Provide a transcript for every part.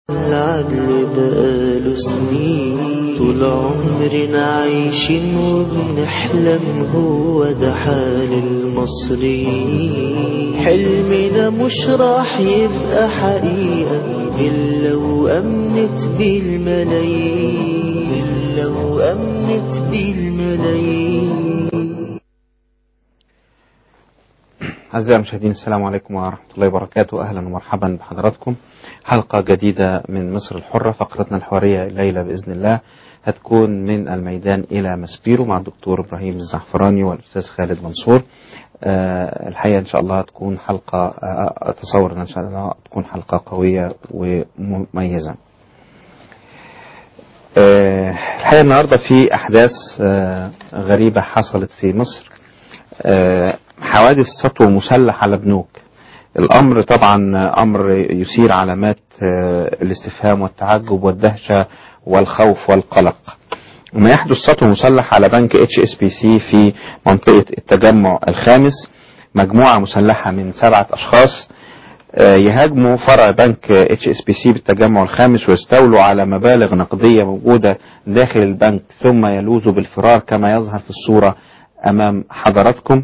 العدل بقاله سنين طول عمرنا عايشين وبنحلم هو ده حال المصريين حلمنا مش راح يبقى حقيقة إلا وأمنت بالملايين إلا وأمنت بالملايين أعزائي المشاهدين السلام عليكم ورحمة الله وبركاته أهلا ومرحبا بحضراتكم حلقة جديدة من مصر الحرة فقرتنا الحوارية الليلة بإذن الله هتكون من الميدان إلى مسبيرو مع الدكتور إبراهيم الزعفراني والأستاذ خالد منصور أه الحقيقة إن شاء الله تكون حلقة أه أتصور إن شاء الله تكون حلقة قوية ومميزة أه الحقيقة النهاردة في أحداث غريبة حصلت في مصر حوادث سطو مسلح على بنوك الأمر طبعا أمر يثير علامات الاستفهام والتعجب والدهشة والخوف والقلق ما يحدث سطو مسلح على بنك اتش اس بي سي في منطقة التجمع الخامس مجموعة مسلحة من سبعة أشخاص يهاجموا فرع بنك اتش اس بي سي بالتجمع الخامس ويستولوا على مبالغ نقدية موجودة داخل البنك ثم يلوذوا بالفرار كما يظهر في الصورة أمام حضراتكم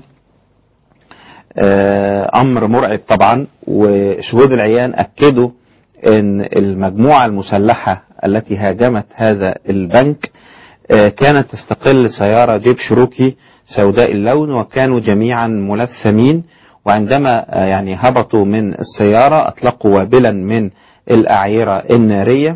امر مرعب طبعا وشهود العيان اكدوا ان المجموعه المسلحه التي هاجمت هذا البنك كانت تستقل سياره جيب شروكي سوداء اللون وكانوا جميعا ملثمين وعندما يعني هبطوا من السياره اطلقوا وابلا من الاعيره الناريه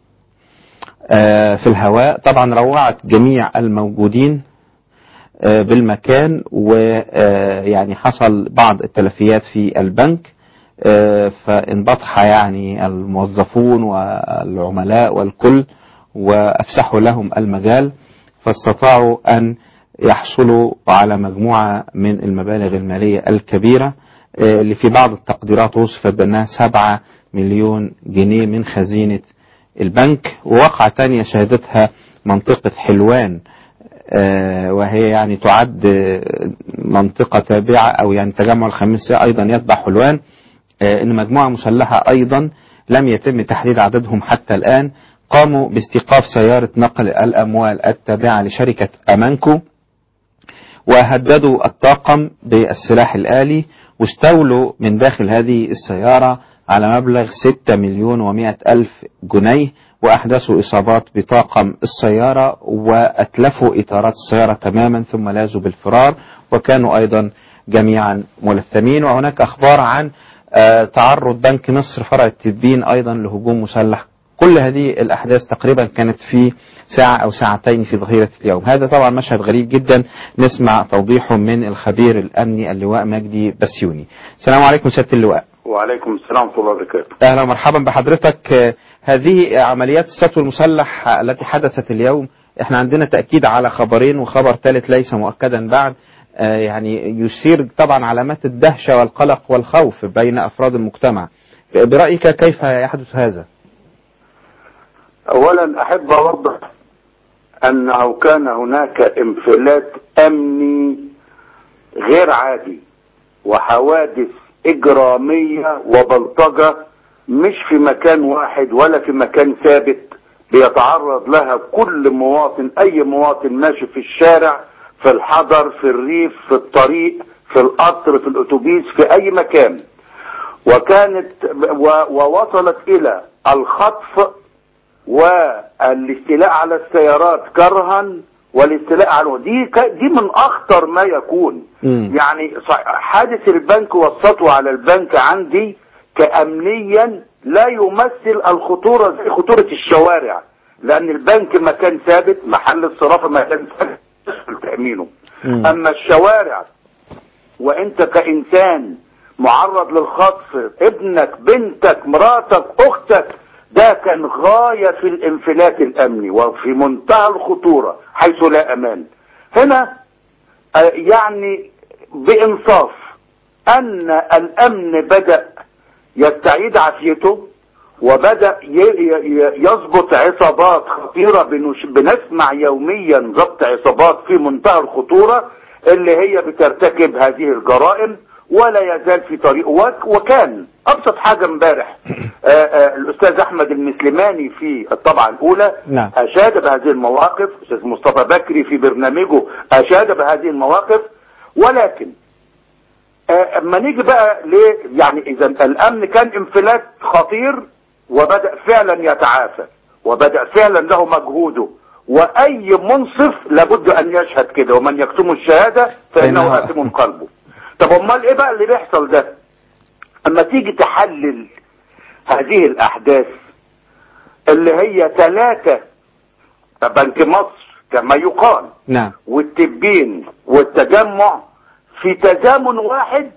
في الهواء طبعا روعت جميع الموجودين بالمكان ويعني حصل بعض التلفيات في البنك فانبطح يعني الموظفون والعملاء والكل وافسحوا لهم المجال فاستطاعوا ان يحصلوا على مجموعه من المبالغ الماليه الكبيره اللي في بعض التقديرات وصفت بانها 7 مليون جنيه من خزينه البنك وواقعه ثانيه شهدتها منطقه حلوان وهي يعني تعد منطقة تابعة أو يعني تجمع الخميس أيضا يتبع حلوان إن مجموعة مسلحة أيضا لم يتم تحديد عددهم حتى الآن قاموا باستيقاف سيارة نقل الأموال التابعة لشركة أمانكو وهددوا الطاقم بالسلاح الآلي واستولوا من داخل هذه السيارة على مبلغ 6 مليون ومائة ألف جنيه وأحدثوا إصابات بطاقم السيارة وأتلفوا إطارات السيارة تماما ثم لاذوا بالفرار وكانوا أيضا جميعا ملثمين وهناك أخبار عن تعرض بنك مصر فرع التبين أيضا لهجوم مسلح كل هذه الأحداث تقريبا كانت في ساعة أو ساعتين في ظهيرة اليوم هذا طبعا مشهد غريب جدا نسمع توضيحه من الخبير الأمني اللواء مجدي بسيوني السلام عليكم سيادة اللواء وعليكم السلام ورحمة الله وبركاته أهلا ومرحبا بحضرتك هذه عمليات السطو المسلح التي حدثت اليوم احنا عندنا تأكيد على خبرين وخبر ثالث ليس مؤكدا بعد يعني يثير طبعا علامات الدهشة والقلق والخوف بين أفراد المجتمع برأيك كيف يحدث هذا أولا أحب أوضح أنه كان هناك انفلات أمني غير عادي وحوادث إجرامية وبلطجة مش في مكان واحد ولا في مكان ثابت بيتعرض لها كل مواطن أي مواطن ماشي في الشارع في الحضر في الريف في الطريق في القطر في الأتوبيس في أي مكان وكانت ووصلت إلى الخطف والاستيلاء على السيارات كرها والاستيلاء على دي دي من اخطر ما يكون مم. يعني حادث البنك والسطو على البنك عندي كامنيا لا يمثل الخطوره زي خطوره الشوارع لان البنك مكان ثابت محل الصرافه مكان ثابت تامينه مم. اما الشوارع وانت كانسان معرض للخطف ابنك بنتك مراتك اختك ده كان غاية في الانفلات الامني وفي منتهى الخطورة حيث لا امان هنا آه، يعني بانصاف ان الامن بدأ يستعيد عافيته وبدأ ي- ي- يضبط عصابات خطيرة بنش- بنسمع يوميا ضبط عصابات في منتهى الخطورة اللي هي بترتكب هذه الجرائم ولا يزال في طريقه وك- وكان ابسط حاجه امبارح آه، آه، الاستاذ احمد المسلماني في الطبعه الاولى نعم. اشاد بهذه المواقف استاذ مصطفى بكري في برنامجه اشاد بهذه المواقف ولكن آه، اما نيجي بقى ل يعني اذا الامن كان انفلات خطير وبدا فعلا يتعافى وبدا فعلا له مجهوده واي منصف لابد ان يشهد كده ومن يكتم الشهاده فانه فإنه- اثم قلبه طب امال ايه بقى اللي بيحصل ده اما تيجي تحلل هذه الاحداث اللي هي ثلاثه بنك مصر كما يقال نعم والتبين والتجمع في تزامن واحد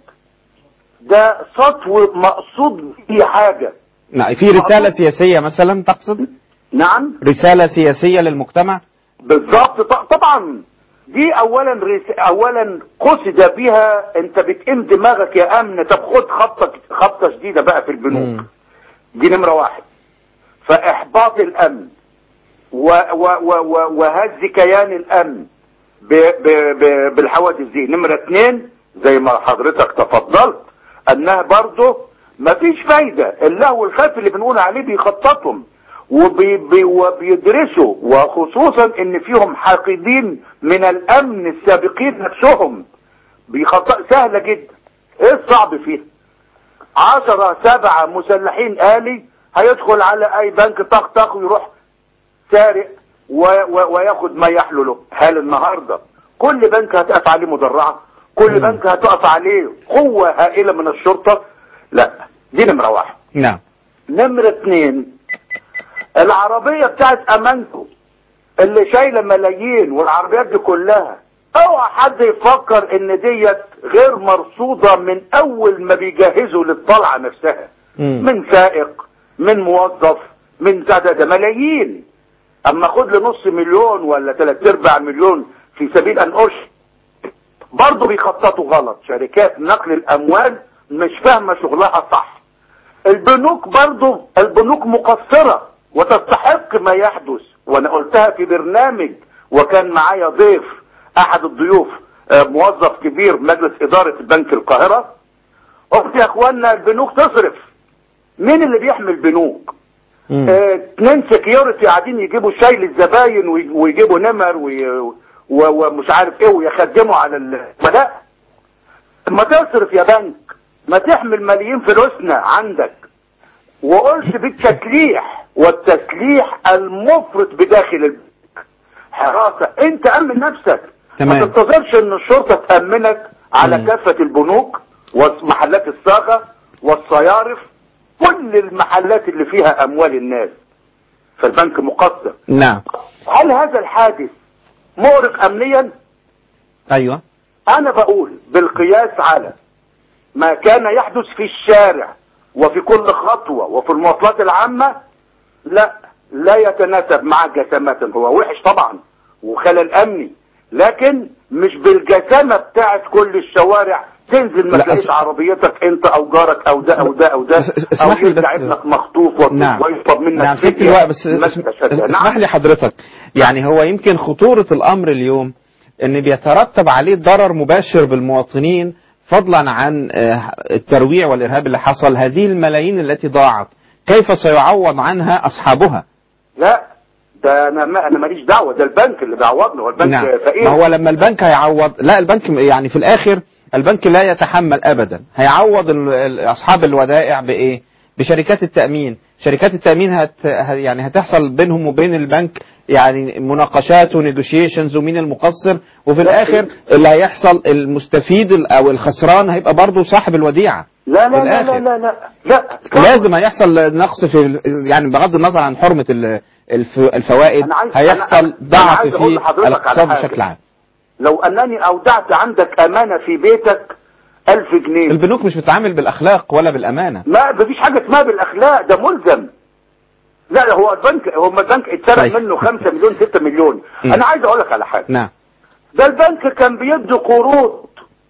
ده سطو مقصود به حاجة نعم في رسالة سياسية مثلا تقصد نعم رسالة سياسية للمجتمع بالظبط ط- طبعا دي اولا رس... اولا قصد بها انت بتقيم دماغك يا امن طب خد خبطه خبطه شديده بقى في البنوك مم. دي نمره واحد فاحباط الامن و... و... و... و... وهز كيان الامن ب... ب... ب... بالحوادث دي نمره اتنين زي ما حضرتك تفضلت انها برضه مفيش فايده اللهو الخلفي اللي بنقول عليه بيخططهم وبي... بي... وبيدرسوا وخصوصا ان فيهم حاقدين من الامن السابقين نفسهم بيخطط سهله جدا ايه الصعب فيها عشرة سبعة مسلحين آلي هيدخل على أي بنك طخ طخ ويروح سارق و و وياخد ما يحلو له هل النهاردة كل بنك هتقف عليه مدرعة كل مم. بنك هتقف عليه قوة هائلة من الشرطة لا دي نمرة واحد نعم نمرة اتنين العربية بتاعت امانكو اللي شايلة ملايين والعربيات دي كلها اوعى حد يفكر ان ديت غير مرصودة من اول ما بيجهزوا للطلعة نفسها مم. من سائق من موظف من ده ده, ده ملايين اما خد لي نص مليون ولا ثلاث ارباع مليون في سبيل ان أش برضه بيخططوا غلط شركات نقل الاموال مش فاهمه شغلها صح البنوك برضه البنوك مقصره وتستحق ما يحدث وانا قلتها في برنامج وكان معايا ضيف احد الضيوف آه، موظف كبير مجلس اداره بنك القاهره قلت يا اخوانا البنوك تصرف مين اللي بيحمي البنوك مم. آه، اتنين سكيورتي قاعدين يجيبوا شاي للزباين وي- ويجيبوا نمر وي- و- ومش عارف ايه ويخدموا على ال فلا ما تصرف يا بنك ما تحمل ملايين فلوسنا عندك وقلت بالتسليح والتسليح المفرط بداخل البنك حراسة انت امن نفسك تمام. ما تنتظرش ان الشرطة تأمنك على مم. كافة البنوك ومحلات الصاغة والصيارف كل المحلات اللي فيها اموال الناس فالبنك مقصر نعم هل هذا الحادث مؤرق امنيا ايوه انا بقول بالقياس على ما كان يحدث في الشارع وفي كل خطوة وفي المواصلات العامة لا لا يتناسب مع جسامة هو وحش طبعا وخلل امني لكن مش بالجسامة بتاعت كل الشوارع تنزل ما لا، تلاقيش أس- عربيتك انت او جارك او ده او ده او ده بس- اس- او اسمح لي يرجع بس- ابنك مخطوف نعم ويطلب منك نعم ست فدية. اللواء بس ما اسم- تتشدد. اسمح نعم. لي حضرتك يعني هو يمكن خطورة الأمر اليوم أن بيترتب عليه ضرر مباشر بالمواطنين فضلا عن آه، الترويع والإرهاب اللي حصل هذه الملايين التي ضاعت كيف سيعوض عنها أصحابها لا ده انا ما انا ماليش دعوه ده البنك اللي بيعوضنا هو البنك نعم فقير ما هو لما البنك هيعوض لا البنك يعني في الآخر البنك لا يتحمل أبدا هيعوض ال- ال- أصحاب الودائع بإيه بشركات التأمين شركات التأمين هت ه- يعني هتحصل بينهم وبين البنك يعني مناقشات ونيجوشيشنز ومين المقصر وفي الآخر اللي هيحصل المستفيد ال- أو الخسران هيبقى برضه صاحب الوديعة لا لا في لا الآخر. لا لا لا لا لازم هيحصل نقص في ال- يعني بغض النظر عن حرمة ال- الف- الفوائد أنا عايز- هيحصل أنا- أنا ضعف عايز أقول في لحضرتك على الاقتصاد حاجة. بشكل عام لو انني اودعت عندك امانه في بيتك ألف جنيه البنوك مش بتتعامل بالاخلاق ولا بالامانه ما مفيش حاجه اسمها بالاخلاق ده ملزم لا لا هو البنك هو البنك اتسرق طيب. منه 5 مليون 6 مليون م. انا عايز اقول لك على حاجه نعم ده البنك كان بيدي قروض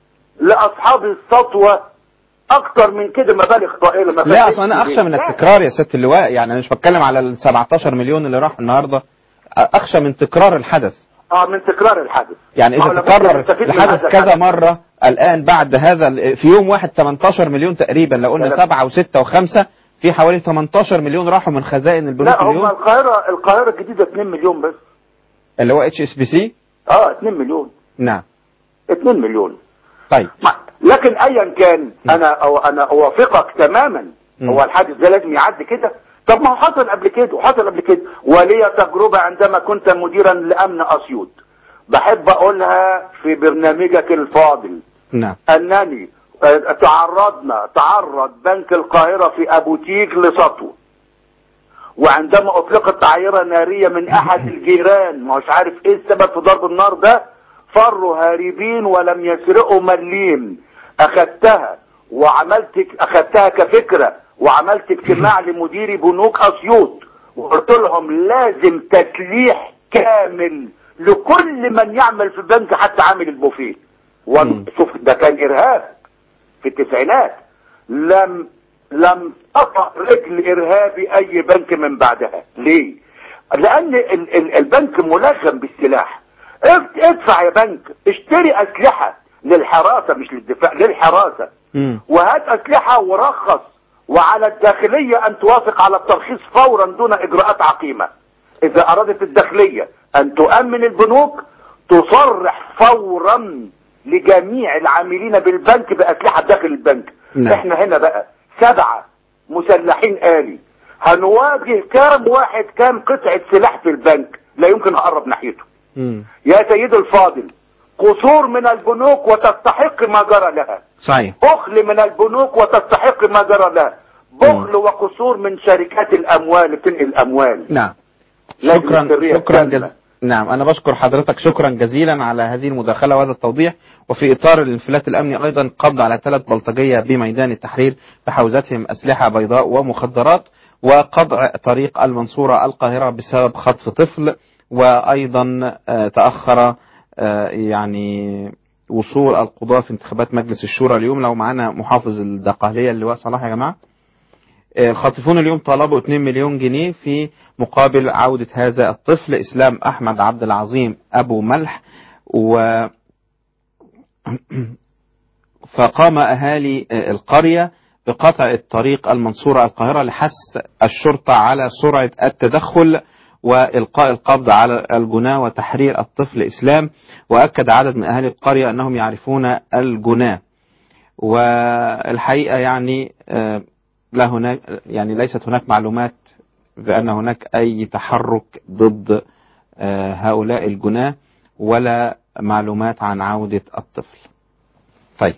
لاصحاب السطوه اكتر من كده مبالغ طائله ما لا فاتتش اصل انا اخشى من لا. التكرار يا سياده اللواء يعني انا مش بتكلم على ال 17 مليون اللي راح النهارده اخشى من تكرار الحدث اه من تكرار الحدث يعني ما هو اذا لابد تكرر نستفيد من الحدث هذا كذا الحدث. مره الآن بعد هذا ال- في يوم واحد 18 مليون تقريبا لو قلنا ثلاثة. سبعة وستة وخمسة في حوالي 18 مليون راحوا من خزائن البنوك لا هم اليوم القاهرة القاهرة الجديدة 2 مليون بس اللي هو اتش اس بي سي اه 2 مليون نعم 2 مليون طيب ما- لكن ايا كان انا أو انا اوافقك تماما مم. هو الحادث ده لازم يعدي كده طب ما هو حصل قبل كده وحصل قبل كده ولي تجربة عندما كنت مديرا لامن اسيوط بحب اقولها في برنامجك الفاضل نعم انني آه، تعرضنا تعرض بنك القاهرة في ابو تيج لسطو وعندما اطلقت تعيرة نارية من احد الجيران مش عارف ايه السبب في ضرب النار ده فروا هاربين ولم يسرقوا مليم اخدتها وعملت اخدتها كفكرة وعملت اجتماع لمديري بنوك اسيوط وقلت لهم لازم تسليح كامل لكل من يعمل في بنك حتى عامل البوفيه مم. وشوف ده كان ارهاب في التسعينات لم لم تطأ رجل ارهابي اي بنك من بعدها ليه لان ال ال البنك ملغم بالسلاح اد- ادفع يا بنك اشتري اسلحة للحراسة مش للدفاع للحراسة مم. وهات اسلحة ورخص وعلى الداخلية ان توافق على الترخيص فورا دون اجراءات عقيمة اذا ارادت الداخلية ان تؤمن البنوك تصرح فورا لجميع العاملين بالبنك باسلحة داخل البنك نعم. احنا هنا بقى سبعة مسلحين آلي هنواجه كام واحد كام قطعة سلاح في البنك لا يمكن اقرب ناحيته مم. يا سيدي الفاضل قصور من البنوك وتستحق ما جرى لها صحيح بخل من البنوك وتستحق ما جرى لها بخل وقصور من شركات الاموال بتنقل الاموال نعم لازم شكرا السرية شكرا كاملة. جز... نعم انا بشكر حضرتك شكرا جزيلا على هذه المداخله وهذا التوضيح وفي اطار الانفلات الامني ايضا قبض على ثلاث بلطجيه بميدان التحرير بحوزتهم اسلحه بيضاء ومخدرات وقطع طريق المنصوره القاهره بسبب خطف طفل وايضا آه، تاخر آه، يعني وصول القضاة في انتخابات مجلس الشورى اليوم لو معانا محافظ الدقهلية اللواء صلاح يا جماعة الخاطفون اليوم طلبوا 2 مليون جنيه في مقابل عودة هذا الطفل إسلام أحمد عبد العظيم أبو ملح و فقام أهالي القرية بقطع الطريق المنصورة القاهرة لحث الشرطة على سرعة التدخل وإلقاء القبض على الجناة وتحرير الطفل إسلام وأكد عدد من أهالي القرية أنهم يعرفون الجناة والحقيقة يعني آه، لا هناك يعني ليست هناك معلومات بأن هناك أي تحرك ضد آه، هؤلاء الجناة ولا معلومات عن عودة الطفل طيب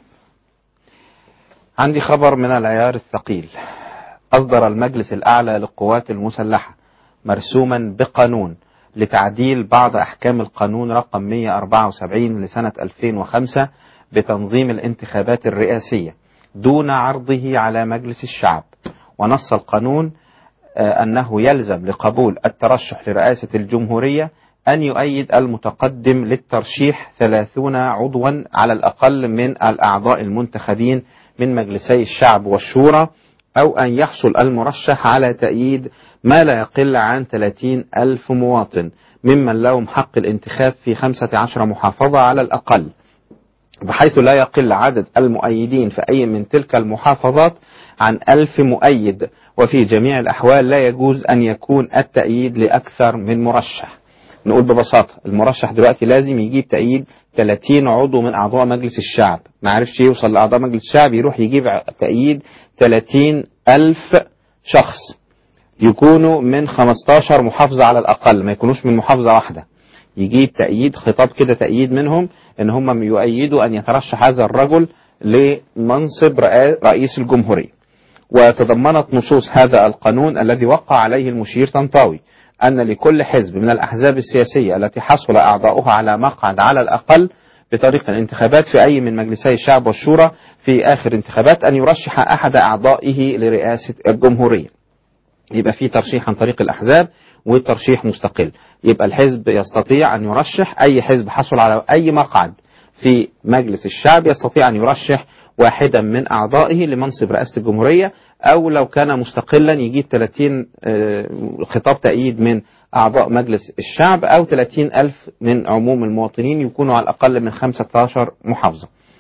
عندي خبر من العيار الثقيل أصدر المجلس الأعلى للقوات المسلحة مرسوما بقانون لتعديل بعض أحكام القانون رقم 174 لسنة 2005 بتنظيم الانتخابات الرئاسية دون عرضه على مجلس الشعب ونص القانون آه، أنه يلزم لقبول الترشح لرئاسة الجمهورية أن يؤيد المتقدم للترشيح ثلاثون عضوا على الأقل من الأعضاء المنتخبين من مجلسي الشعب والشورى أو أن يحصل المرشح على تأييد ما لا يقل عن 30 ألف مواطن ممن لهم حق الانتخاب في 15 محافظة على الأقل بحيث لا يقل عدد المؤيدين في أي من تلك المحافظات عن ألف مؤيد وفي جميع الأحوال لا يجوز أن يكون التأييد لأكثر من مرشح نقول ببساطة المرشح دلوقتي لازم يجيب تأييد 30 عضو من أعضاء مجلس الشعب ما عرفش يوصل لأعضاء مجلس الشعب يروح يجيب تأييد 30 ألف شخص يكونوا من 15 محافظة على الأقل ما يكونوش من محافظة واحدة يجيب تأييد خطاب كده تأييد منهم ان هم يؤيدوا ان يترشح هذا الرجل لمنصب رئا- رئيس الجمهورية وتضمنت نصوص هذا القانون الذي وقع عليه المشير طنطاوي أن لكل حزب من الأحزاب السياسية التي حصل أعضاؤها على مقعد على الأقل بطريق الانتخابات في أي من مجلسي الشعب والشورى في آخر انتخابات أن يرشح أحد أعضائه لرئاسة الجمهورية يبقى في ترشيح عن طريق الأحزاب وترشيح مستقل يبقى الحزب يستطيع أن يرشح أي حزب حصل على أي مقعد في مجلس الشعب يستطيع أن يرشح واحدا من أعضائه لمنصب رئاسة الجمهورية أو لو كان مستقلا يجيب 30 آه، خطاب تأييد من أعضاء مجلس الشعب أو 30 ألف من عموم المواطنين يكونوا على الأقل من 15 محافظة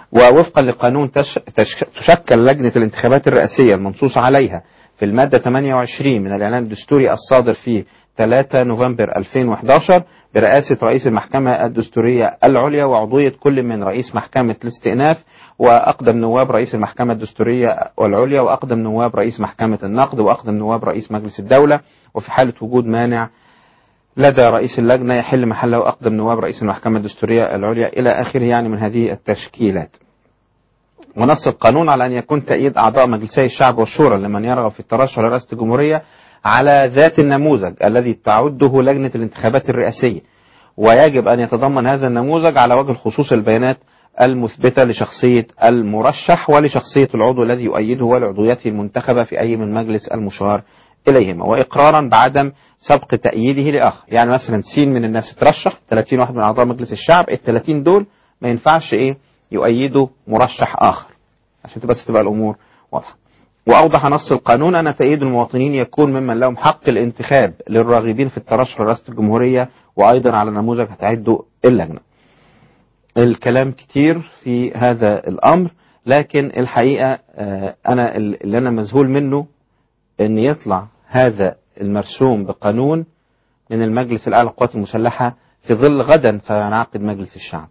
ووفقا لقانون تش... تش... تشكل لجنة الانتخابات الرئاسية المنصوص عليها في المادة 28 من الإعلان الدستوري الصادر في 3 نوفمبر 2011 برئاسة رئيس المحكمة الدستورية العليا وعضوية كل من رئيس محكمة الاستئناف وأقدم نواب رئيس المحكمة الدستورية العليا وأقدم نواب رئيس محكمة النقد وأقدم نواب رئيس مجلس الدولة وفي حالة وجود مانع لدى رئيس اللجنة يحل محله أقدم نواب رئيس المحكمة الدستورية العليا إلى آخره يعني من هذه التشكيلات ونص القانون على أن يكون تأييد أعضاء مجلسي الشعب والشورى لمن يرغب في الترشح لرئاسة الجمهورية على ذات النموذج الذي تعده لجنة الانتخابات الرئاسية ويجب أن يتضمن هذا النموذج على وجه الخصوص البيانات المثبتة لشخصية المرشح ولشخصية العضو الذي يؤيده ولعضويته المنتخبة في أي من مجلس المشار إليهما وإقرارا بعدم سبق تأييده لآخر يعني مثلا سين من الناس ترشح 30 واحد من أعضاء مجلس الشعب ال 30 دول ما ينفعش إيه يؤيدوا مرشح آخر عشان بس تبقى الأمور واضحة وأوضح نص القانون أن تأييد المواطنين يكون ممن لهم حق الانتخاب للراغبين في الترشح لرئاسة الجمهورية وأيضا على نموذج هتعده اللجنة الكلام كتير في هذا الأمر لكن الحقيقة آه، أنا اللي أنا مذهول منه أن يطلع هذا المرسوم بقانون من المجلس الأعلى للقوات المسلحة في ظل غدا سينعقد مجلس الشعب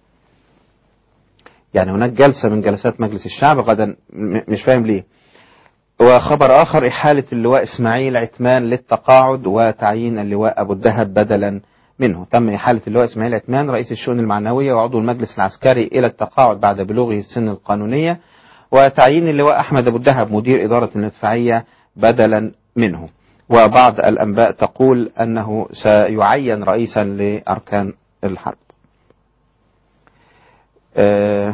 يعني هناك جلسة من جلسات مجلس الشعب غدا م- مش فاهم ليه وخبر آخر إحالة اللواء إسماعيل عثمان للتقاعد وتعيين اللواء أبو الدهب بدلا منه تم إحالة اللواء إسماعيل عثمان رئيس الشؤون المعنوية وعضو المجلس العسكري إلى التقاعد بعد بلوغه السن القانونية وتعيين اللواء أحمد أبو الدهب مدير إدارة المدفعية بدلا منه وبعض الأنباء تقول أنه سيعين رئيسا لأركان الحرب آه،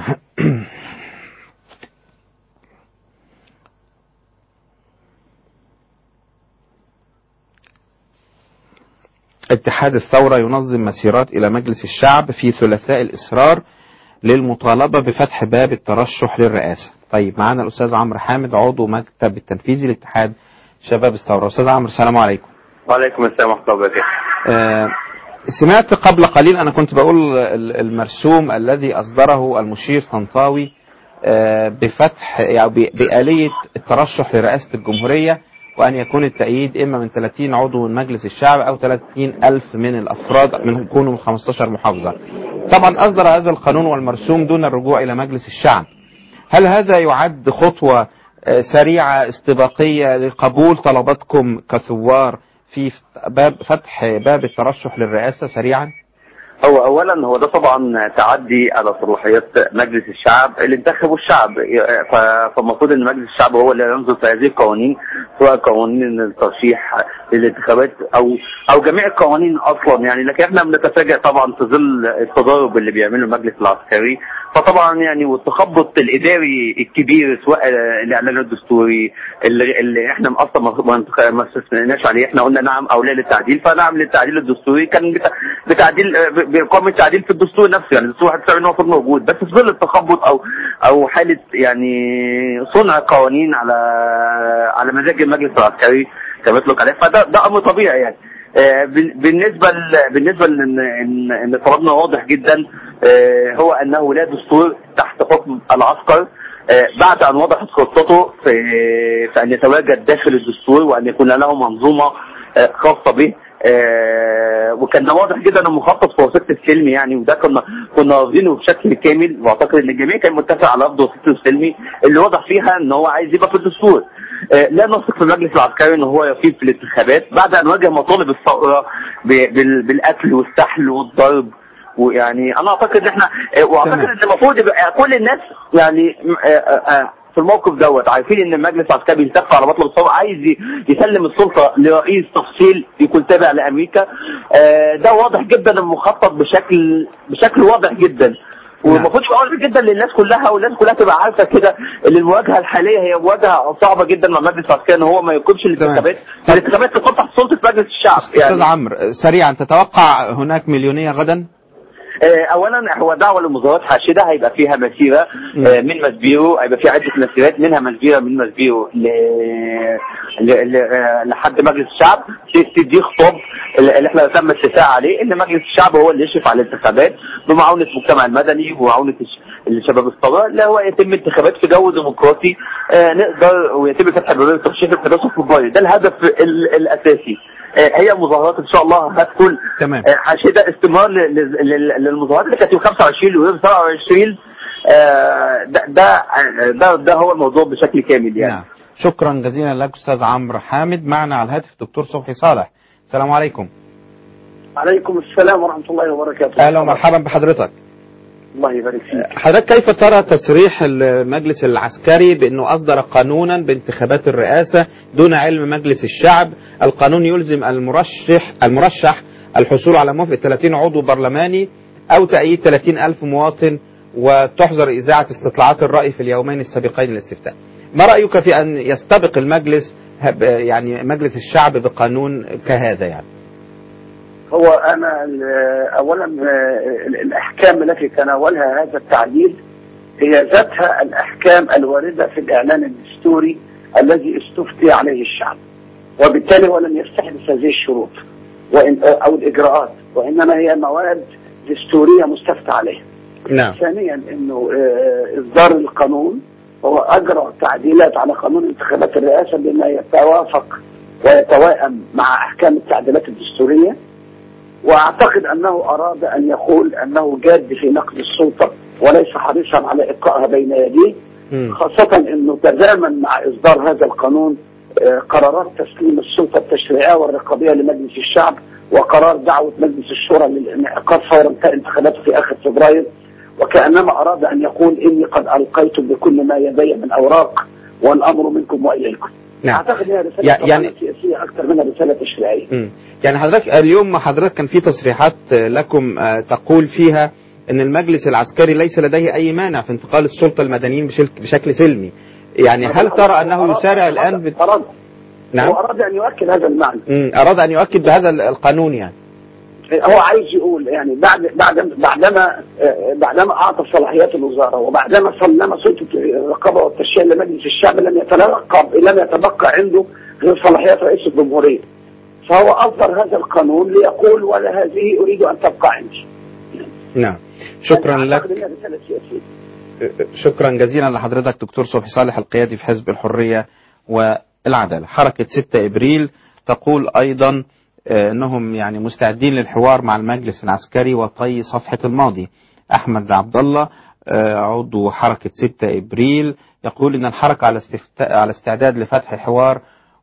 اتحاد الثورة ينظم مسيرات إلى مجلس الشعب في ثلاثاء الإصرار للمطالبة بفتح باب الترشح للرئاسة طيب معانا الأستاذ عمرو حامد عضو مكتب التنفيذي لاتحاد شباب الثورة أستاذ عمرو السلام عليكم وعليكم السلام ورحمة الله وبركاته آه، سمعت قبل قليل أنا كنت بقول ال- المرسوم الذي أصدره المشير طنطاوي آه، بفتح يعني ب- بآلية الترشح لرئاسة الجمهورية وأن يكون التأييد إما من 30 عضو من مجلس الشعب أو 30 ألف من الأفراد من يكونوا من 15 محافظة طبعا أصدر هذا القانون والمرسوم دون الرجوع إلى مجلس الشعب هل هذا يعد خطوة آه، سريعة استباقية لقبول طلباتكم كثوار في فت- باب فتح باب الترشح للرئاسة سريعا؟ هو اولا هو ده طبعا تعدي على صلاحيات مجلس الشعب اللي انتخبه الشعب ف- فالمفروض ان مجلس الشعب هو اللي ينظر في هذه القوانين سواء قوانين الترشيح للانتخابات او او جميع القوانين اصلا يعني لكن احنا بنتفاجئ طبعا في ظل التضارب اللي بيعمله المجلس العسكري فطبعا يعني والتخبط الاداري الكبير سواء الاعلان الدستوري اللي, اللي احنا اصلا ما- ما انتخ- ما استثنيناش عليه احنا قلنا نعم او لا للتعديل فنعم للتعديل الدستوري كان بتا- بتعديل ب- بإقامة تعديل في الدستور نفسه يعني الدستور 71 هو المفروض موجود بس في ظل التخبط او او حالة يعني صنع قوانين على على مزاج المجلس العسكري كما يطلق عليه فده ده امر طبيعي يعني آه، بال- بالنسبه ل... بالنسبه لان ان ان طلبنا واضح جدا آه، هو انه لا دستور تحت حكم العسكر آه، بعد ان وضحت خطته في في ان يتواجد داخل الدستور وان يكون له منظومه آه، خاصه به آه، وكان ده واضح جدا انه مخطط في وثيقه السلم يعني وده كنا كنا واخدينه بشكل كامل واعتقد ان الجميع كان متفق على رفض وثيقه السلمي اللي واضح فيها ان هو عايز يبقى في الدستور آه، لا نثق في المجلس العسكري ان هو يفيد في الانتخابات بعد ان واجه مطالب الثوره ب- بال- بالقتل والسحل والضرب ويعني انا اعتقد ان احنا آه، واعتقد تمام. ان المفروض يبقى كل الناس يعني آه، آه، آه، في الموقف دوت عارفين ان المجلس العسكري بيلتف على مطلب الثوره عايز ي- يسلم السلطه لرئيس تفصيل يكون تابع لامريكا آه، ده واضح جدا المخطط بشكل بشكل واضح جدا والمفروض يبقى واضح جدا للناس كلها والناس كلها تبقى عارفه كده ان المواجهه الحاليه هي مواجهه صعبه جدا مع المجلس العسكري ان هو ما يقومش الانتخابات الانتخابات تكون تحت سلطه مجلس الشعب أستاذ عمرو سريعا تتوقع هناك مليونية غدا؟ آه، اولا هو دعوه لمظاهرات حاشده هيبقى فيها مسيره آه، من مسبيرو هيبقى في عده مسيرات منها مسيره من مسبيرو ل... ل... ل... آه، لحد مجلس الشعب ت- تدي خطاب اللي اللي احنا تم الاتفاق عليه ان مجلس الشعب هو اللي يشرف على الانتخابات بمعاونه المجتمع المدني ومعاونه الش- لشباب الصلاة لا هو يتم انتخابات في جو ديمقراطي آه، نقدر ويتم فتح باب الترشيح التناسق في البايل ده الهدف ال- الاساسي آه، هي مظاهرات ان شاء الله هتكون تمام. آه، حاشده استمرار ل- ل- لل- للمظاهرات اللي كانت يوم 25 ويوم 27 آه، ده ده ده, ده هو الموضوع بشكل كامل يعني نعم شكرا جزيلا لك استاذ عمرو حامد معنا على الهاتف دكتور صبحي صالح السلام عليكم عليكم السلام ورحمة الله وبركاته اهلا ومرحبا بحضرتك الله يبارك فيك حضرتك كيف ترى تصريح المجلس العسكري بانه اصدر قانونا بانتخابات الرئاسه دون علم مجلس الشعب، القانون يلزم المرشح المرشح الحصول على موافقه 30 عضو برلماني او تأييد 30 ألف مواطن وتحظر إذاعة استطلاعات الرأي في اليومين السابقين للاستفتاء. ما رأيك في أن يستبق المجلس هب- يعني مجلس الشعب بقانون كهذا يعني؟ هو أنا ال- أولا آه، ال- الأحكام التي تناولها هذا التعديل هي ذاتها الأحكام الواردة في الإعلان الدستوري الذي استفتي عليه الشعب وبالتالي هو لم يستحدث هذه الشروط وإن أو الإجراءات وإنما هي مواد دستورية مستفتى عليها نعم ثانيا انه آه، اصدار القانون هو اجرى تعديلات على قانون انتخابات الرئاسه بما يتوافق ويتوائم مع احكام التعديلات الدستوريه واعتقد انه اراد ان يقول انه جاد في نقد السلطه وليس حريصا على ابقائها بين يديه مم. خاصه انه تزامن مع اصدار هذا القانون آه، قرارات تسليم السلطه التشريعيه والرقابيه لمجلس الشعب وقرار دعوه مجلس الشورى للانعقاد فور انتهاء انتخاباته في اخر فبراير وكانما اراد ان يقول اني قد القيت بكل ما يدي من اوراق والامر منكم واليكم. نعم اعتقد انها رساله يع- يعني- يعني سياسيه اكثر منها رساله تشريعيه. مم. يعني حضرتك اليوم حضرتك كان في تصريحات لكم آه، تقول فيها ان المجلس العسكري ليس لديه اي مانع في انتقال السلطه المدنيين بشكل, بشكل سلمي يعني هل ترى انه يسارع الان ب... بت... أراد نعم هو اراد ان يؤكد هذا المعنى. مم. اراد ان يؤكد بهذا ال- القانون يعني هو عايز يقول يعني بعد بعد بعدما آه، بعدما اعطى صلاحيات الوزاره وبعدما سلم سلطه الرقابه والتشريع لمجلس الشعب لم يتلقى لم يتبقى عنده غير صلاحيات رئيس الجمهوريه. فهو اصدر هذا القانون ليقول ولا هذه اريد ان تبقى عندي. نعم شكرا يعني لك أعتقد إنها رسالة سياسية. شكرا جزيلا لحضرتك دكتور صبحي صالح القيادي في حزب الحرية والعدالة حركة 6 إبريل تقول أيضا آه، أنهم يعني مستعدين للحوار مع المجلس العسكري وطي صفحة الماضي أحمد عبد الله آه، عضو حركة 6 إبريل يقول أن الحركة على استفتاء على استعداد لفتح حوار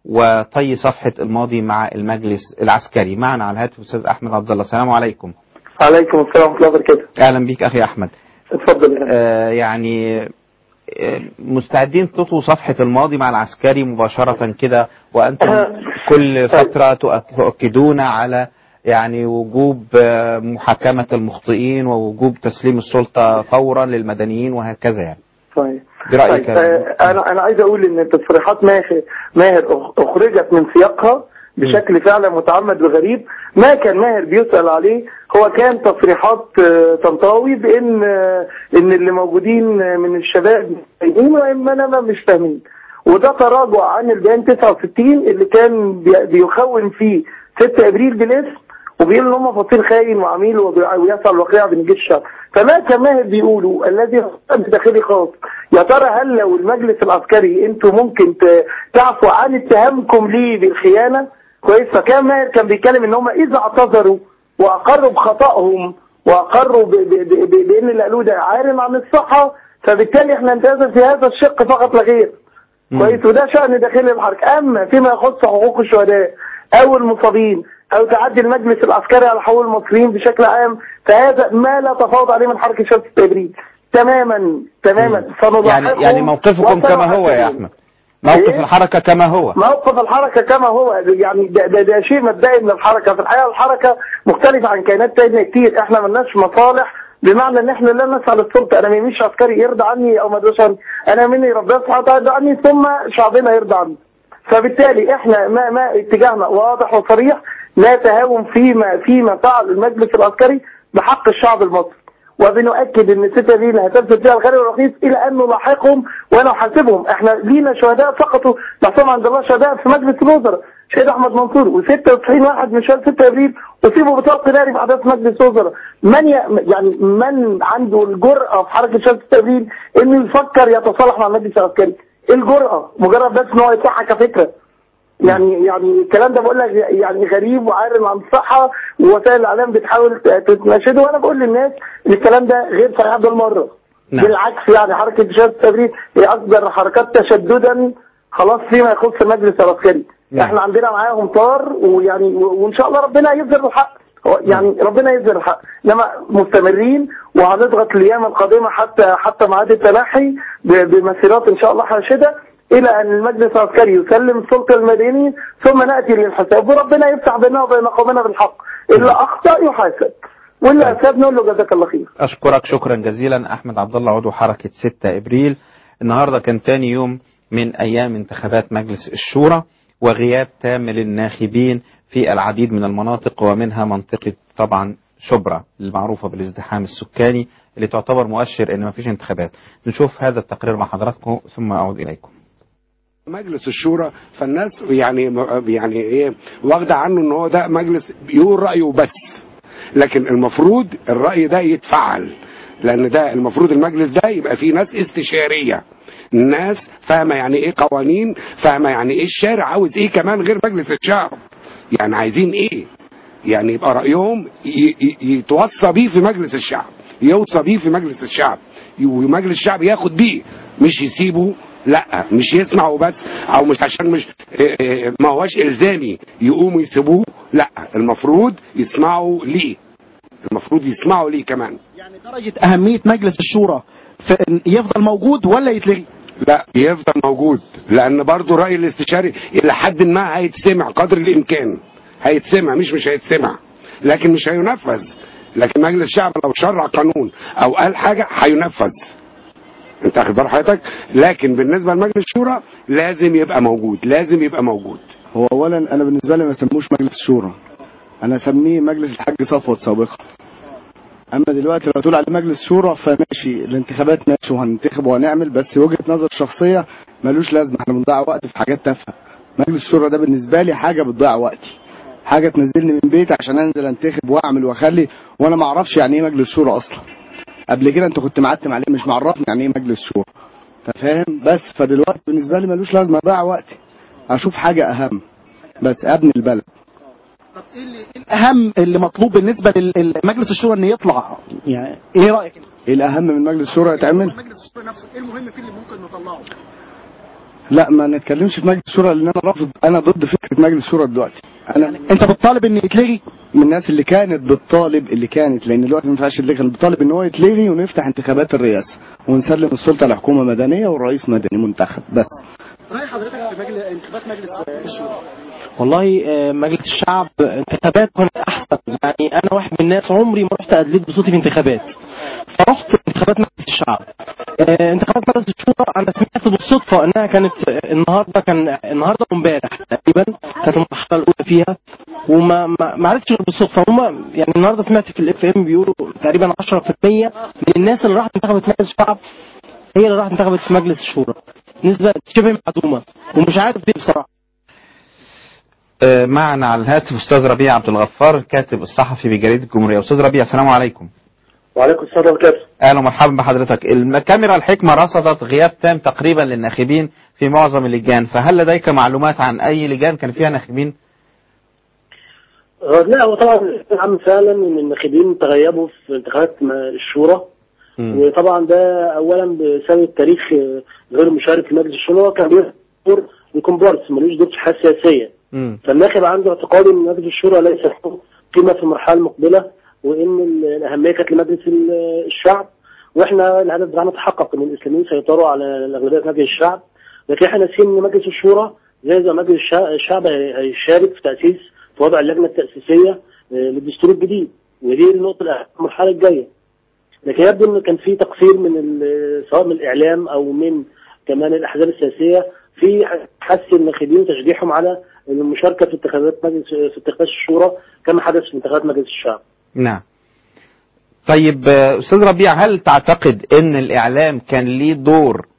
وطي صفحة الماضي مع المجلس العسكري معنا على الهاتف أستاذ أحمد عبد الله السلام عليكم عليكم السلام ورحمة الله وبركاته أهلا بك أخي أحمد اتفضل يا فندم. آه، يعني آه، مستعدين تطووا صفحة الماضي مع العسكري مباشرة كده وأنتم كل فترة تؤك- تؤكدون على يعني وجوب آه، محاكمة المخطئين ووجوب تسليم السلطة فورا للمدنيين وهكذا يعني طيب برأيك طيب آه، انا انا عايز اقول ان تصريحات ماهر ماهر أخ- اخرجت من سياقها بشكل فعلا متعمد وغريب ما كان ماهر بيسأل عليه هو كان تصريحات آه، طنطاوي بان آه، ان اللي موجودين آه، من الشباب فاهمين واما انا مش فاهمين وده تراجع عن البيان 69 اللي كان بي- بيخون فيه 6 ابريل بالاسم وبيقول ان هم فصيل خاين وعميل وبي- ويسعى الواقع بين الجيش الشعب فما كان ماهر بيقولوا الذي خطاب داخلي خاص يا ترى هل لو المجلس العسكري انتوا ممكن ت- تعفوا عن اتهامكم ليه بالخيانه كويس فكان ماهر كان بيتكلم ان هم اذا اعتذروا واقروا بخطأهم واقروا ب- ب- ب- ب- بان اللي قالوه ده عارم عن الصحه فبالتالي احنا ننتظر في هذا الشق فقط لا غير كويس وده شأن داخلي الحركة أما فيما يخص حقوق الشهداء أو المصابين أو تعدي المجلس العسكري على حقوق المصريين بشكل عام فهذا ما لا تفاوض عليه من حركة شمس التبريد تماما تماما يعني يعني موقفكم كما هو يا أحمد موقف إيه؟ الحركة كما هو موقف الحركة كما هو يعني ده, ده, ده شيء مبدئي من الحركة في الحقيقة الحركة مختلفة عن كيانات تانية كتير احنا ملناش مصالح بمعنى ان احنا لا نسعى للسلطة انا ما يهمنيش عسكري يرضى عني او ما يرضاش عني انا مني ربنا سبحانه وتعالى يرضى عني ثم شعبنا يرضى عني فبالتالي احنا ما ما اتجاهنا واضح وصريح لا تهاون فيما فيما فعل المجلس العسكري بحق الشعب المصري وبنؤكد ان الستة دي اللي هتنفذ فيها الغالي والرخيص الى ان نلاحقهم ونحاسبهم احنا لينا شهداء سقطوا محسوم عند الله شهداء في مجلس الوزراء شهيد احمد منصور و96 واحد من شهداء 6 ابريل أصيبوا بطلق ناري في أحداث مجلس وزراء من ي... يعني من عنده الجرأة في حركة شمس التبريد إنه يفكر يتصالح مع المجلس العسكري الجرأة مجرد بس إن هو يصحى كفكرة يعني يعني الكلام ده بقول لك يعني غريب وعارم عن الصحة ووسائل الإعلام بتحاول تناشده وأنا بقول للناس إن الكلام ده غير صحيح بالمرة نعم. بالعكس يعني حركة شمس التبريد هي أكبر حركات تشددا خلاص فيما يخص المجلس العسكري نعم. احنا عندنا معاهم طار ويعني و- وان شاء الله ربنا يظهر الحق هو يعني ربنا يظهر الحق انما مستمرين وهنضغط الايام القادمه حتى حتى ميعاد التلاحي ب- بمسيرات ان شاء الله حاشده الى ان المجلس العسكري يسلم السلطه المدني ثم ناتي للحساب وربنا يفتح بيننا وبين قومنا بالحق اللي اخطا يحاسب واللي اساب نقول له جزاك الله خير أشكرك شكرا جزيلا أحمد عبد الله عضو حركة 6 إبريل النهاردة كان تاني يوم من أيام انتخابات مجلس الشورى وغياب تام للناخبين في العديد من المناطق ومنها منطقة طبعا شبرا المعروفة بالازدحام السكاني اللي تعتبر مؤشر ان مفيش انتخابات نشوف هذا التقرير مع حضراتكم ثم اعود اليكم مجلس الشورى فالناس يعني يعني ايه واخده عنه ان هو ده مجلس بيقول رايه بس لكن المفروض الراي ده يتفعل لان ده المفروض المجلس ده يبقى فيه ناس استشاريه ناس فاهمه يعني ايه قوانين فاهمه يعني ايه الشارع عاوز ايه كمان غير مجلس الشعب يعني عايزين ايه يعني يبقى رايهم ي- ي- يتوصى بيه في مجلس الشعب يوصى بيه في مجلس الشعب ومجلس الشعب ياخد بيه مش يسيبه لا مش يسمعوا بس او مش عشان مش إيه إيه ما هوش الزامي يقوموا يسيبوه لا المفروض يسمعوا ليه المفروض يسمعوا ليه كمان يعني درجة أهمية مجلس الشورى في إن يفضل موجود ولا يتلغي؟ لا يفضل موجود لان برضو راي الاستشاري الى حد ما هيتسمع قدر الامكان هيتسمع مش مش هيتسمع لكن مش هينفذ لكن مجلس الشعب لو شرع قانون او قال حاجه هينفذ انت واخد بال حضرتك لكن بالنسبه لمجلس الشورى لازم يبقى موجود لازم يبقى موجود هو اولا انا بالنسبه لي ما اسموش مجلس الشورى انا اسميه مجلس الحاج صفوت سابقا اما دلوقتي لو تقول عليه مجلس شورى فماشي الانتخابات ماشي وهننتخب وهنعمل بس وجهه نظر شخصيه ملوش لازمه احنا بنضيع وقت في حاجات تافهه مجلس الشورى ده بالنسبه لي حاجه بتضيع وقتي حاجه تنزلني من بيتي عشان انزل انتخب واعمل واخلي وانا ما اعرفش يعني ايه مجلس شورى اصلا قبل كده انت كنت معتم عليه مش معرفني يعني ايه مجلس شورى انت فاهم بس فدلوقتي بالنسبه لي ملوش لازمه اضيع وقتي اشوف حاجه اهم بس ابني البلد طب إيه اللي إيه الأهم اللي مطلوب بالنسبة لمجلس الشورى إن يطلع؟ يعني إيه رأيك أنت؟ ايه الاهم من مجلس الشورى يتعمل مجلس الشورى نفسه إيه المهم فيه اللي ممكن نطلعه؟ لا ما نتكلمش في مجلس الشورى لان انا رافض انا ضد فكره مجلس الشورى دلوقتي انا أنت بتطالب إن يتلغي؟ من الناس اللي كانت بتطالب اللي كانت لان دلوقتي ما ينفعش يتلغي اللي بتطالب ان هو يتلغي ونفتح انتخابات الرئاسه ونسلم السلطه لحكومه مدنيه والرئيس مدني منتخب بس رأي حضرتك في مجلس انتخابات مجلس الشورى؟ والله آه، مجلس الشعب انتخابات كانت احسن يعني انا واحد من الناس عمري ما رحت ادليت بصوتي في انتخابات فرحت انتخابات مجلس الشعب آه، انتخابات مجلس الشورى انا سمعت بالصدفه انها كانت آه، النهارده كان النهارده وامبارح تقريبا كانت المرحله الاولى فيها وما ما ما عرفتش غير بالصدفه هم يعني النهارده سمعت في الاف ام بيقولوا تقريبا 10% من الناس اللي راحت انتخبت مجلس الشعب هي اللي راحت انتخبت في مجلس الشورى نسبه شبه معدومه ومش عارف ليه بصراحه آه، معنا على الهاتف استاذ ربيع عبد الغفار الكاتب الصحفي بجريده الجمهوريه استاذ ربيع السلام عليكم وعليكم السلام وبركاته اهلا ومرحبا بحضرتك الكاميرا الحكمه رصدت غياب تام تقريبا للناخبين في معظم اللجان فهل لديك معلومات عن اي لجان كان فيها ناخبين آه، لا هو طبعا عام فعلا ان الناخبين تغيبوا في انتخابات م- الشورى وطبعا ده اولا بسبب التاريخ آه، غير المشارك في مجلس الشورى كان ليه دور الكومبارس ملوش دور في الحياه السياسيه مم. فالناخب عنده اعتقاد ان مجلس الشورى ليس له قيمه في المرحله المقبله وان ال- الاهميه كانت لمجلس ال- الشعب واحنا الهدف بتاعنا تحقق ان الاسلاميين سيطروا على الاغلبيه في مجلس الشعب لكن احنا ناسيين ان مجلس الشورى زي زي مجلس الشع- الشعب هي- هيشارك في تاسيس في وضع اللجنه التاسيسيه آه، للدستور الجديد ودي النقطه الأهم في المرحله الجايه لكن يبدو ان كان في تقصير من ال- سواء من الاعلام او من كمان الاحزاب السياسيه في حث الناخبين وتشجيعهم على المشاركه في انتخابات مجلس في انتخابات الشورى كما حدث في انتخابات مجلس الشعب. نعم طيب آه، استاذ ربيع هل تعتقد ان الاعلام كان ليه دور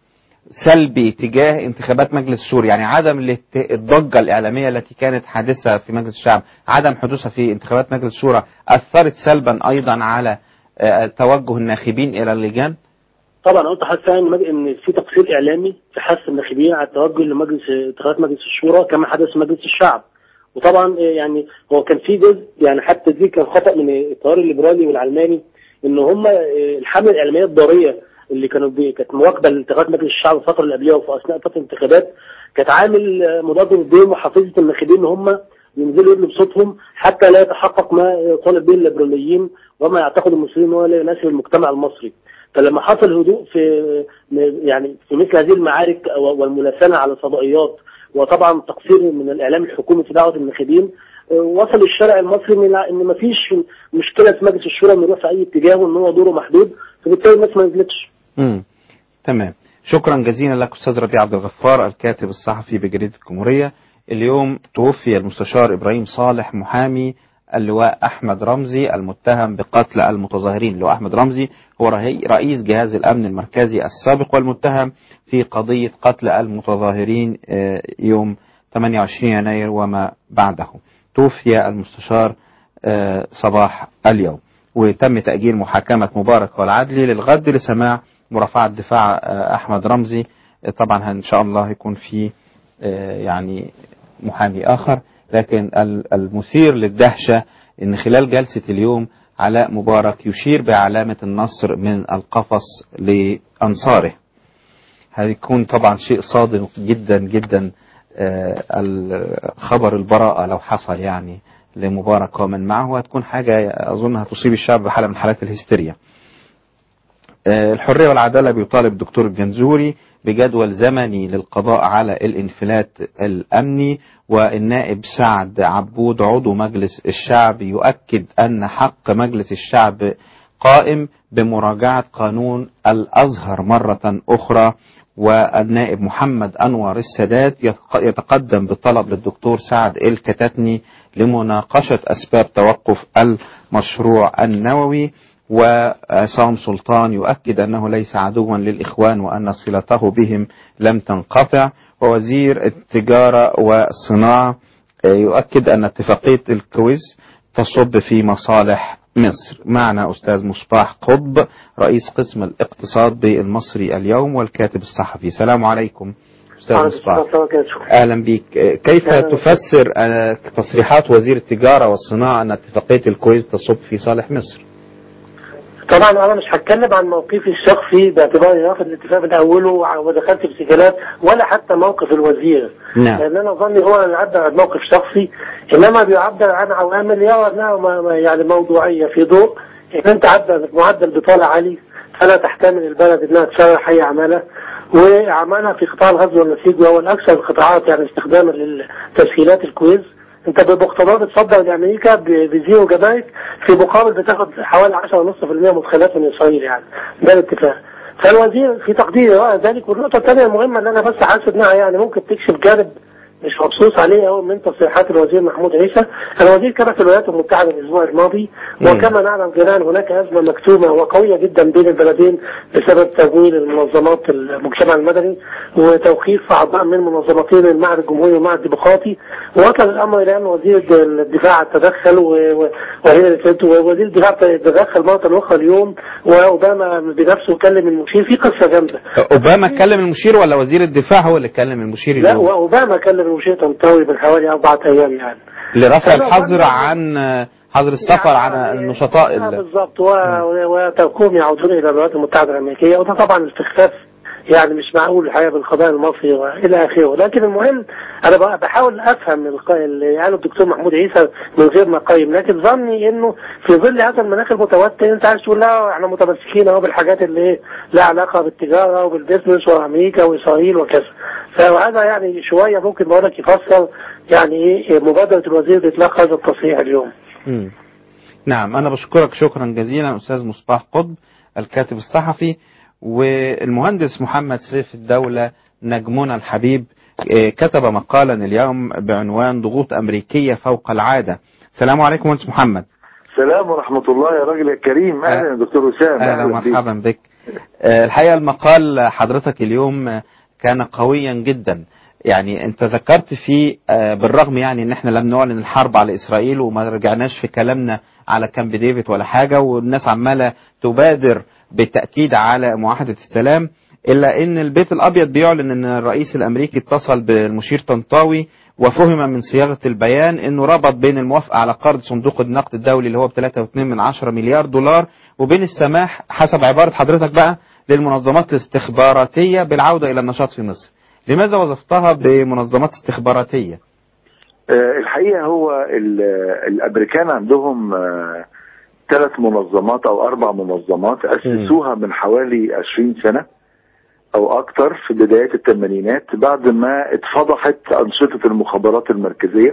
سلبي تجاه انتخابات مجلس الشورى يعني عدم الاهت- الضجة الإعلامية التي كانت حادثة في مجلس الشعب عدم حدوثها في انتخابات مجلس الشورى أثرت سلبا أيضا على آه، توجه الناخبين إلى اللجان طبعا قلت حاسس ان مج- ان في تقصير اعلامي في حث الناخبين على التوجه لمجلس انتخابات مجلس الشورى كما حدث في مجلس الشعب وطبعا آه، يعني هو كان في جزء يعني حتى دي كان خطا من التيار الليبرالي والعلماني ان هم آه، الحمله الاعلاميه الضاريه اللي كانوا بي كانت مواكبه لانتخابات مجلس الشعب الفتره اللي قبلها وفي اثناء فتره الانتخابات كانت عامل آه، مضاد بين محافظه الناخبين ان هم ينزلوا يدلوا بصوتهم حتى لا يتحقق ما يطالب به الليبراليين وما يعتقد المسلمين ان هو لا يناسب المجتمع المصري فلما حصل هدوء في يعني في مثل هذه المعارك والملاسنه على الفضائيات وطبعا تقصير من الاعلام الحكومي في دعوه الناخبين وصل الشارع المصري من ان ما فيش مشكله في مجلس الشورى انه يروح في اي اتجاه وان هو دوره محدود فبالتالي الناس ما نزلتش. مم. تمام شكرا جزيلا لك أستاذ ربيع عبد الغفار الكاتب الصحفي بجريدة الجمهورية اليوم توفي المستشار إبراهيم صالح محامي اللواء أحمد رمزي المتهم بقتل المتظاهرين اللواء أحمد رمزي هو رهي- رئيس جهاز الأمن المركزي السابق والمتهم في قضية قتل المتظاهرين آه، يوم 28 يناير وما بعده توفي المستشار آه، صباح اليوم وتم تأجيل محاكمة مبارك والعدلي للغد لسماع مرافعة دفاع آه، أحمد رمزي آه، طبعا إن شاء الله هيكون في آه، يعني محامي آخر لكن ال- المثير للدهشة إن خلال جلسة اليوم علاء مبارك يشير بعلامة النصر من القفص لأنصاره هيكون طبعا شيء صادم جدا جدا آه، ال- خبر البراءة لو حصل يعني لمبارك ومن معه هتكون حاجة أظن هتصيب الشعب بحالة من حالات الهستيريا آه، الحرية والعدالة بيطالب الدكتور الجنزوري بجدول زمني للقضاء على الانفلات الأمني والنائب سعد عبود عضو مجلس الشعب يؤكد أن حق مجلس الشعب قائم بمراجعة قانون الأزهر مرة أخرى والنائب محمد أنور السادات يتق- يتقدم بطلب للدكتور سعد الكتاتني لمناقشة أسباب توقف المشروع النووي وعصام سلطان يؤكد أنه ليس عدوا للإخوان وأن صلته بهم لم تنقطع ووزير التجارة والصناعة آه، يؤكد أن اتفاقية الكويز تصب في مصالح مصر معنا أستاذ مصباح قطب رئيس قسم الاقتصاد بالمصري اليوم والكاتب الصحفي السلام عليكم أستاذ مصباح أهلا بك آه، كيف أهلا. تفسر آه، تصريحات وزير التجارة والصناعة أن اتفاقية الكويز تصب في صالح مصر طبعا انا مش هتكلم عن موقفي الشخصي باعتبار اني واخد الاتفاق من اوله ودخلت في سجالات ولا حتى موقف الوزير نعم. لان انا ظني هو اللي يعبر عن موقف شخصي انما بيعبر عن عوامل يرى انها ما- ما- يعني موضوعيه في ضوء ان انت عندك معدل بطاله عالي فلا تحتمل البلد انها تشرح اي عماله وعملها في قطاع الغزو والنسيج وهو الاكثر القطاعات يعني استخداما للتسهيلات الكويز انت بمقتضاه بتصدر لامريكا ب- بزيرو جمارك في مقابل بتاخد حوالي 10.5% مدخلات من اسرائيل يعني ده الاتفاق فالوزير في تقديري رأى ذلك والنقطة الثانية المهمة اللي أنا بس حاسس إنها يعني ممكن تكشف جانب مش مبسوط عليه أوي من تصريحات الوزير محمود عيسى الوزير كان في الولايات المتحدة الأسبوع الماضي وكما نعلم جميعا هناك أزمة مكتومة وقوية جدا بين البلدين بسبب تمويل المنظمات المجتمع المدني وتوقيف أعضاء من منظمتين المعهد الجمهوري والمعهد الديمقراطي ووصل الأمر إلى أن وزير الدفاع تدخل و- و- وهيلاري كلينتون ووزير الدفاع تدخل مرة أخرى اليوم وأوباما بنفسه كلم المشير في قصة جامدة أوباما كلم المشير ولا وزير الدفاع هو اللي كلم المشير لا اليوم وأوباما كلم المشير طنطاوي من حوالي أربعة أيام يعني لرفع أنا الحظر أظن- عن حظر السفر عن النشطاء آه ال- بالظبط و- و- وتركهم يعودون الى الولايات المتحده الامريكيه وده طبعا استخفاف يعني مش معقول الحقيقه بالقضاء المصري والى اخره لكن المهم انا بقى بحاول افهم الق- اللي قاله الدكتور محمود عيسى من غير ما اقيم لكن ظني انه في ظل هذا المناخ المتوتر انت عايز تقول لا احنا متمسكين اهو بالحاجات اللي ايه لها علاقه بالتجاره وبالبزنس وامريكا واسرائيل وكذا فهذا يعني شويه ممكن بقول لك يفسر يعني ايه مبادره الوزير باطلاق هذا التصريح اليوم مم. نعم أنا بشكرك شكرا جزيلا أستاذ مصباح قطب الكاتب الصحفي والمهندس محمد سيف الدولة نجمنا الحبيب آه، كتب مقالا اليوم بعنوان ضغوط أمريكية فوق العادة السلام عليكم مهندس محمد السلام ورحمة الله يا راجل يا كريم أهلا يا دكتور وسام أهلا بيك. ومرحبا بك آه، الحقيقة المقال حضرتك اليوم آه، كان قويا جدا يعني انت ذكرت في آه، بالرغم يعني ان احنا لم نعلن الحرب على اسرائيل وما رجعناش في كلامنا على كامب ديفيد ولا حاجه والناس عماله تبادر بالتاكيد على معاهده السلام الا ان البيت الابيض بيعلن ان الرئيس الامريكي اتصل بالمشير طنطاوي وفهم من صياغه البيان انه ربط بين الموافقه على قرض صندوق النقد الدولي اللي هو ب 3.2 من 10 مليار دولار وبين السماح حسب عباره حضرتك بقى للمنظمات الاستخباراتيه بالعوده الى النشاط في مصر. لماذا وصفتها بمنظمات استخباراتيه؟ آه، الحقيقة هو ال- الأمريكان عندهم ثلاث منظمات أو أربع منظمات أسسوها من حوالي 20 سنة أو أكتر في بدايات الثمانينات بعد ما اتفضحت أنشطة المخابرات المركزية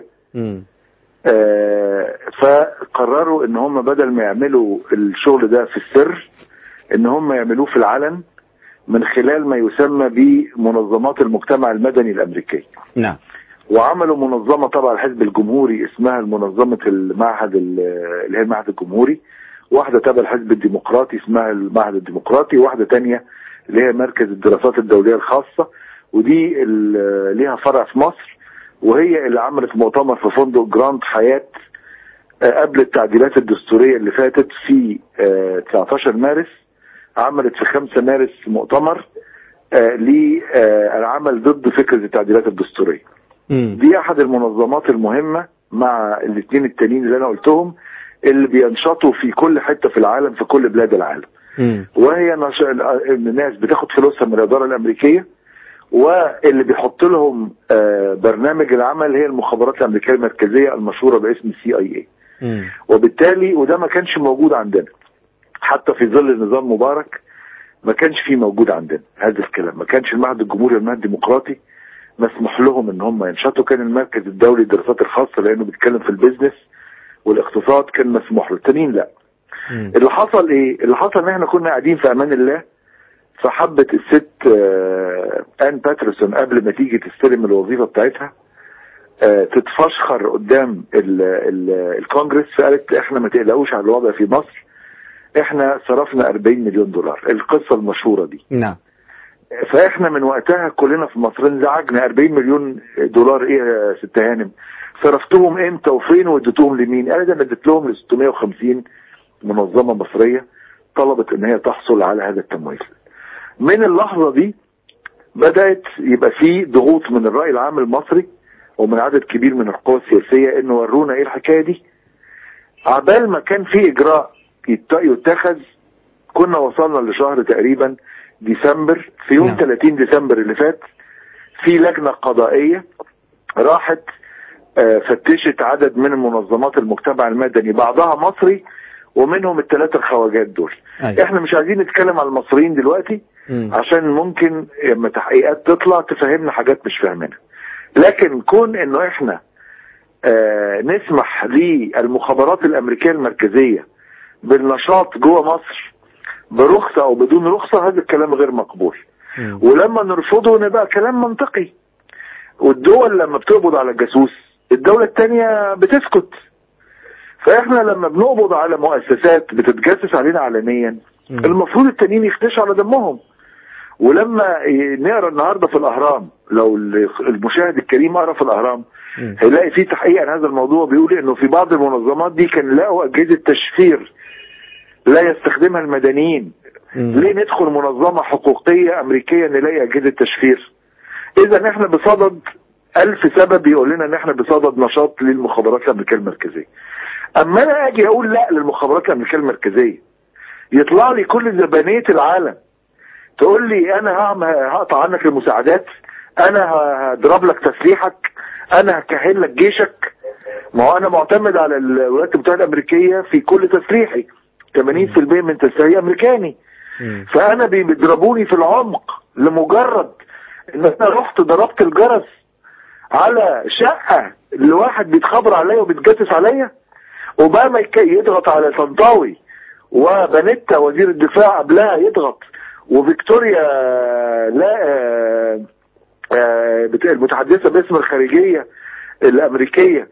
آه، فقرروا ان هم بدل ما يعملوا الشغل ده في السر ان هم يعملوه في العلن من خلال ما يسمى بمنظمات المجتمع المدني الامريكيه نعم وعملوا منظمه طبعا الحزب الجمهوري اسمها منظمه المعهد ال- اللي هي المعهد الجمهوري واحده تبع الحزب الديمقراطي اسمها المعهد الديمقراطي واحده تانية اللي هي مركز الدراسات الدوليه الخاصه ودي ال- ليها فرع في مصر وهي اللي عملت مؤتمر في فندق جراند حياة آه، قبل التعديلات الدستورية اللي فاتت في آه، 19 مارس عملت في 5 مارس مؤتمر آه، للعمل ضد فكرة التعديلات الدستورية دي احد المنظمات المهمة مع الاثنين التانيين اللي انا قلتهم اللي بينشطوا في كل حتة في العالم في كل بلاد العالم وهي نش... الناس بتاخد فلوسها من الإدارة الأمريكية واللي بيحط لهم آه، برنامج العمل هي المخابرات الأمريكية المركزية المشهورة باسم سي اي اي وبالتالي وده ما كانش موجود عندنا حتى في ظل نظام مبارك ما كانش فيه موجود عندنا هذا الكلام ما كانش المعهد الجمهوري والمعهد الديمقراطي مسموح لهم ان هم ينشطوا كان المركز الدولي للدراسات الخاصه لانه بيتكلم في البيزنس والاقتصاد كان مسموح له التانيين لا اللي حصل ايه اللي حصل ان احنا كنا قاعدين في امان الله فحبت الست آه، ان باترسون قبل ما تيجي تستلم الوظيفه بتاعتها آه، تتفشخر قدام ال ال الكونجرس فقالت احنا ما تقلقوش على الوضع في مصر احنا صرفنا 40 مليون دولار القصه المشهوره دي نعم فاحنا من وقتها كلنا في مصر انزعجنا 40 مليون دولار ايه يا ست هانم صرفتهم امتى وفين واديتهم لمين قال ده انا اديت لهم ل 650 منظمه مصريه طلبت ان هي تحصل على هذا التمويل من اللحظه دي بدات يبقى في ضغوط من الراي العام المصري ومن عدد كبير من القوى السياسيه انه ورونا ايه الحكايه دي عبال ما كان في اجراء يت- يتخذ كنا وصلنا لشهر تقريبا ديسمبر في يوم 30 ديسمبر اللي فات في لجنة قضائية راحت آه، فتشت عدد من منظمات المجتمع المدني بعضها مصري ومنهم الثلاثة الخواجات دول أيوة. احنا مش عايزين نتكلم على المصريين دلوقتي عشان ممكن لما تحقيقات تطلع تفهمنا حاجات مش فاهمينها لكن كون انه احنا آه نسمح للمخابرات الامريكيه المركزيه بالنشاط جوه مصر برخصه او بدون رخصه هذا الكلام غير مقبول ولما نرفضه نبقى كلام منطقي والدول لما بتقبض على الجاسوس الدولة التانية بتسكت فاحنا لما بنقبض على مؤسسات بتتجسس علينا علنيا المفروض التانيين يختشوا على دمهم ولما نقرا النهارده في الاهرام لو المشاهد الكريم قرا في الاهرام هيلاقي في تحقيق عن هذا الموضوع بيقول انه في بعض المنظمات دي كان لقوا اجهزه تشفير لا يستخدمها المدنيين ليه ندخل منظمه حقوقيه امريكيه نلاقي اجهزه تشفير اذا احنا بصدد ألف سبب يقول لنا ان احنا بصدد نشاط للمخابرات الامريكيه المركزيه اما انا اجي اقول لا للمخابرات الامريكيه المركزيه يطلع لي كل زبانيه العالم تقول لي انا هعمل هقطع عنك المساعدات انا هضرب لك تسليحك انا هكهل لك جيشك ما هو انا معتمد على الولايات المتحده الامريكيه في كل تسليحي 80% من تسليحي امريكاني فانا بيضربوني في العمق لمجرد ان انا رحت ضربت الجرس على شقه لواحد بيتخبر عليا وبيتجسس عليا اوباما يضغط على طنطاوي وبنتا وزير الدفاع قبلها يضغط وفيكتوريا لا آه آه المتحدثه باسم الخارجيه الامريكيه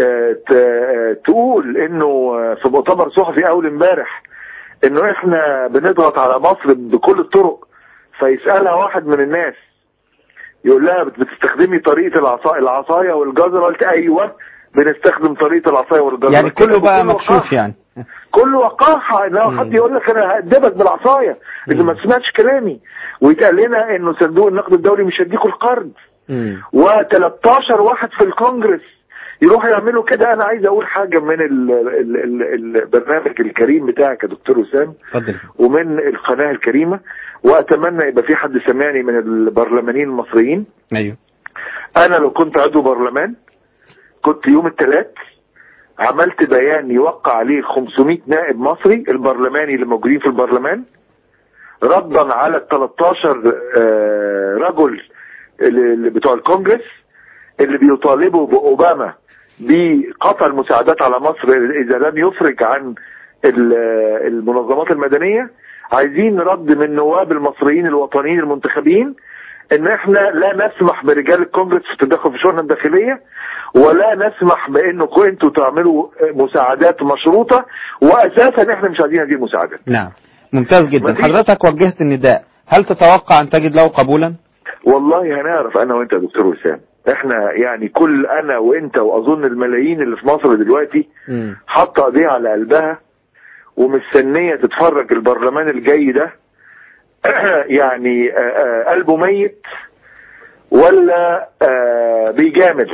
آه تقول انه في مؤتمر صحفي اول امبارح انه احنا بنضغط على مصر بكل الطرق فيسالها واحد من الناس يقول لها بت- بتستخدمي طريقه العصا العصايه والجزره قلت ايوه بنستخدم طريقه العصايه والجزره يعني كله بقى كله مكشوف وقاحة. يعني كل وقاحه ان لو حد يقول لك انا هأدبك بالعصايه اذا ما سمعتش كلامي ويتقال لنا انه صندوق النقد الدولي مش هيديكوا القرض و13 واحد في الكونجرس يروحوا يعملوا كده انا عايز اقول حاجه من ال ال ال البرنامج الكريم بتاعك يا دكتور وسام اتفضل ومن القناه الكريمه واتمنى يبقى في حد سمعني من البرلمانيين المصريين ايوه انا لو كنت عضو برلمان كنت يوم الثلاث عملت بيان يوقع عليه 500 نائب مصري البرلماني اللي موجودين في البرلمان ردا على ال 13 آه، رجل اللي اللي بتوع الكونجرس اللي بيطالبوا باوباما بقطع المساعدات على مصر اذا لم يفرج عن ال- المنظمات المدنيه عايزين رد من نواب المصريين الوطنيين المنتخبين ان احنا لا نسمح برجال الكونجرس في التدخل في شؤوننا الداخليه ولا نسمح بانكم انتوا تعملوا مساعدات مشروطه واساسا احنا مش عايزين هذه المساعدات نعم ممتاز جدا مفيش. حضرتك وجهت النداء هل تتوقع ان تجد له قبولا والله هنعرف انا وانت يا دكتور وسام احنا يعني كل انا وانت واظن الملايين اللي في مصر دلوقتي حاطه ايديها على قلبها ومستنيه تتفرج البرلمان الجاي ده يعني آه، آه، قلبه ميت ولا آه، بيجامل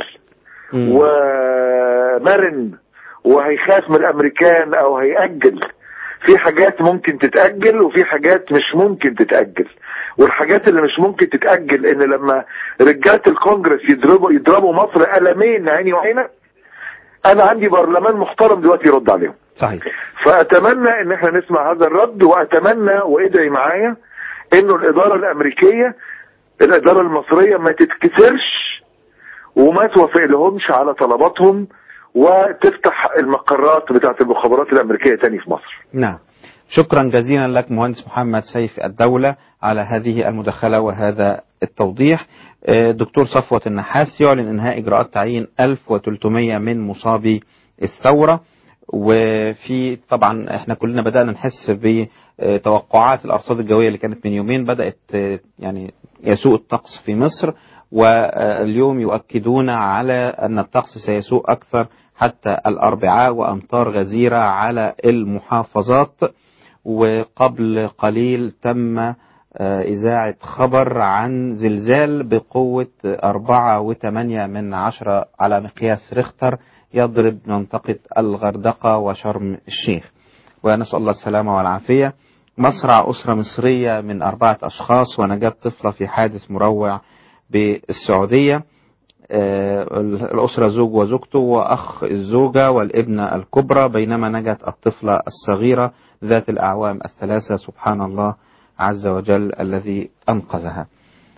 ومرن وهيخاف من الامريكان او هيأجل في حاجات ممكن تتأجل وفي حاجات مش ممكن تتأجل والحاجات اللي مش ممكن تتأجل ان لما رجالة الكونجرس يضربوا يضربوا مصر قلمين عيني وعينك انا عندي برلمان محترم دلوقتي يرد عليهم صحيح فاتمنى ان احنا نسمع هذا الرد واتمنى وادعي معايا انه الاداره الامريكيه الاداره المصريه ما تتكسرش وما توافق لهمش على طلباتهم وتفتح المقرات بتاعت المخابرات الامريكيه تاني في مصر نعم شكرا جزيلا لك مهندس محمد سيف الدولة على هذه المداخلة وهذا التوضيح آه، دكتور صفوة النحاس يعلن انهاء اجراءات تعيين 1300 من مصابي الثورة وفي طبعا احنا كلنا بدأنا نحس بتوقعات الارصاد الجوية اللي كانت من يومين بدأت آه، يعني يسوء الطقس في مصر واليوم يؤكدون على ان الطقس سيسوء اكثر حتى الاربعاء وامطار غزيرة على المحافظات وقبل قليل تم آه، إذاعة خبر عن زلزال بقوة أربعة وثمانية من عشرة على مقياس ريختر يضرب منطقة الغردقة وشرم الشيخ ونسأل الله السلامة والعافية مصرع أسرة مصرية من أربعة أشخاص ونجاة طفلة في حادث مروع بالسعودية آه، الأسرة زوج وزوجته وأخ الزوجة والابنة الكبرى بينما نجت الطفلة الصغيرة ذات الأعوام الثلاثة سبحان الله عز وجل الذي أنقذها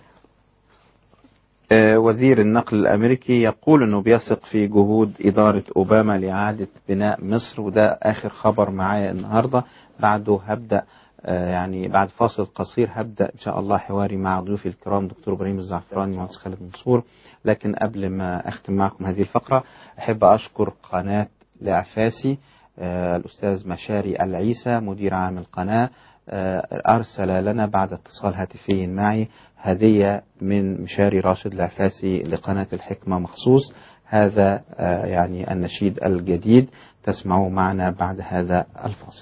آه، وزير النقل الأمريكي يقول أنه بيثق في جهود إدارة أوباما لإعادة بناء مصر وده آخر خبر معايا النهاردة بعده هبدأ آه، يعني بعد فاصل قصير هبدأ إن شاء الله حواري مع ضيوفي الكرام دكتور إبراهيم الزعفراني ومهندس خالد منصور لكن قبل ما أختم معكم هذه الفقرة أحب أشكر قناة لعفاسي آه، الأستاذ مشاري العيسى مدير عام القناة آه، أرسل لنا بعد اتصال هاتفي معي هدية من مشاري راشد العفاسي لقناة الحكمة مخصوص هذا آه، يعني النشيد الجديد تسمعوه معنا بعد هذا الفاصل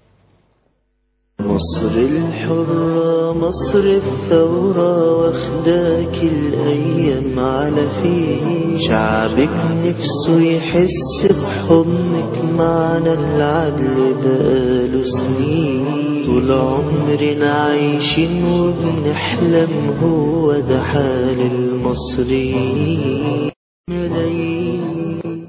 مصر الحرة مصر الثورة واخداك الأيام على فيه شعبك نفسه يحس بحضنك معنا العدل بقاله سنين طول عمرنا عايشين وبنحلم هو ده حال المصريين ملايين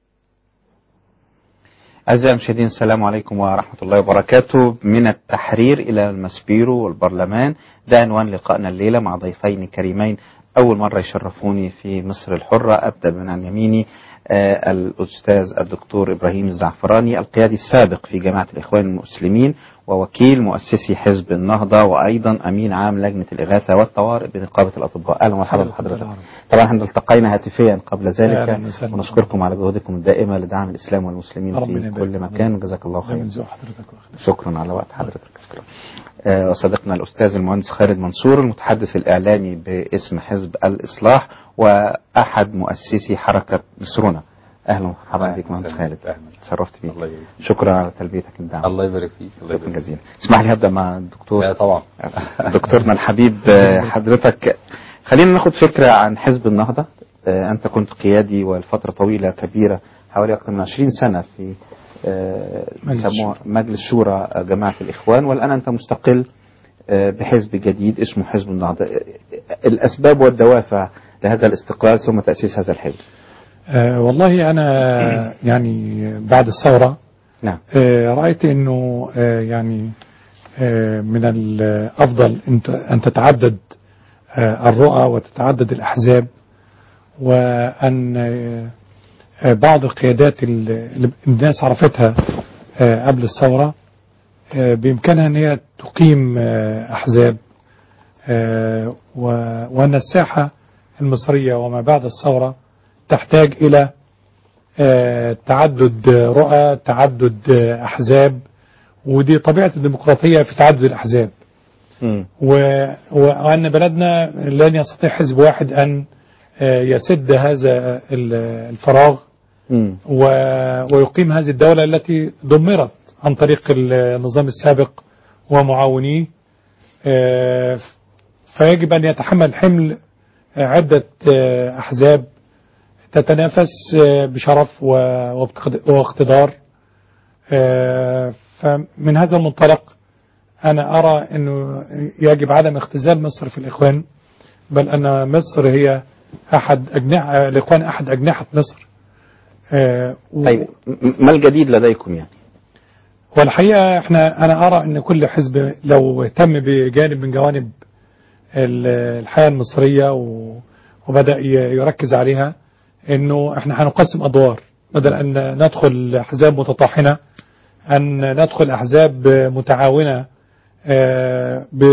أعزائي المشاهدين السلام عليكم ورحمة الله وبركاته من التحرير إلى المسبيرو والبرلمان ده عنوان لقائنا الليلة مع ضيفين كريمين أول مرة يشرفوني في مصر الحرة أبدأ من عن يميني آه، الأستاذ الدكتور إبراهيم الزعفراني القيادي السابق في جماعة الإخوان المسلمين ووكيل مؤسسي حزب النهضة وأيضا أمين عام لجنة الإغاثة والطوارئ بنقابة الأطباء أهلا ومرحبا بحضرتك طبعا احنا التقينا هاتفيا قبل ذلك أهلاً وسهلاً. ونشكركم على جهودكم الدائمة لدعم الإسلام والمسلمين ربنا في يبارك كل فيك. مكان وجزاك الله ده خيرا من ذوق حضرتك واخلاق. شكرا على وقت حضرتك شكرا آه، وصديقنا الأستاذ المهندس خالد منصور المتحدث الإعلامي باسم حزب الإصلاح وأحد مؤسسي حركة مصرنا أهلا ومرحبا بك مهندس خالد تشرفت بيك شكرا على تلبيتك الدعوة الله يبارك فيك الله شكرا جزيلا اسمح لي هبدأ مع الدكتور لا طبعا دكتورنا الحبيب آه، حضرتك خلينا ناخد فكرة عن حزب النهضة آه، أنت كنت قيادي ولفترة طويلة كبيرة حوالي أكثر من 20 سنة في آه، مجلس بيسموها مجلس شورى آه، جماعة الإخوان والآن أنت مستقل آه، بحزب جديد اسمه حزب النهضة آه، الأسباب والدوافع لهذا الاستقلال ثم تأسيس هذا الحزب آه والله أنا يعني بعد الثورة نعم آه رأيت أنه آه يعني آه من الأفضل أنت- أن تتعدد آه الرؤى وتتعدد الأحزاب وأن آه آه، بعض القيادات اللي الناس عرفتها آه قبل الثورة آه بإمكانها أن هي تقيم آه أحزاب آه و- وأن الساحة المصرية وما بعد الثورة تحتاج إلى آه، تعدد رؤى تعدد آه، أحزاب ودي طبيعة الديمقراطية في تعدد الأحزاب و- وأن بلدنا لن يستطيع حزب واحد أن آه، يسد هذا ال- الفراغ و- ويقيم هذه الدولة التي دمرت عن طريق النظام السابق ومعاونيه آه، فيجب أن يتحمل حمل آه، عدة آه، أحزاب تتنافس آه، بشرف و- وابتقد- واقتدار آه، فمن هذا المنطلق أنا أرى أنه يجب عدم اختزال مصر في الإخوان بل أن مصر هي أحد أجنحة الإخوان أحد أجنحة مصر آه، و- طيب م- ما الجديد لديكم يعني والحقيقة احنا أنا أرى أن كل حزب لو اهتم بجانب من جوانب ال- الحياة المصرية و- وبدأ ي- يركز عليها أنه احنا هنقسم أدوار بدل أن ندخل أحزاب متطاحنة أن ندخل أحزاب متعاونة آه، ب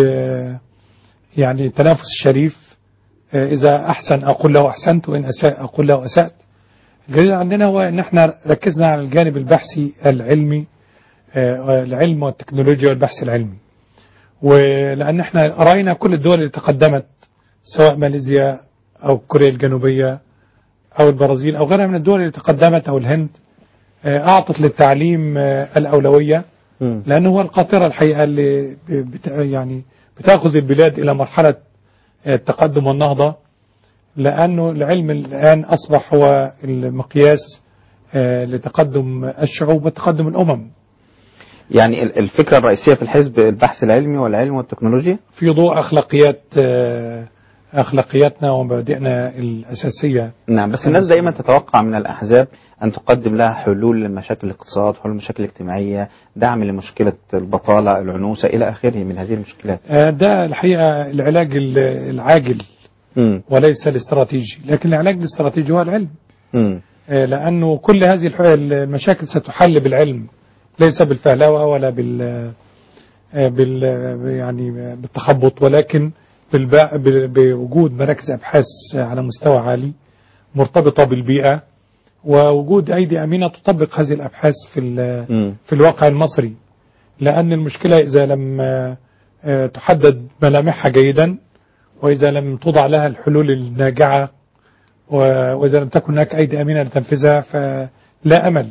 يعني تنافس شريف آه، إذا أحسن أقول له أحسنت وإن أساء أقول له أسأت الجديد عندنا هو أن احنا ركزنا على الجانب البحثي العلمي آه، العلم والتكنولوجيا والبحث العلمي ولأن احنا رأينا كل الدول اللي تقدمت سواء ماليزيا أو كوريا الجنوبية أو البرازيل أو غيرها من الدول اللي تقدمت أو الهند آه، أعطت للتعليم آه، الأولوية لأنه هو القاطرة الحقيقة اللي بت يعني بتأخذ البلاد إلى مرحلة آه، التقدم والنهضة لأنه العلم الآن أصبح هو المقياس آه، لتقدم الشعوب وتقدم الأمم يعني ال- الفكرة الرئيسية في الحزب البحث العلمي والعلم والتكنولوجيا في ضوء أخلاقيات آه، أخلاقياتنا ومبادئنا الأساسية نعم بس الناس دائما تتوقع من الأحزاب أن تقدم لها حلول لمشاكل الاقتصاد حلول لمشاكل الاجتماعية دعم لمشكلة البطالة العنوسة إلى آخره من هذه المشكلات آه، ده الحقيقة العلاج ال- العاجل مم. وليس الاستراتيجي لكن العلاج الاستراتيجي هو العلم مم. آه، لأنه كل هذه الح- المشاكل ستحل بالعلم ليس بالفهلوة ولا بال آه، بال يعني بالتخبط ولكن بالبا- ب- بوجود مراكز أبحاث على مستوى عالي مرتبطة بالبيئة ووجود أيدي أمينة تطبق هذه الأبحاث في ال- مم. في الواقع المصري لأن المشكلة إذا لم آه، آه، تحدد ملامحها جيدا وإذا لم توضع لها الحلول الناجعة و- وإذا لم تكن هناك أيدي أمينة لتنفيذها فلا أمل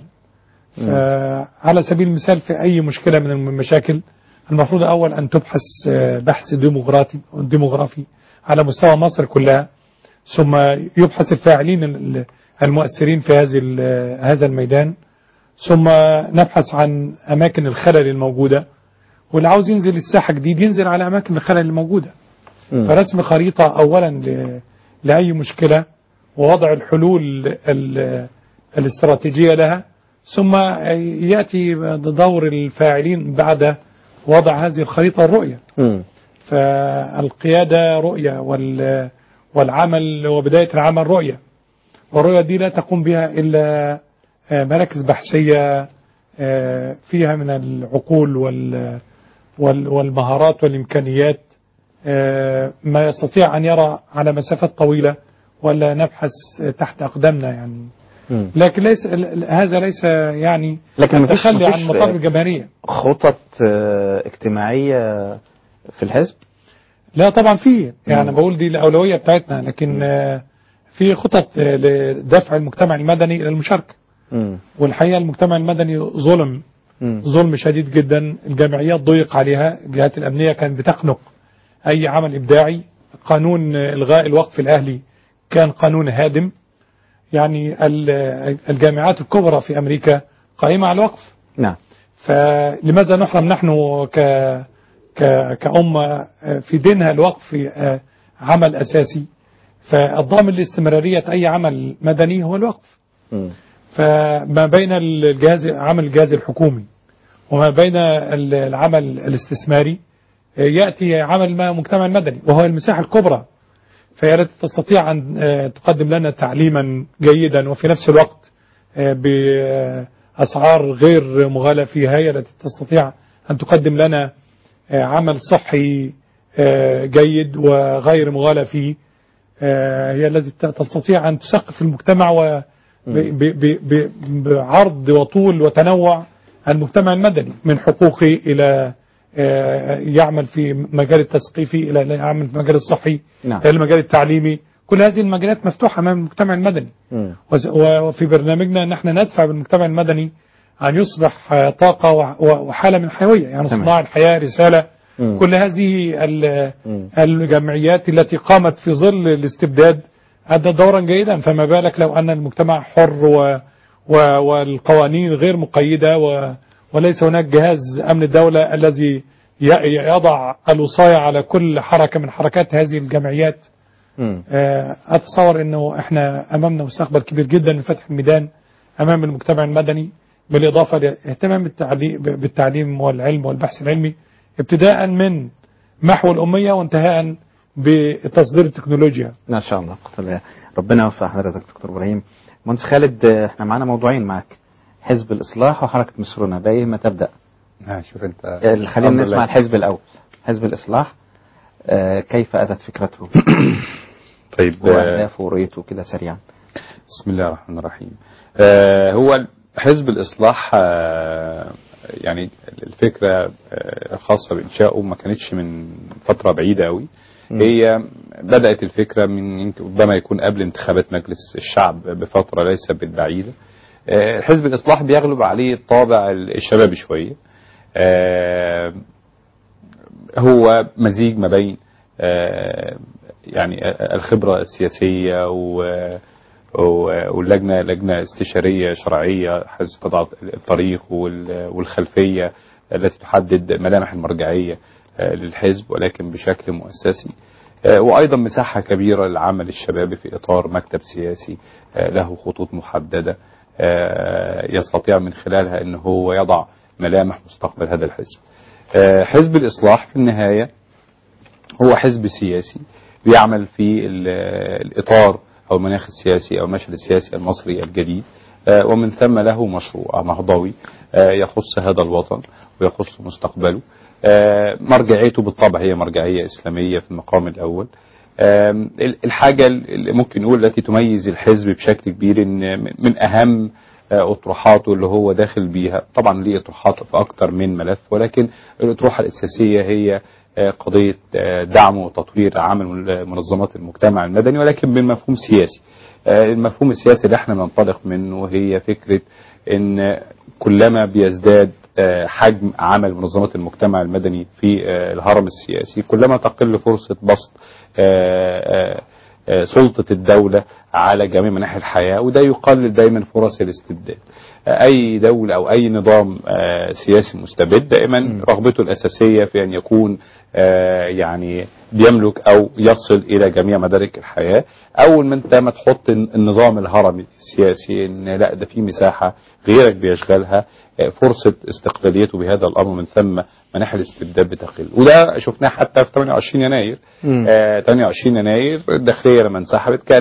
على سبيل المثال في أي مشكلة من المشاكل المفروض أول أن تبحث آه، بحث ديموغرافي ديموغرافي على مستوى مصر كلها ثم يبحث الفاعلين ال- المؤثرين في هذه ال- هذا الميدان ثم نبحث عن أماكن الخلل الموجودة واللي عاوز ينزل الساحة جديد ينزل على أماكن الخلل الموجودة مم. فرسم خريطة أولا ل- لأي مشكلة ووضع الحلول ال- الاستراتيجية لها ثم يأتي دور الفاعلين بعد وضع هذه الخريطة الرؤية مم. فالقيادة رؤية وال والعمل وبداية العمل رؤية والرؤية دي لا تقوم بها إلا آه، مراكز بحثية آه، فيها من العقول وال وال- والمهارات والإمكانيات آه، ما يستطيع أن يرى على مسافات طويلة ولا نبحث تحت أقدامنا يعني لكن ليس ال- ال- هذا ليس يعني لكن مفيش- التخلي عن مفيش- مطالب الجماهيرية خطط آه، اجتماعية في الحزب لا طبعا في يعني بقول دي الأولوية بتاعتنا لكن آه، في خطط آه، لدفع المجتمع المدني إلى المشاركة مم. والحقيقة المجتمع المدني ظلم مم. ظلم شديد جدا الجمعيات ضيق عليها الجهات الأمنية كانت بتخنق أي عمل إبداعي قانون إلغاء الوقف الأهلي كان قانون هادم يعني ال- الجامعات الكبرى في أمريكا قائمة على الوقف نعم فلماذا نحرم نحن ك ك كأمة في دينها الوقف عمل أساسي فالضامن لاستمرارية أي عمل مدني هو الوقف مم. فما بين الجهاز عمل الجهاز الحكومي وما بين ال- العمل الاستثماري يأتي عمل ما مجتمع المدني وهو المساحة الكبرى فهي التي تستطيع أن آه، تقدم لنا تعليما جيدا وفي نفس الوقت آه، بأسعار غير مغالى فيها هي التي تستطيع أن تقدم لنا آه، عمل صحي آه، جيد وغير مغالى فيه آه، هي التي ت- تستطيع أن تثقف المجتمع و ب- ب- ب- ب- بعرض وطول وتنوع المجتمع المدني من حقوقي إلى آه، يعمل في مجال التثقيفي إلى يعمل في المجال الصحي نعم. إلى المجال التعليمي كل هذه المجالات مفتوحة أمام المجتمع المدني مم. وز- وفي برنامجنا نحن ندفع بالمجتمع المدني أن يصبح آه، طاقة وح- وحالة من الحيوية يعني تمام. صناع الحياة رسالة مم. كل هذه ال- مم. الجمعيات التي قامت في ظل الاستبداد أدى دورا جيدا فما بالك لو أن المجتمع حر و و والقوانين غير مقيدة و وليس هناك جهاز أمن الدولة الذي ي- يضع الوصاية على كل حركة من حركات هذه الجمعيات مم. آه، أتصور أنه إحنا أمامنا مستقبل كبير جدا لفتح الميدان أمام المجتمع المدني بالإضافة لاهتمام بالتعليم, بالتعليم والعلم والبحث العلمي ابتداء من محو الأمية وانتهاء بتصدير التكنولوجيا ما شاء الله قتل الله. ربنا يوفق حضرتك دكتور ابراهيم مهندس خالد آه، احنا معانا موضوعين معك حزب الاصلاح وحركه مصرنا بايه ما تبدا آه، شوف انت آه، خلينا الحمد نسمع لله. الحزب الاول حزب الاصلاح آه، كيف اتت فكرته طيب آه، واهدافه ورؤيته كده سريعا بسم الله الرحمن الرحيم آه هو حزب الإصلاح آه يعني الفكرة آه خاصة بإنشائه ما كانتش من فترة بعيدة قوي مم. هي بدأت الفكرة من يمكن ربما يكون قبل انتخابات مجلس الشعب بفترة ليس بالبعيدة آه حزب الإصلاح بيغلب عليه الطابع الشبابي شوية آه هو مزيج ما بين آه، يعني الخبرة السياسية و- و- واللجنة لجنة استشارية شرعية حيث تضع الطريق وال- والخلفية التي تحدد ملامح المرجعية آه، للحزب ولكن بشكل مؤسسي آه، وأيضا مساحة كبيرة للعمل الشبابي في إطار مكتب سياسي آه، له خطوط محددة آه، يستطيع من خلالها أنه هو يضع ملامح مستقبل هذا الحزب آه، حزب الإصلاح في النهاية هو حزب سياسي بيعمل في ال- الإطار أو المناخ السياسي أو المشهد السياسي المصري الجديد آه، ومن ثم له مشروع مهضوي آه، يخص هذا الوطن ويخص مستقبله آه، مرجعيته بالطبع هي مرجعية إسلامية في المقام الأول آم، الحاجة اللي ممكن نقول التي تميز الحزب بشكل كبير ان من اهم آه، اطروحاته اللي هو داخل بيها طبعا ليه اطروحات في اكتر من ملف ولكن الاطروحة الاساسية هي آه، قضية آه، دعم وتطوير عمل منظمات المجتمع المدني ولكن بمفهوم سياسي آه، المفهوم السياسي اللي احنا ننطلق منه هي فكرة ان كلما بيزداد آه، حجم عمل منظمات المجتمع المدني في آه، الهرم السياسي كلما تقل فرصة بسط آه، آه، آه، سلطة الدولة على جميع مناحي الحياة وده يقلل دايما فرص الاستبداد آه، أي دولة أو أي نظام آه، سياسي مستبد دائما رغبته الأساسية في أن يكون آه، يعني بيملك أو يصل إلى جميع مدارك الحياة أول ما أنت ما تحط النظام الهرمي السياسي إن لا ده في مساحة غيرك بيشغلها آه، فرصة استقلاليته بهذا الأمر من ثم مناحي الاستبداد بتقل وده شفناه حتى في 28 يناير مم. آه 28 يناير الداخلية لما انسحبت كانت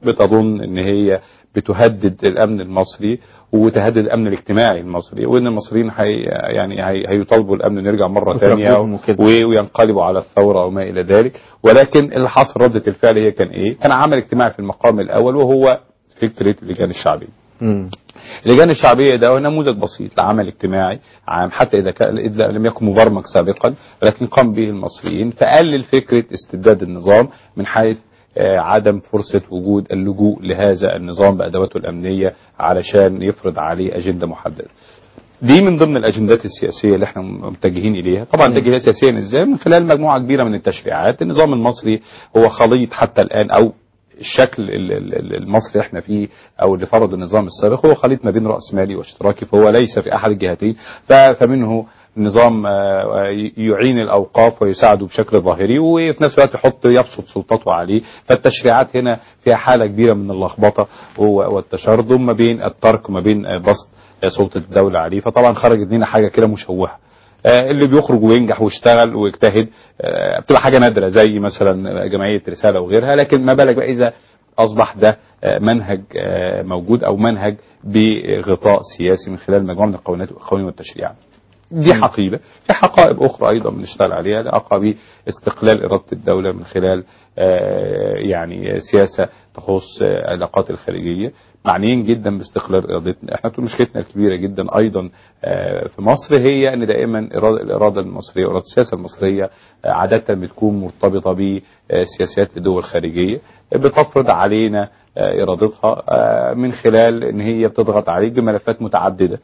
بتظن ان هي بتهدد الامن المصري وتهدد الامن الاجتماعي المصري وان المصريين حي يعني هي هيطالبوا الامن انه يرجع مره ثانيه وتربيهم وكده. و- وينقلبوا على الثوره وما الى ذلك ولكن اللي حصل رده الفعل هي كان ايه؟ كان عمل اجتماعي في المقام الاول وهو فكره اللجان الشعبيه. مم. اللجان الشعبيه ده هو نموذج بسيط لعمل اجتماعي عام حتى اذا كان اذا لم يكن مبرمج سابقا لكن قام به المصريين فقلل فكره استبداد النظام من حيث آه، عدم فرصة وجود اللجوء لهذا النظام بأدواته الأمنية علشان يفرض عليه أجندة محددة دي من ضمن الأجندات السياسية اللي احنا متجهين إليها طبعا نتجه إليها سياسيا إزاي من خلال مجموعة كبيرة من التشريعات النظام المصري هو خليط حتى الآن أو الشكل ال- ال- ال- المصري احنا فيه او اللي فرض النظام السابق هو خليط ما بين راسمالي واشتراكي فهو ليس في احد الجهتين ف- فمنه نظام آه، يعين الاوقاف ويساعده بشكل ظاهري وفي نفس الوقت يحط يبسط سلطته عليه فالتشريعات هنا فيها حاله كبيره من اللخبطه و- والتشرذم ما بين الترك وما بين آه، بسط آه، سلطه الدوله عليه فطبعا خرجت لنا حاجه كده مشوهه آه، اللي بيخرج وينجح ويشتغل ويجتهد آه، بتبقى حاجه نادره زي مثلا جمعيه رساله وغيرها لكن ما بالك بقى اذا اصبح ده آه، منهج آه، موجود او منهج بغطاء سياسي من خلال مجموعه من القوانين القوانين والتشريعات. دي حقيبه، في حقائب اخرى ايضا بنشتغل عليها علاقه باستقلال اراده الدوله من خلال آه، يعني سياسه تخص آه، العلاقات الخارجيه معنيين جدا باستقلال ارادتنا احنا طول مشكلتنا الكبيره جدا ايضا آه، في مصر هي ان دائما إرادة- الاراده المصريه واراده السياسه المصريه آه، عاده بتكون مرتبطه بسياسات الدول الخارجيه بتفرض علينا آه، ارادتها آه، من خلال ان هي بتضغط عليك بملفات متعدده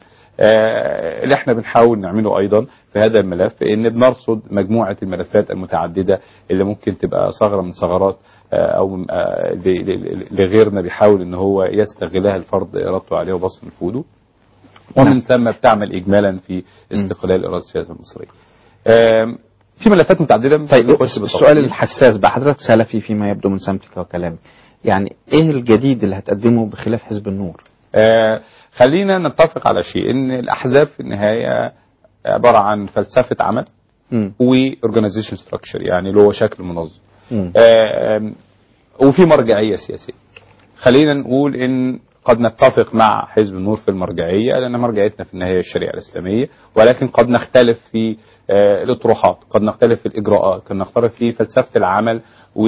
آه، اللي احنا بنحاول نعمله ايضا في هذا الملف ان بنرصد مجموعه الملفات المتعدده اللي ممكن تبقى ثغره من ثغرات آه، او آه، ل- ل- لغيرنا بيحاول ان هو يستغلها الفرض ارادته عليه وبسط نفوذه ومن ثم بتعمل اجمالا في استقلال اراده السياسه المصريه. آم، في ملفات متعدده طيب نخش بالتفصيل. السؤال الحساس بقى حضرتك سلفي فيما يبدو من سمتك وكلامك يعني ايه الجديد اللي هتقدمه بخلاف حزب النور آه، خلينا نتفق على شيء ان الاحزاب في النهايه عباره عن فلسفه عمل واورجنايزيشن ستراكشر يعني اللي هو شكل منظم مم. آم، وفي مرجعيه سياسيه خلينا نقول ان قد نتفق مع حزب النور في المرجعيه لان مرجعيتنا في النهايه الشريعه الاسلاميه ولكن قد نختلف في آه، الاطروحات قد نختلف في الاجراءات قد نختلف في فلسفه العمل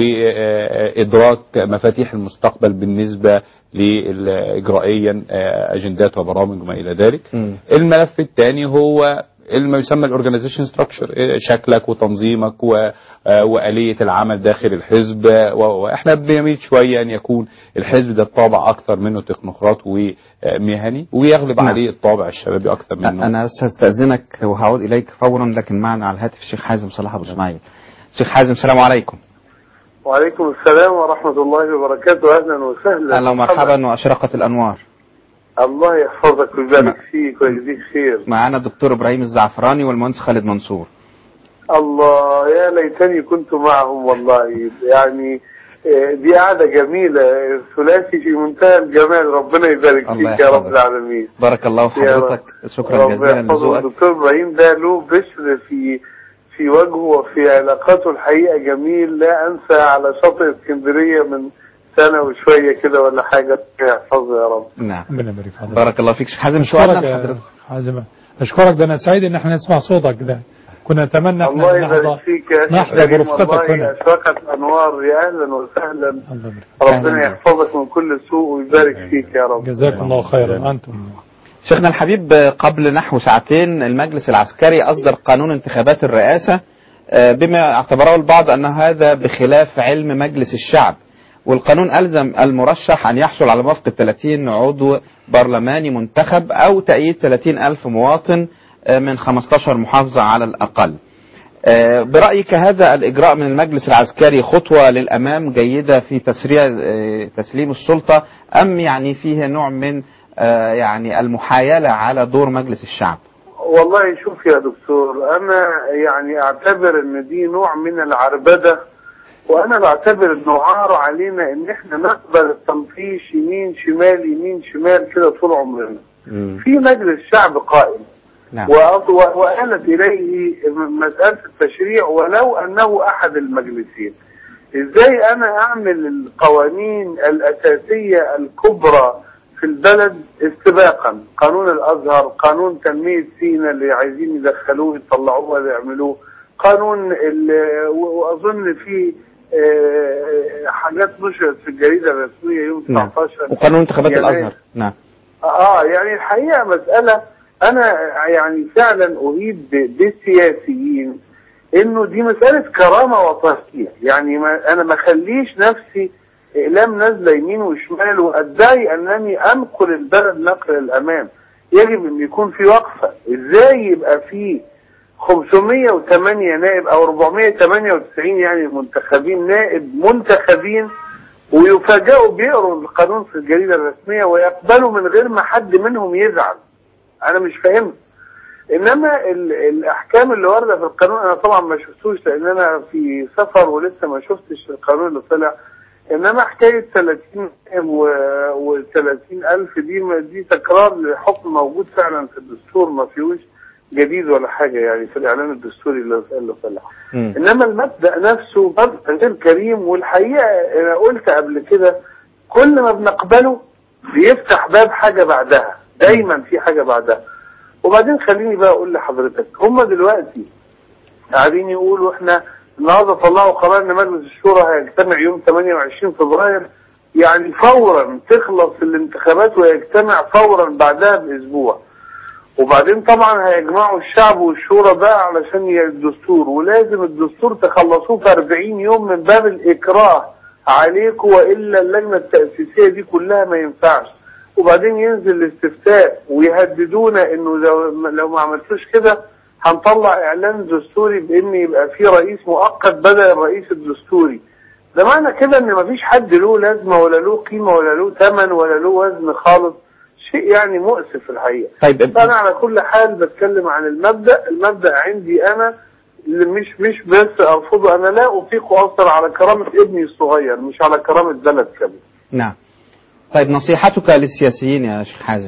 وادراك مفاتيح المستقبل بالنسبه لاجرائيا آه، اجندات وبرامج وما الى ذلك الملف الثاني هو ما يسمى الاورجنايزيشن ستراكشر شكلك وتنظيمك و- آه، واليه العمل داخل الحزب و- واحنا بنميل شويه ان يكون الحزب ده الطابع اكثر منه تكنوقراط ومهني ويغلب نعم. عليه الطابع الشبابي اكثر منه انا سأستأذنك وهعود اليك فورا لكن معنا على الهاتف الشيخ حازم صلاح ابو اسماعيل شيخ حازم السلام عليكم وعليكم السلام ورحمة الله وبركاته أهلا وسهلا اهلا ومرحبا واشرقت الانوار الله يحفظك ويبارك فيك ويجزيك خير معنا الدكتور ابراهيم الزعفراني والمهندس خالد منصور الله يا ليتني كنت معهم والله يعني آه، دي قعدة جميلة ثلاثي في منتهى الجمال ربنا يبارك الله فيك يا رب يحفظك. العالمين بارك الله في يا حضرتك شكرا رب جزيلا يحفظه. لذوقك الدكتور ابراهيم ده له بشر في في وجهه وفي علاقاته الحقيقه جميل لا انسى على شاطئ اسكندريه من سنه وشويه كده ولا حاجه يحفظه يا رب نعم ربنا يبارك في حضرتك بارك الله فيك شيخ حازم سؤالنا أشكرك يا لحضرتك حازم أشكرك ده أنا سعيد إن احنا نسمع صوتك ده كنا نتمنى الله احنا يبارك نحظى فيك يا أخي نحظى كريم. برفقتك والله هنا اشرقت الانوار يا اهلا وسهلا أهلاً ربنا بك. يحفظك من كل سوء ويبارك فيك يا رب جزاكم الله خيرا أنتم شيخنا الحبيب قبل نحو ساعتين المجلس العسكري أصدر قانون انتخابات الرئاسة آه، بما اعتبره البعض أن هذا بخلاف علم مجلس الشعب والقانون ألزم المرشح أن يحصل على موافقة 30 عضو برلماني منتخب أو تأييد 30 ألف مواطن آه، من 15 محافظة على الأقل آه، برأيك هذا الإجراء من المجلس العسكري خطوة للأمام جيدة في تسريع آه، تسليم السلطة أم يعني فيه نوع من آه، يعني المحايلة على دور مجلس الشعب والله شوف يا دكتور انا يعني اعتبر ان دي نوع من العربده وانا بعتبر انه عار علينا ان احنا نقبل التنفيش يمين شمال يمين شمال كده طول عمرنا في مجلس شعب قائم نعم. وأض- و- وآلت إليه م- مسألة التشريع ولو أنه أحد المجلسين ازاي انا اعمل القوانين الاساسية الكبرى في البلد استباقا قانون الازهر قانون تنمية سينا اللي عايزين يدخلوه يطلعوه ولا يعملوه قانون ال- و- واظن في آه، حاجات نشرت في الجريدة الرسمية يوم نعم 19 وقانون انتخابات يناير. الازهر نعم اه يعني الحقيقه مساله انا يعني فعلا اريد ب- بالسياسيين انه دي مساله كرامه وطنيه يعني ما انا ما اخليش نفسي اقلام نازله يمين وشمال وادعي انني انقل البلد نقل الامام يجب ان يكون في وقفه ازاي يبقى في 508 نائب او 498 يعني منتخبين نائب منتخبين ويفاجئوا بيقروا القانون في الجريدة الرسمية ويقبلوا من غير ما حد منهم يزعل انا مش فاهم انما ال- الاحكام اللي واردة في القانون انا طبعا ما شفتوش لان انا في سفر ولسه ما شفتش القانون اللي طلع انما حكاية 30 و 30 الف دي ما- دي تكرار لحكم موجود فعلا في الدستور ما فيهوش جديد ولا حاجة يعني في الاعلان الدستوري اللي اللي طلع انما المبدا نفسه مبدا غير كريم والحقيقه انا قلت قبل كده كل ما بنقبله بيفتح باب حاجه بعدها دايما في حاجه بعدها وبعدين خليني بقى اقول لحضرتك هم دلوقتي قاعدين يقولوا احنا النهارده طلعوا قرار ان مجلس الشورى هيجتمع يوم 28 فبراير يعني فورا تخلص الانتخابات ويجتمع فورا بعدها باسبوع وبعدين طبعا هيجمعوا الشعب والشورى بقى علشان ي- الدستور ولازم الدستور تخلصوه في 40 يوم من باب الإكراه عليكم وإلا اللجنة التأسيسية دي كلها ما ينفعش وبعدين ينزل الاستفتاء ويهددونا انه لو, لو ما عملتوش كده هنطلع اعلان دستوري بان يبقى في رئيس مؤقت بدل الرئيس الدستوري ده معنى كده ان مفيش حد له لازمه ولا له قيمه ولا له ثمن ولا له وزن خالص شيء يعني مؤسف في الحقيقه طيب فانا على كل حال بتكلم عن المبدا المبدا عندي انا اللي مش مش بس ارفضه انا لا اطيق اثر على كرامه ابني الصغير مش على كرامه بلد كامل نعم طيب نصيحتك للسياسيين يا شيخ حازم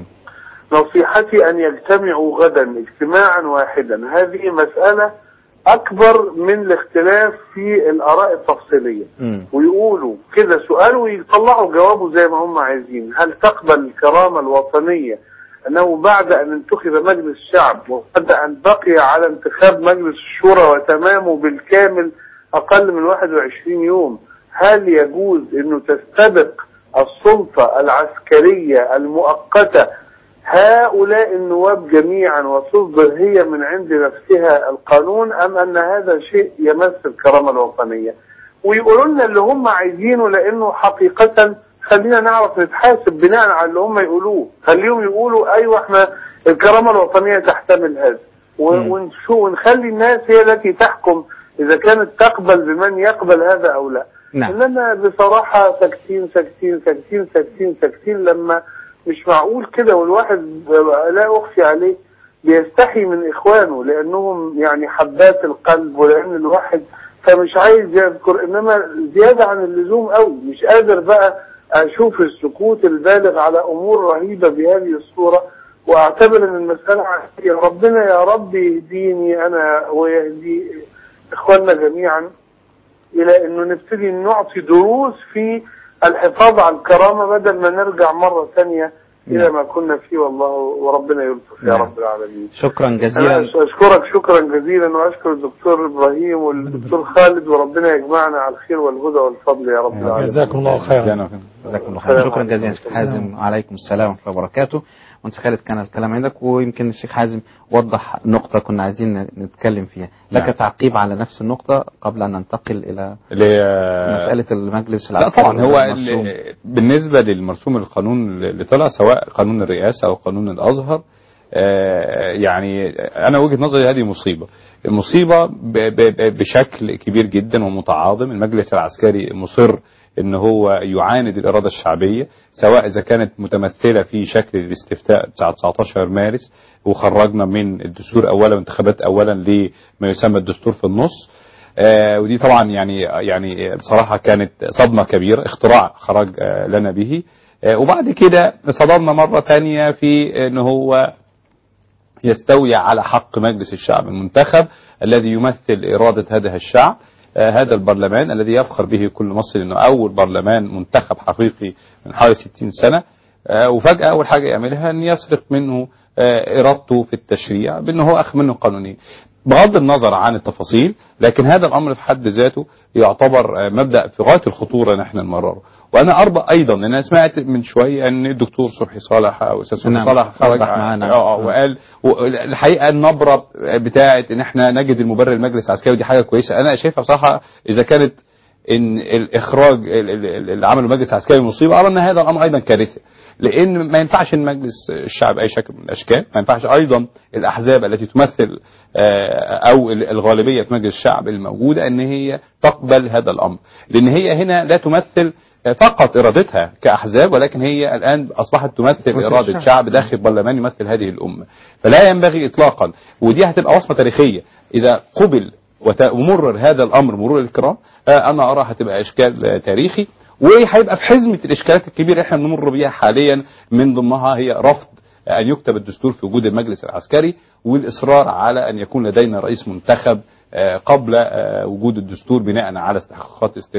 نصيحتي أن يجتمعوا غدا اجتماعا واحدا هذه مسألة أكبر من الاختلاف في الآراء التفصيلية ويقولوا كده سؤال ويطلعوا جوابه زي ما هم عايزين هل تقبل الكرامة الوطنية أنه بعد أن انتخب مجلس الشعب وبعد أن بقي على انتخاب مجلس الشورى وتمامه بالكامل أقل من 21 يوم هل يجوز أنه تستبق السلطة العسكرية المؤقتة هؤلاء النواب جميعا وتصدر هي من عند نفسها القانون أم أن هذا شيء يمس الكرامة الوطنية ويقولوا لنا اللي هم عايزينه لأنه حقيقة خلينا نعرف نتحاسب بناء على اللي هم يقولوه خليهم يقولوا أيوة احنا الكرامة الوطنية تحتمل هذا ونشو ونخلي الناس هي التي تحكم إذا كانت تقبل بمن يقبل هذا أو لا نعم. إنما بصراحة ساكتين ساكتين ساكتين ساكتين ساكتين لما مش معقول كده والواحد لا أخفي عليه بيستحي من إخوانه لأنهم يعني حبات القلب ولأن الواحد فمش عايز يذكر إنما زيادة عن اللزوم قوي مش قادر بقى أشوف السكوت البالغ على أمور رهيبة بهذه الصورة وأعتبر أن المسألة عادية ربنا يا رب يهديني أنا ويهدي إخواننا جميعا إلى أنه نبتدي نعطي دروس في الحفاظ على الكرامة بدل ما نرجع مرة ثانية إلى ما كنا فيه والله وربنا يلطف يا نعم. رب العالمين شكرا أنا جزيلا أشكرك شكرا جزيلا وأشكر الدكتور إبراهيم والدكتور خالد وربنا يجمعنا على الخير والهدى والفضل يا رب العالمين جزاكم الله خيرا جزاكم الله خير شكرا جزيلا شيخ حازم وعليكم السلام ورحمه الله وبركاته وانت خالد كان الكلام عندك ويمكن الشيخ حازم وضح نقطة كنا عايزين نتكلم فيها لك نعم. تعقيب على نفس النقطة قبل أن ننتقل إلى ل- مسألة المجلس لا العسكري طبعا هو المرسوم. ال- بالنسبة للمرسوم القانون اللي طلع سواء قانون الرئاسة أو قانون الأزهر آه، يعني أنا وجهة نظري هذه مصيبة المصيبة ب- ب- بشكل كبير جدا ومتعاظم المجلس العسكري مصر ان هو يعاند الاراده الشعبيه سواء اذا كانت متمثله في شكل الاستفتاء بتاع 19 مارس وخرجنا من الدستور اولا وانتخابات اولا لما يسمى الدستور في النص آه ودي طبعا يعني يعني بصراحه كانت صدمه كبيره اختراع خرج آه لنا به آه وبعد كده صدمنا مره ثانيه في ان هو يستولي على حق مجلس الشعب المنتخب الذي يمثل إرادة هذا الشعب آه، هذا البرلمان الذي يفخر به كل مصري انه اول برلمان منتخب حقيقي من حوالي 60 سنه آه، وفجاه اول حاجه يعملها ان يسرق منه آه، ارادته في التشريع بان هو اخذ منه قانونين بغض النظر عن التفاصيل لكن هذا الامر في حد ذاته يعتبر آه، مبدا في غايه الخطوره نحن نمرره وانا اربى ايضا لان انا سمعت من شويه ان الدكتور صبحي صالح او استاذ صبحي نعم، صالح خرج وضح معانا. اه آه، وقال و- الحقيقه النبره بتاعه ان احنا نجد المبرر المجلس العسكري ودي حاجه كويسه انا شايفها بصراحه اذا كانت ان الاخراج ال- ال- اللي عمله المجلس العسكري مصيبه ارى ان هذا الامر ايضا كارثه لان ما ينفعش المجلس الشعب اي شكل من الاشكال ما ينفعش ايضا الاحزاب التي تمثل آه، او ال- الغالبيه في مجلس الشعب الموجوده ان هي تقبل هذا الامر لان هي هنا لا تمثل آه، فقط ارادتها كاحزاب ولكن هي الان اصبحت تمثل تمثل اراده الشعب. شعب داخل برلمان يمثل هذه الامه فلا ينبغي اطلاقا ودي هتبقى وصمه تاريخيه اذا قبل وت- ومرر هذا الامر مرور الكرام آه، انا ارى هتبقى اشكال آه، تاريخي وهيبقى في حزمه الاشكالات الكبيره اللي احنا بنمر بيها حاليا من ضمنها هي رفض ان يكتب الدستور في وجود المجلس العسكري والاصرار على ان يكون لدينا رئيس منتخب آه، قبل آه، وجود الدستور بناء على استحقاقات است-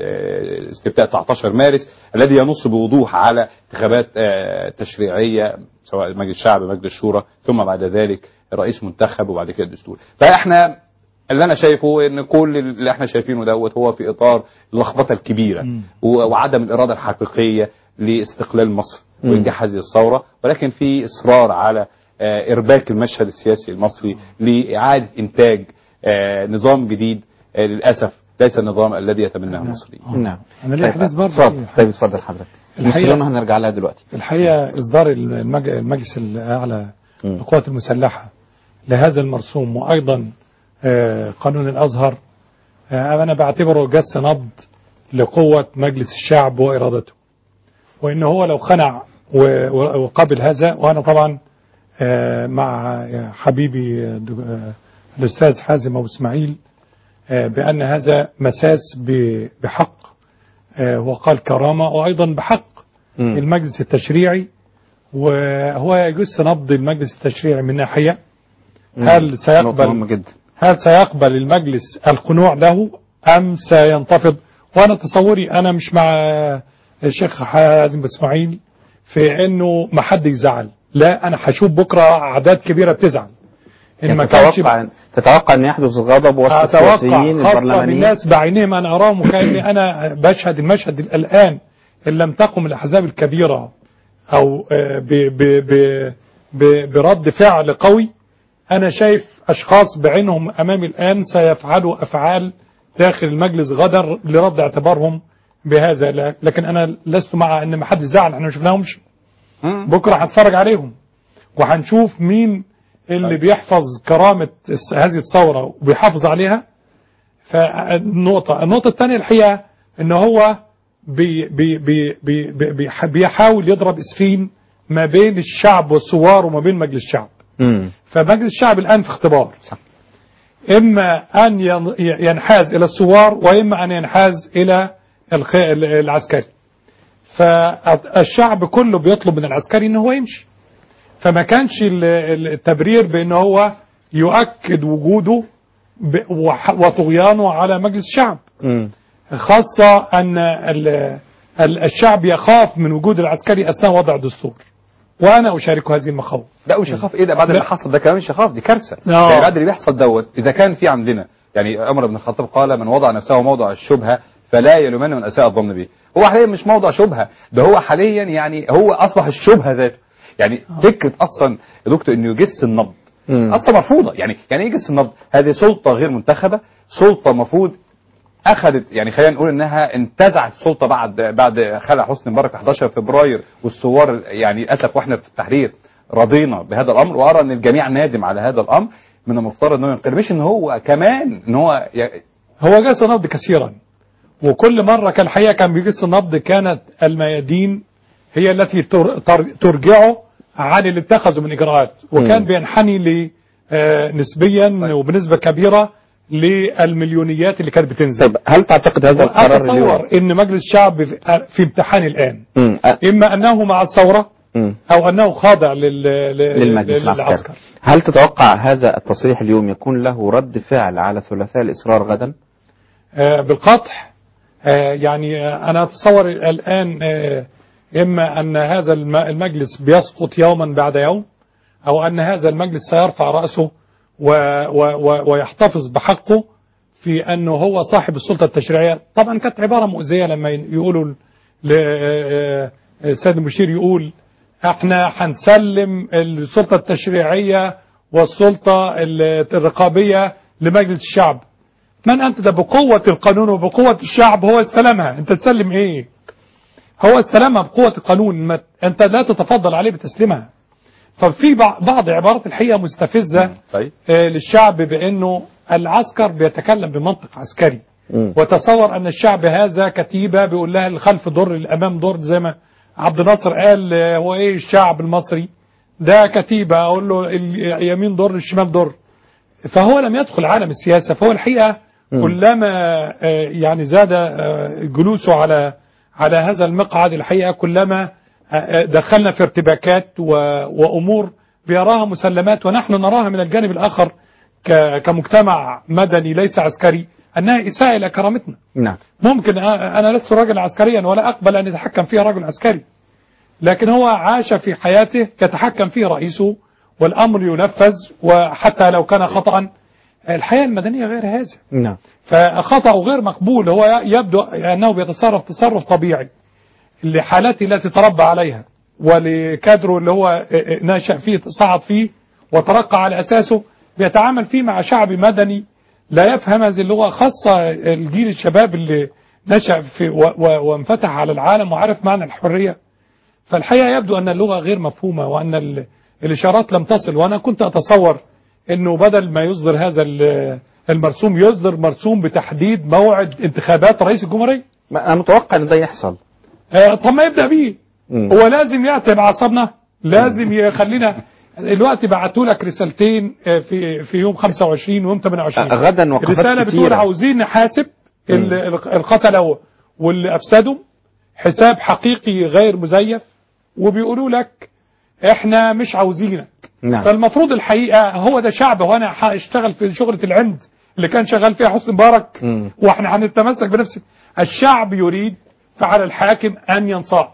آه، استفتاء 19 مارس الذي ينص بوضوح على انتخابات آه، تشريعيه سواء مجلس الشعب مجلس الشورى ثم بعد ذلك رئيس منتخب وبعد كده الدستور فاحنا اللي انا شايفه ان كل اللي احنا شايفينه دوت هو في اطار اللخبطه الكبيره و- وعدم الاراده الحقيقيه لاستقلال مصر مم. وانجاح هذه الثوره ولكن في اصرار على آه، ارباك المشهد السياسي المصري لاعاده انتاج آه، نظام جديد آه، للاسف ليس النظام الذي يتمناه المصريين نعم أنا ليه حديث برضه اتفضل طيب اتفضل حضرتك الحقيقة- المسلمة هنرجع لها دلوقتي الحقيقة إصدار المج- المجلس الأعلى للقوات المسلحة لهذا المرسوم وأيضا آه، قانون الأزهر آه، أنا بعتبره جس نبض لقوة مجلس الشعب وإرادته وإن هو لو خنع و- و- وقبل هذا وأنا طبعا آه، مع حبيبي آه، دك- آه، الأستاذ حازم أبو إسماعيل آه، بأن هذا مساس ب- بحق آه، وقال كرامة وأيضا بحق المجلس التشريعي وهو يجس نبض المجلس التشريعي من ناحية هل نقطة سيقبل مهمة جدا هل سيقبل المجلس الخنوع له أم سينتفض وأنا تصوري أنا مش مع الشيخ حازم اسماعيل في انه ما حد يزعل لا انا هشوف بكره اعداد كبيره بتزعل ان يعني ما كانش تتوقع تتوقع ان يحدث غضب وسط اتوقع السياسيين خاصه البرلمانيين بالناس بعينهم انا اراهم وكاني انا بشهد المشهد الان ان لم تقم الاحزاب الكبيره او آه، ب ب ب ب برد فعل قوي انا شايف اشخاص بعينهم امامي الان سيفعلوا افعال داخل المجلس غدر لرد اعتبارهم بهذا لا- لكن انا لست مع ان ما حد زعل احنا ما شفناهمش بكره هنتفرج عليهم وهنشوف مين اللي بيحفظ كرامة الس- هذه الثورة وبيحافظ عليها فالنقطة النقطة الثانية الحقيقة ان هو بي بي بي بي بي بيح- بيحاول يضرب اسفين ما بين الشعب والثوار وما بين مجلس الشعب مم. فمجلس الشعب الآن في اختبار إما أن ين- ينحاز إلى الثوار وإما أن ينحاز إلى الخ- العسكري فالشعب كله بيطلب من العسكري ان هو يمشي فما كانش ال- ال- التبرير بان هو يؤكد وجوده ب- وح- وطغيانه على مجلس الشعب مم. خاصة أن ال- ال- الشعب يخاف من وجود العسكري أثناء وضع الدستور وأنا أشارك هذه المخاوف لا مش يخاف ايه ده بعد اللي حصل ده كمان مش يخاف دي كارثه آه. يعني بعد اللي بيحصل دوت اذا كان في عندنا يعني عمر بن الخطاب قال من وضع نفسه موضع الشبهه فلا يلومن من اساء الظن به هو حاليا مش موضع شبهه ده هو حاليا يعني هو اصبح الشبهه ذاته يعني فكره اصلا يا دكتور انه يجس النبض اصلا مرفوضه يعني يعني ايه يجس النبض هذه سلطه غير منتخبه سلطه المفروض اخذت يعني خلينا نقول انها انتزعت السلطه بعد بعد خلع حسني مبارك 11 فبراير والثوار يعني للاسف واحنا في التحرير رضينا بهذا الامر وارى ان الجميع نادم على هذا الامر من المفترض انه ينقلب مش ان هو كمان ان هو ي... هو جس النبض كثيرا وكل مرة كان الحقيقة كان بيجس النبض كانت الميادين هي التي تر- تر- ترجعه عن اللي اتخذوا من إجراءات وكان مم. بينحني ل آه، نسبيا وبنسبة كبيرة للمليونيات اللي كانت بتنزل طيب هل تعتقد هذا القرار اليوم أتصور إن مجلس الشعب في- في امتحان الآن مم. أ- إما أنه مع الثورة مم. أو أنه خاضع لل... لل- للمجلس العسكري للعسكر هل تتوقع هذا التصريح اليوم يكون له رد فعل على ثلاثاء الإصرار غدا آه، بالقطع آه، يعني آه، أنا أتصور الآن آه، إما أن هذا الم- المجلس بيسقط يوما بعد يوم أو أن هذا المجلس سيرفع رأسه و و و ويحتفظ بحقه في أنه هو صاحب السلطة التشريعية طبعا كانت عبارة مؤذية لما يقولوا ل- آه، آه، السيد المشير يقول احنا هنسلم السلطة التشريعية والسلطة ال- الرقابية لمجلس الشعب من أنت ده بقوة القانون وبقوة الشعب هو استلمها أنت تسلم إيه هو استلمها بقوة القانون ما أنت لا تتفضل عليه بتسليمها ففي بع- بعض عبارات الحقيقة مستفزة طيب آه، للشعب بأنه العسكر بيتكلم بمنطق عسكري وتصور أن الشعب هذا كتيبة بيقول لها الخلف ضر الأمام ضر زي ما عبد الناصر قال آه، هو إيه الشعب المصري ده كتيبة أقول له اليمين ضر الشمال ضر فهو لم يدخل عالم السياسة فهو الحقيقة كلما آه، يعني زاد آه، جلوسه على على هذا المقعد الحقيقة كلما آه، آه، دخلنا في ارتباكات و- وأمور بيراها مسلمات ونحن نراها من الجانب الآخر ك- كمجتمع مدني ليس عسكري أنها إساءة إلى كرامتنا نعم ممكن أ- أنا لست رجلا عسكريا ولا أقبل أن يتحكم فيها رجل عسكري لكن هو عاش في حياته يتحكم فيه رئيسه والأمر ينفذ وحتى لو كان خطأ الحياة المدنية غير هذا نعم فخطأه غير مقبول هو يبدو أنه بيتصرف تصرف طبيعي لحالته التي تربى عليها ولكادره اللي هو نشأ فيه صعد فيه وترقى على أساسه بيتعامل فيه مع شعب مدني لا يفهم هذه اللغة خاصة الجيل الشباب اللي نشأ في و- و- وانفتح على العالم وعرف معنى الحرية فالحقيقة يبدو أن اللغة غير مفهومة وأن ال- الإشارات لم تصل وأنا كنت أتصور أنه بدل ما يصدر هذا ال- المرسوم يصدر مرسوم بتحديد موعد انتخابات رئيس الجمهورية ما أنا متوقع أن ده يحصل آه، طب ما يبدأ بيه مم. هو لازم يأتي بعصبنا لازم يخلينا الوقت بعتوا لك رسالتين آه، في في يوم 25 ويوم 28 آه، غدا وقفات رسالة بتقول كتيرة. عاوزين نحاسب ال- ال- القتلة واللي أفسدوا حساب حقيقي غير مزيف وبيقولوا لك احنا مش عاوزينك نعم فالمفروض الحقيقة هو ده شعب وانا هشتغل في شغلة العند اللي كان شغال فيها حسني مبارك مم. واحنا هنتمسك بنفس الشعب يريد فعلى الحاكم ان ينصاع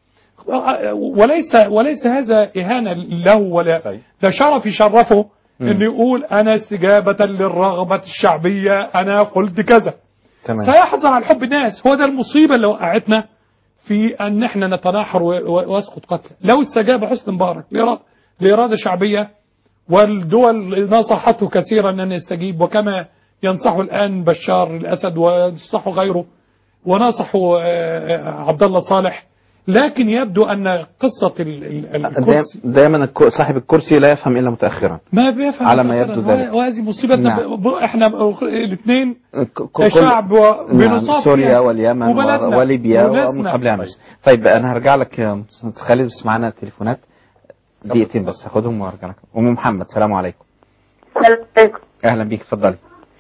وليس وليس هذا اهانه له ولا ده شرف يشرفه انه يقول انا استجابه للرغبه الشعبيه انا قلت كذا تمام سيحظى على حب الناس هو ده المصيبه اللي وقعتنا في ان احنا نتناحر و- و- ويسقط قتل لو استجاب حسني مبارك لإرا- لاراده شعبيه والدول نصحته كثيرا ان يستجيب وكما ينصح الان بشار الاسد وينصح غيره ونصحوا آه، آه، عبد الله صالح لكن يبدو ان قصه ال- ال- دايما- الكرسي دايما الك- صاحب الكرسي لا يفهم إلا متأخرا ما بيفهم على ما أبداً. يبدو وه- ذلك. وهذه مصيبتنا نعم. ب- ب- احنا الاثنين ك- كل- الشعب و- بنصاب نعم سوريا فيها. واليمن وبلدنا و- وليبيا وناسنا. ومن قبلها مصر طيب أنا هرجع لك يا أستاذ خالد بس معانا تليفونات دقيقتين بس هاخدهم وارجع لك أم محمد السلام عليكم السلام عليكم أهلا بيك اتفضلي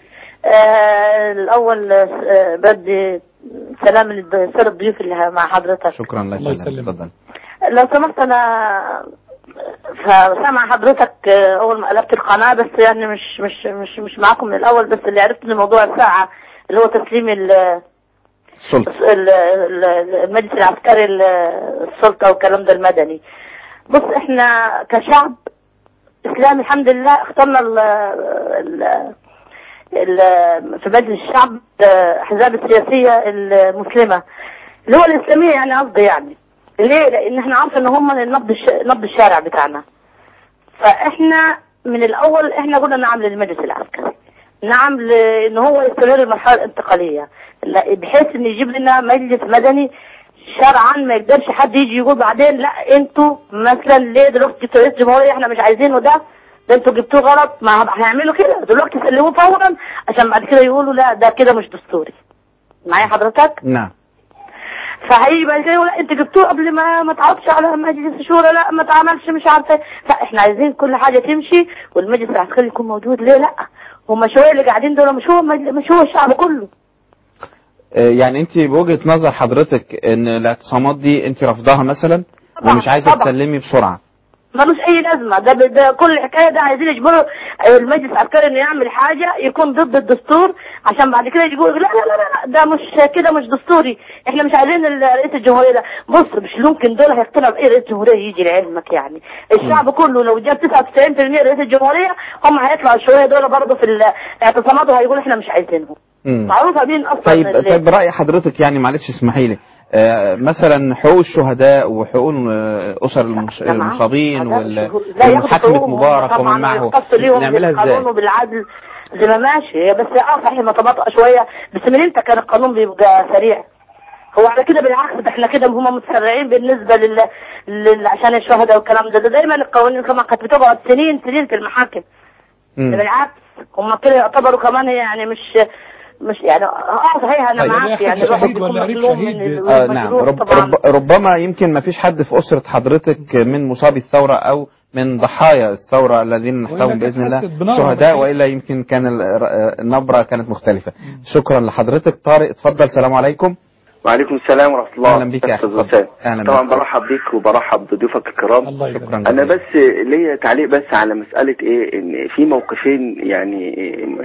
آه الأول آه بدي سلام للسادة الضيوف اللي مع حضرتك شكرا الله الله يسلمك يسلمك. اتفضل لو سمحت أنا فسامع حضرتك آه، أول ما قلبت القناة بس يعني مش مش مش مش معاكم من الأول بس اللي عرفت إن موضوع الساعة اللي هو تسليم ال- السلطة ال- ال- المجلس العسكري ال- السلطة والكلام ده المدني بص احنا كشعب اسلامي الحمد لله اخترنا ال ال ال- في مجلس الشعب الاحزاب السياسيه المسلمه اللي هو الاسلاميه يعني قصدي يعني ليه؟ لان احنا عارفه ان هم نبض الش- نبض الشارع بتاعنا فاحنا من الاول احنا قلنا نعم للمجلس العسكري نعم لان هو يستمر المرحله الانتقاليه لا- بحيث ان يجيب لنا مجلس مدني شرعا ما يقدرش حد يجي يقول بعدين لا انتوا مثلا ليه دلوقتي جبتوا رئيس جمهوريه احنا مش عايزينه ده ده انتوا جبتوه غلط ما هيعملوا كده دلوقتي سلموه فورا عشان بعد كده يقولوا لا ده كده مش دستوري معايا حضرتك نعم فهيجي بعد كده يقول لا انت جبتوه قبل ما ما تعرضش على مجلس الشورى لا ما تعملش مش عارفه فاحنا عايزين كل حاجه تمشي والمجلس العسكري يكون موجود ليه لا هم شويه اللي قاعدين دول مش هو مجل- مش هو الشعب كله آه، يعني أنت بوجهة نظر حضرتك إن الاعتصامات دي أنت رافضاها مثلا طبعاً، ومش عايزة طبعاً. تسلمي بسرعة ملوش اي لازمه ده, ده كل الحكايه ده عايزين يجبروا المجلس العسكري انه يعمل حاجه يكون ضد الدستور عشان بعد كده يجوا لا لا لا لا ده مش كده مش دستوري احنا مش عايزين ال- رئيس الجمهوريه ده بص مش ممكن دول هيقتنعوا بايه رئيس الجمهوريه يجي لعلمك يعني الشعب كله لو جاب 99% رئيس الجمهوريه هم هيطلعوا شويه دول برضه في الاعتصامات وهيقولوا احنا مش عايزينهم مم. معروفه مين اصلا طيب ال- طيب برأي حضرتك يعني معلش اسمحي لي آه، مثلا حقوق الشهداء وحقوق آه، أسر المص- معاهم. المصابين وال- لا ياخدوا ومحاكمة حقوقهم مبارك ومن طبعا معه ويختصوا ليهم نعملها بالقانون ازاي؟ وبالعدل زي ما ماشي هي بس اه صحيح متباطئه شويه بس من امتى كان القانون بيبقى سريع؟ هو على كده بالعكس ده احنا كده هم متسرعين بالنسبه لل... لل... عشان الشهداء والكلام ده ده دايما القوانين كمان كانت بتقعد سنين سنين في المحاكم مم. بالعكس هم كده يعتبروا كمان يعني مش مش يعني اه صحيح انا طيب. معاك يعني الواحد يكون مظلوم من آه نعم المجروح رب طبعا رب ربما يمكن ما فيش حد في أسرة حضرتك من مصابي الثورة أو من ضحايا الثورة الذين نحسبهم كانت بإذن الله حست بنار شهداء ولا وإلا يمكن كان ال- آه، النبرة كانت مختلفة شكرا لحضرتك طارق اتفضل السلام عليكم وعليكم السلام ورحمة الله أهلا بك يا أخي أستاذ اتفضل. وسام. أهلا طبعا بك. برحب بيك وبرحب بضيوفك الكرام الله شكرا أنا جزيلا. بس ليا تعليق بس على مسألة إيه إن في موقفين يعني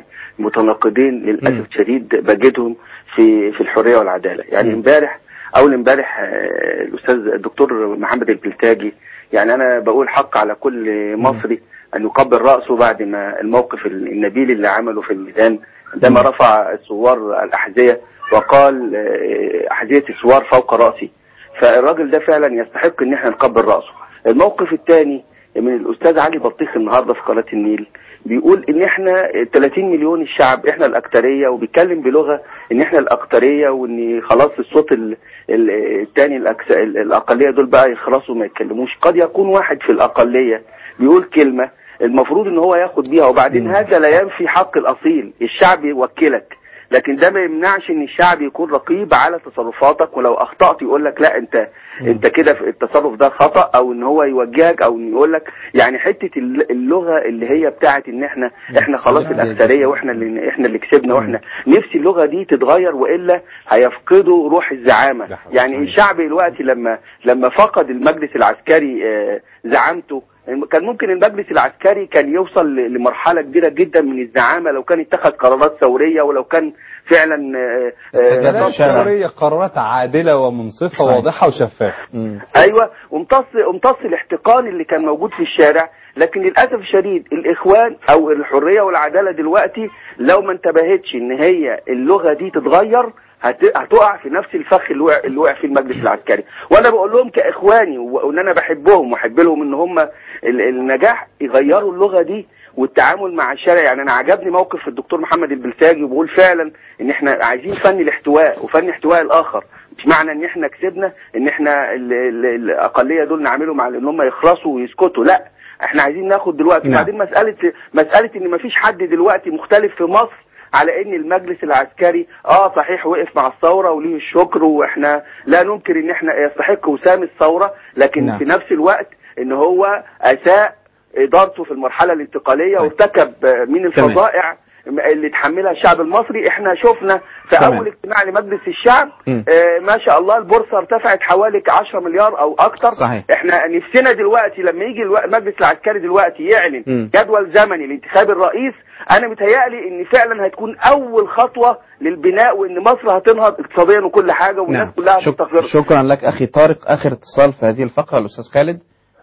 متناقضين للأسف شديد بجدهم في في الحرية والعدالة يعني امبارح أول امبارح آه، الأستاذ الدكتور محمد البلتاجي يعني أنا بقول حق على كل مصري أن يقبل رأسه بعد ما الموقف النبيل اللي عمله في الميدان عندما رفع الثوار الأحذية وقال آه، أحذية الثوار فوق رأسي فالراجل ده فعلا يستحق ان احنا نقبل راسه الموقف الثاني من الاستاذ علي بطيخ النهارده في قناه النيل بيقول ان احنا 30 مليون الشعب احنا الاكتريه وبيتكلم بلغه ان احنا الاكتريه وان خلاص الصوت ال- ال- الثاني الأكس- ال- الاقليه دول بقى يخلصوا ما يتكلموش قد يكون واحد في الاقليه بيقول كلمه المفروض ان هو ياخد بيها وبعدين هذا لا ينفي حق الاصيل الشعب يوكلك لكن ده ما يمنعش ان الشعب يكون رقيب على تصرفاتك ولو اخطات يقول لك لا انت انت كده في التصرف ده خطا او ان هو يوجهك او ان يقول لك يعني حته الل- اللغه اللي هي بتاعت ان احنا احنا خلاص الاكثريه واحنا اللي احنا اللي كسبنا واحنا نفسي اللغه دي تتغير والا هيفقدوا روح الزعامه يعني الشعب دلوقتي لما لما فقد المجلس العسكري آه، زعامته كان ممكن المجلس العسكري كان يوصل ل- لمرحله كبيره جدا من الزعامه لو كان اتخذ قرارات ثوريه ولو كان فعلا آه، آه، قرارات ثورية قرارات عادلة ومنصفة صحيح. واضحة وشفافة ايوه وامتص امتص الاحتقان اللي كان موجود في الشارع لكن للاسف الشديد الاخوان او الحريه والعداله دلوقتي لو ما انتبهتش ان هي اللغه دي تتغير هت- هتقع في نفس الفخ اللي وقع اللي وقع فيه المجلس العسكري وانا بقول لهم كاخواني و- وان انا بحبهم واحب لهم ان هم ال- النجاح يغيروا اللغه دي والتعامل مع الشارع يعني انا عجبني موقف الدكتور محمد البلتاجي وبقول فعلا ان احنا عايزين فن الاحتواء وفن احتواء الاخر مش معنى ان احنا كسبنا ان احنا ال- ال- الاقليه دول نعملهم على ان هم يخلصوا ويسكتوا لا احنا عايزين ناخد دلوقتي نعم. وبعدين مساله مساله ان مفيش حد دلوقتي مختلف في مصر على ان المجلس العسكري اه صحيح وقف مع الثوره وليه الشكر واحنا لا ننكر ان احنا يستحق وسام الثوره لكن نعم. في نفس الوقت ان هو اساء ادارته في المرحله الانتقاليه وارتكب آه، من الفظائع اللي تحملها الشعب المصري احنا شفنا في تمام. اول اجتماع لمجلس الشعب مم. آه ما شاء الله البورصه ارتفعت حوالي 10 مليار او اكتر صحيح. احنا نفسنا دلوقتي لما يجي الو- المجلس العسكري دلوقتي يعلن مم. جدول زمني لانتخاب الرئيس انا متهيألي ان فعلا هتكون اول خطوه للبناء وان مصر هتنهض اقتصاديا وكل حاجه والناس نعم كلها شك... هتستقر شكرا لك أخي طارق آخر اتصال في هذه الفقرة الأستاذ خالد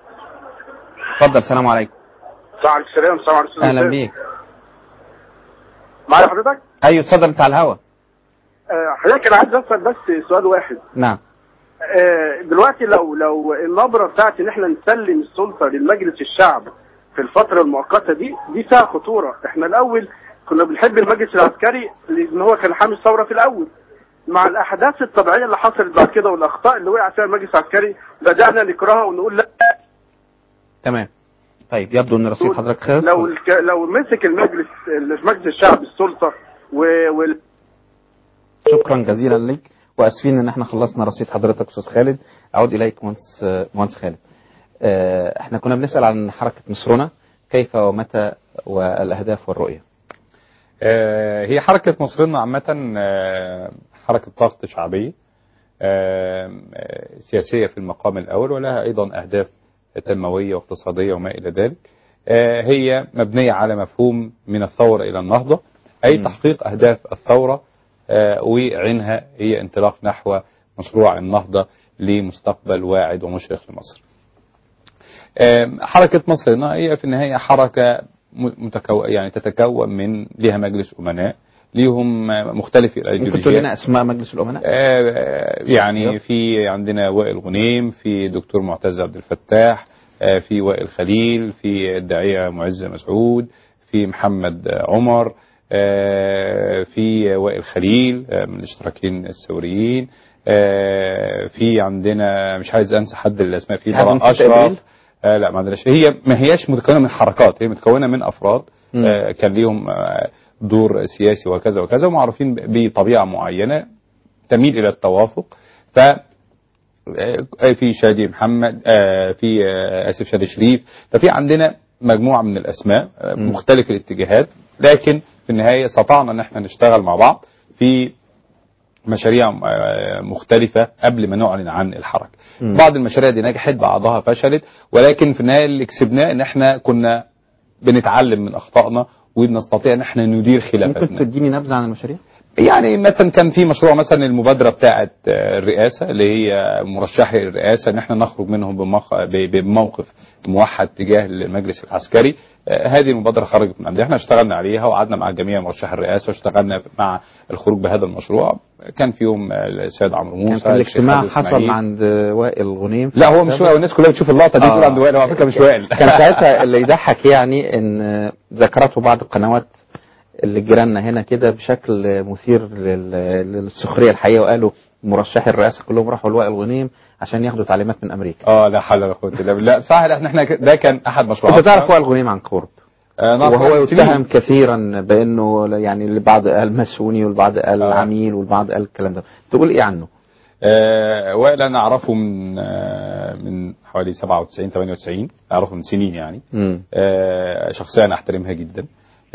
اتفضل السلام عليكم السلام عليكم السلام السلام عليكم أهلا بيك معايا حضرتك أيوة اتفضل أنت على الهوا آه، حضرتك انا عايز اسال بس سؤال واحد نعم آه، دلوقتي لو لو النبره بتاعت ان احنا نسلم السلطه للمجلس الشعب في الفتره المؤقته دي دي فيها خطوره احنا الاول كنا بنحب المجلس العسكري لان هو كان حامي الثوره في الاول مع الاحداث الطبيعيه اللي حصلت بعد كده والاخطاء اللي وقع فيها المجلس العسكري بدانا نكرهها ونقول لا تمام طيب يبدو أن رصيد حضرتك خلص لو الك... لو مسك المجلس مجلس الشعب السلطه و... وال... شكرا جزيلا لك واسفين ان احنا خلصنا رصيد حضرتك استاذ خالد اعود اليك مهندس مهندس خالد آه، احنا كنا بنسال عن حركه مصرنا كيف ومتى والاهداف والرؤيه آه، هي حركة مصرنا عامة آه، حركة ضغط شعبية آه، آه، سياسية في المقام الأول ولها أيضا أهداف تنمويه واقتصاديه وما الى ذلك آه، هي مبنيه على مفهوم من الثوره الى النهضه اي تحقيق اهداف الثوره آه، وعينها هي انطلاق نحو مشروع النهضه لمستقبل واعد ومشرق لمصر. آم، حركة مصر النهائية في النهاية حركة م- متكو... يعني تتكون من ليها مجلس أمناء ليهم آه، مختلف ممكن تقول الأيديولوجيات لنا اسماء مجلس الامناء آه، يعني في عندنا وائل غنيم في دكتور معتز عبد الفتاح آه، في وائل خليل في الداعية معز مسعود في محمد آه، عمر آه، في وائل خليل آه، من الاشتراكيين الثوريين آه، في عندنا مش عايز انسى حد الاسماء في في حد براء نسيت إبريل؟ اشرف آه لا ما عندناش هي ما هياش متكونه من حركات هي متكونه من افراد آه كان ليهم آه دور سياسي وكذا وكذا ومعروفين بطبيعه معينه تميل الى التوافق ف آه، في شادي محمد آه، في آه، اسف شادي شريف ففي عندنا مجموعه من الاسماء آه، مختلف الاتجاهات لكن في النهايه استطعنا ان احنا نشتغل مع بعض في مشاريع آه، مختلفة قبل ما نعلن عن الحركة مم. بعض المشاريع دي نجحت بعضها فشلت ولكن في النهاية اللي كسبناه ان احنا كنا بنتعلم من اخطائنا وبنستطيع ان احنا ندير ممكن خلافتنا تديني نبذه عن المشاريع يعني مثلا كان في مشروع مثلا المبادره بتاعه آه، الرئاسه اللي هي مرشحي الرئاسه ان احنا نخرج منهم بمخ... ب- بموقف موحد تجاه المجلس العسكري آه، هذه المبادره خرجت من عندنا احنا اشتغلنا عليها وقعدنا مع جميع مرشحي الرئاسه واشتغلنا مع الخروج بهذا المشروع كان فيهم آه، السيد عمرو كان موسى في الاجتماع الشيخ خالد حصل إسماعيل. عند وائل غنيم لا هو مش وائل والناس كلها بتشوف اللقطه دي تقول عند وائل هو على فكره مش وائل كان ساعتها اللي يضحك يعني ان ذكرته بعض القنوات اللي جيراننا هنا كده بشكل مثير لل- للسخريه الحقيقه وقالوا مرشحي الرئاسه كلهم راحوا لوائل غنيم عشان ياخدوا تعليمات من امريكا اه لا حول ولا قوه الا بالله لا صح احنا احنا ده كان احد مشروعاتنا انت تعرف وائل غنيم عن قرب آه، نعرف وهو عن سنين. يتهم كثيرا بانه يعني البعض قال مسؤولي والبعض قال عميل والبعض قال الكلام ده تقول ايه عنه؟ آه وائل انا اعرفه من آه من حوالي 97 98 اعرفه من سنين يعني مم. آه شخصيه انا احترمها جدا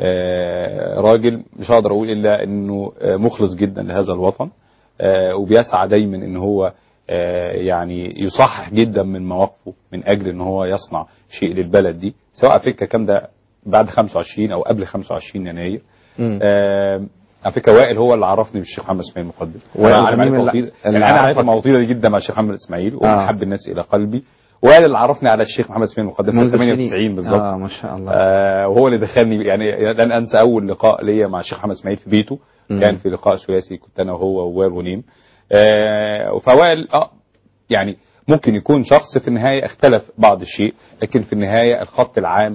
آه راجل مش هقدر اقول الا انه آه مخلص جدا لهذا الوطن آه وبيسعى دايما ان هو آه يعني يصحح جدا من مواقفه من اجل ان هو يصنع شيء للبلد دي سواء على فكره كان ده بعد 25 او قبل 25 يناير مم. آه على فكره وائل هو اللي عرفني بالشيخ محمد اسماعيل المقدم وائل انا عارف غنيم معرفه اللي- وطيدة اللي يعني انا عارف عرفك- المواطيده دي جدا مع الشيخ محمد اسماعيل ومن آه. احب الناس الى قلبي وائل اللي عرفني على الشيخ محمد اسماعيل المقدم سنه منذ سنين. 98 بالظبط اه ما شاء الله آه وهو اللي دخلني يعني لن انسى اول لقاء ليا مع الشيخ محمد اسماعيل في بيته مم. كان في لقاء ثلاثي كنت انا وهو ووائل غنيم آه فوائل اه يعني ممكن يكون شخص في النهايه اختلف بعض الشيء لكن في النهايه الخط العام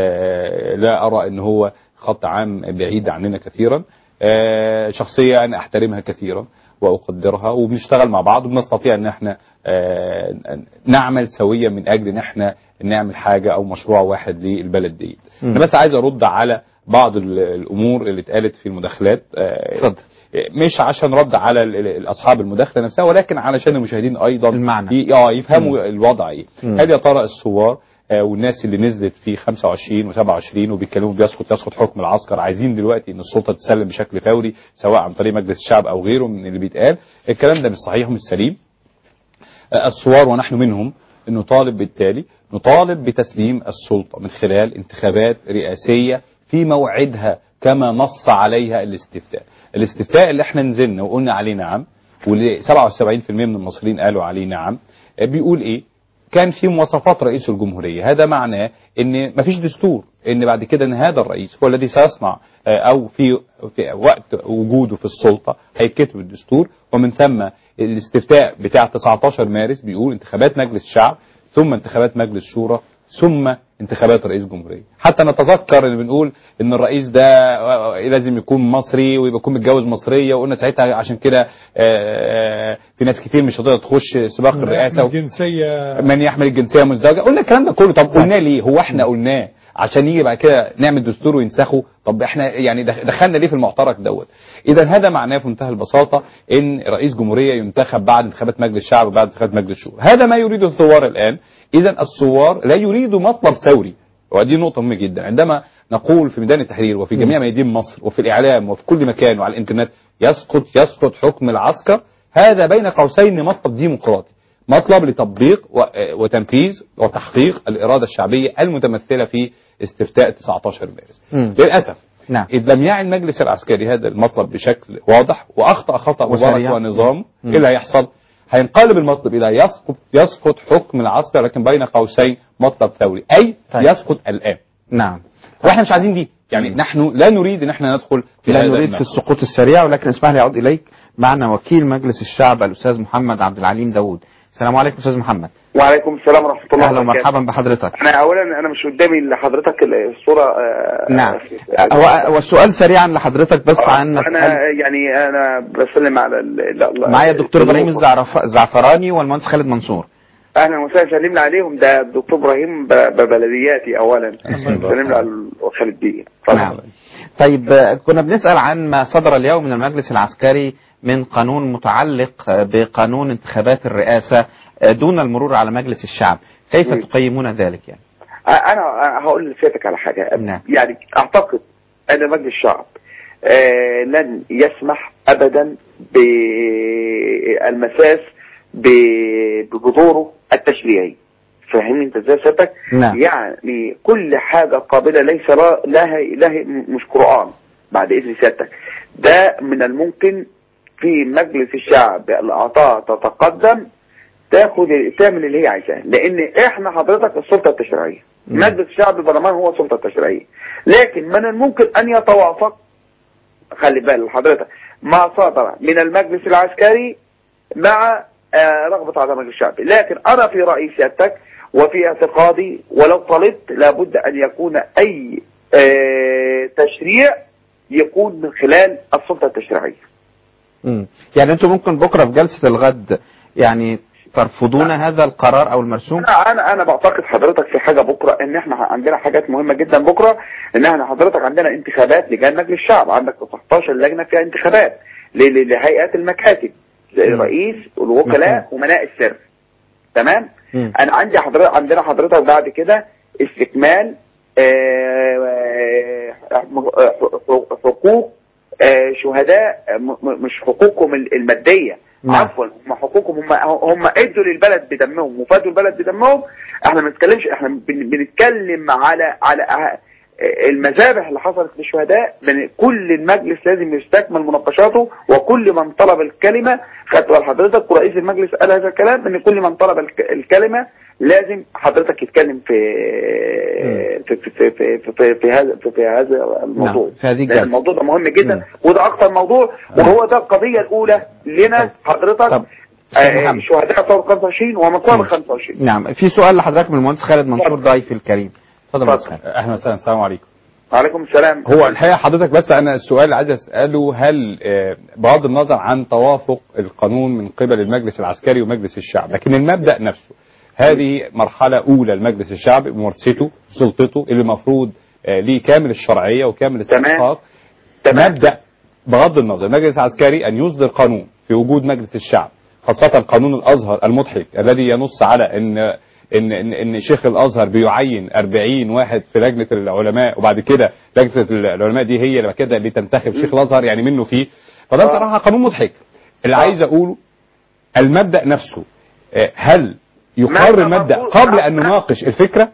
آه لا ارى ان هو خط عام بعيد عننا كثيرا آه شخصيه انا احترمها كثيرا واقدرها وبنشتغل مع بعض وبنستطيع ان احنا آه، نعمل سويا من اجل ان احنا نعمل حاجه او مشروع واحد للبلد دي مم. انا بس عايز ارد على بعض ال- الامور اللي اتقالت في المداخلات آه، مش عشان رد على ال- ال- اصحاب المداخله نفسها ولكن علشان المشاهدين ايضا المعنى اه يفهموا مم. الوضع ايه مم. هل يا ترى الثوار آه، والناس اللي نزلت في 25 و27 وبيتكلموا بيسقط يسقط حكم العسكر عايزين دلوقتي ان السلطه تسلم بشكل فوري سواء عن طريق مجلس الشعب او غيره من اللي بيتقال الكلام ده مش صحيح ومش سليم آه، الثوار ونحن منهم نطالب بالتالي نطالب بتسليم السلطة من خلال انتخابات رئاسية في موعدها كما نص عليها الاستفتاء الاستفتاء اللي احنا نزلنا وقلنا عليه نعم واللي 77% من المصريين قالوا عليه نعم آه، بيقول ايه كان في مواصفات رئيس الجمهورية هذا معناه ان مفيش دستور ان بعد كده ان هذا الرئيس هو الذي سيصنع آه، او في في وقت وجوده في السلطة هيتكتب الدستور ومن ثم الاستفتاء بتاع 19 مارس بيقول انتخابات مجلس الشعب ثم انتخابات مجلس شورى ثم انتخابات رئيس جمهورية حتى نتذكر ان بنقول ان الرئيس ده لازم يكون مصري ويبقى يكون متجوز مصرية وقلنا ساعتها عشان كده آه، في ناس كتير مش هتقدر تخش سباق الرئاسة الجنسية من يحمل الجنسيه مزدوجه قلنا الكلام ده كله طب قلناه ليه هو احنا قلناه عشان يجي بعد كده نعمل دستور وينسخه طب احنا يعني دخ- دخلنا ليه في المعترك دوت اذا هذا معناه في منتهى البساطه ان رئيس جمهوريه ينتخب بعد انتخابات مجلس الشعب وبعد انتخابات مجلس الشورى هذا ما يريده الثوار الان اذا الثوار لا يريدوا مطلب ثوري ودي نقطة مهمة جدا عندما نقول في ميدان التحرير وفي جميع ميادين مصر وفي الإعلام وفي كل مكان وعلى الإنترنت يسقط يسقط حكم العسكر هذا بين قوسين مطلب ديمقراطي مطلب لتطبيق و- وتنفيذ وتحقيق الإرادة الشعبية المتمثلة في استفتاء 19 مارس مم. للأسف نعم. إذ لم يعي المجلس العسكري هذا المطلب بشكل واضح وأخطأ خطأ وسريع. مبارك ونظامه مم. إيه اللي هيحصل؟ هينقلب المطلب إلى يسقط يسقط حكم العسكر لكن بين قوسين مطلب ثوري أي طيب. يسقط الآن نعم واحنا مش عايزين دي يعني نحن لا نريد ان احنا ندخل في لا هذا نريد المنهج. في السقوط السريع ولكن اسمح لي اعود اليك معنا وكيل مجلس الشعب الاستاذ محمد عبد العليم داوود السلام عليكم استاذ محمد وعليكم السلام ورحمه الله اهلا وبركاته ومرحبا بحضرتك انا اولا انا مش قدامي لحضرتك الصوره آه، نعم آه، هو هو السؤال سريعا لحضرتك بس عن انا مسألة يعني انا بسلم على ال- لا- لا- معايا الدكتور ابراهيم الضيوف. الزعرف- الزعفراني والمهندس خالد منصور اهلا وسهلا سلمنا عليهم ده الدكتور ابراهيم ب- ببلدياتي اولا سلمنا على خالد بيه نعم طيب آه، كنا بنسأل عن ما صدر اليوم من المجلس العسكري من قانون متعلق آه، بقانون انتخابات الرئاسة آه، دون المرور على مجلس الشعب كيف تقيمون ذلك يعني انا هقول لسيادتك على حاجه نعم. يعني اعتقد ان مجلس الشعب آه، لن يسمح ابدا بالمساس ب- بجذوره التشريعي فاهمني انت ازاي سيادتك؟ نعم. يعني كل حاجه قابله ليس لا لها لها مش قران بعد اذن سيادتك ده من الممكن في مجلس الشعب الاعضاء تتقدم تاخد تعمل اللي هي عايزاه لان احنا حضرتك السلطه التشريعيه مجلس الشعب البرلمان هو السلطه التشريعيه لكن من الممكن ان يتوافق خلي بال حضرتك ما صدر من المجلس العسكري مع آه، رغبة أعضاء مجلس الشعب لكن أنا في رأي سيادتك وفي اعتقادي ولو طلبت لابد أن يكون أي آه، تشريع يكون من خلال السلطة التشريعية مم. يعني انتم ممكن بكرة في جلسة الغد يعني ترفضون هذا القرار او المرسوم انا انا انا بعتقد حضرتك في حاجه بكره ان احنا عندنا حاجات مهمه جدا بكره ان احنا حضرتك عندنا انتخابات لجان مجلس الشعب عندك 19 لجنه فيها انتخابات ل- ل- لهيئات المكاتب الرئيس والوكلاء ومناء السر تمام مم. انا عندي حضرتك عندنا حضرتك بعد كده استكمال آه، آه، حقوق آه، شهداء م- م- مش حقوقهم ال- الماديه نعم. عفوا هم حقوقهم هم هم ادوا للبلد بدمهم وفادوا البلد بدمهم احنا ما بنتكلمش احنا بن- بنتكلم على على أه- المذابح اللي حصلت للشهداء من كل المجلس لازم يستكمل مناقشاته وكل من طلب الكلمه خدت بال حضرتك ورئيس المجلس قال هذا الكلام ان كل من طلب الك- الكلمه لازم حضرتك يتكلم في في في في في, في, في, في هذا في, في هذا الموضوع نعم، في هذه لأن الجلسة. الموضوع ده مهم جدا وده اكتر موضوع وهو ده القضيه الاولى لنا حضرتك أستاذ آه، محمد. شهداء ثوره 25 ومقام 25 نعم في سؤال لحضرتك من المهندس خالد منصور ضيفي الكريم اتفضل يا مهندس خالد اهلا وسهلا السلام عليكم وعليكم السلام هو الحقيقه حضرتك بس انا السؤال اللي عايز اساله هل آه، بغض النظر عن توافق القانون من قبل المجلس العسكري ومجلس الشعب لكن المبدا نفسه هذه مرحله اولى لمجلس الشعب بممارسته سلطته اللي المفروض آه، ليه كامل الشرعيه وكامل الاستحقاق مبدا بغض النظر المجلس العسكري ان يصدر قانون في وجود مجلس الشعب خاصه قانون الازهر المضحك الذي ينص على ان ان ان, إن شيخ الازهر بيعين 40 واحد في لجنه العلماء وبعد كده لجنه العلماء دي هي اللي بعد كده اللي تنتخب شيخ الازهر يعني منه فيه فده بصراحه قانون مضحك اللي عايز اقوله المبدا نفسه آه، هل يقر مبدأ المبدا مرفوض. قبل ان نناقش الفكره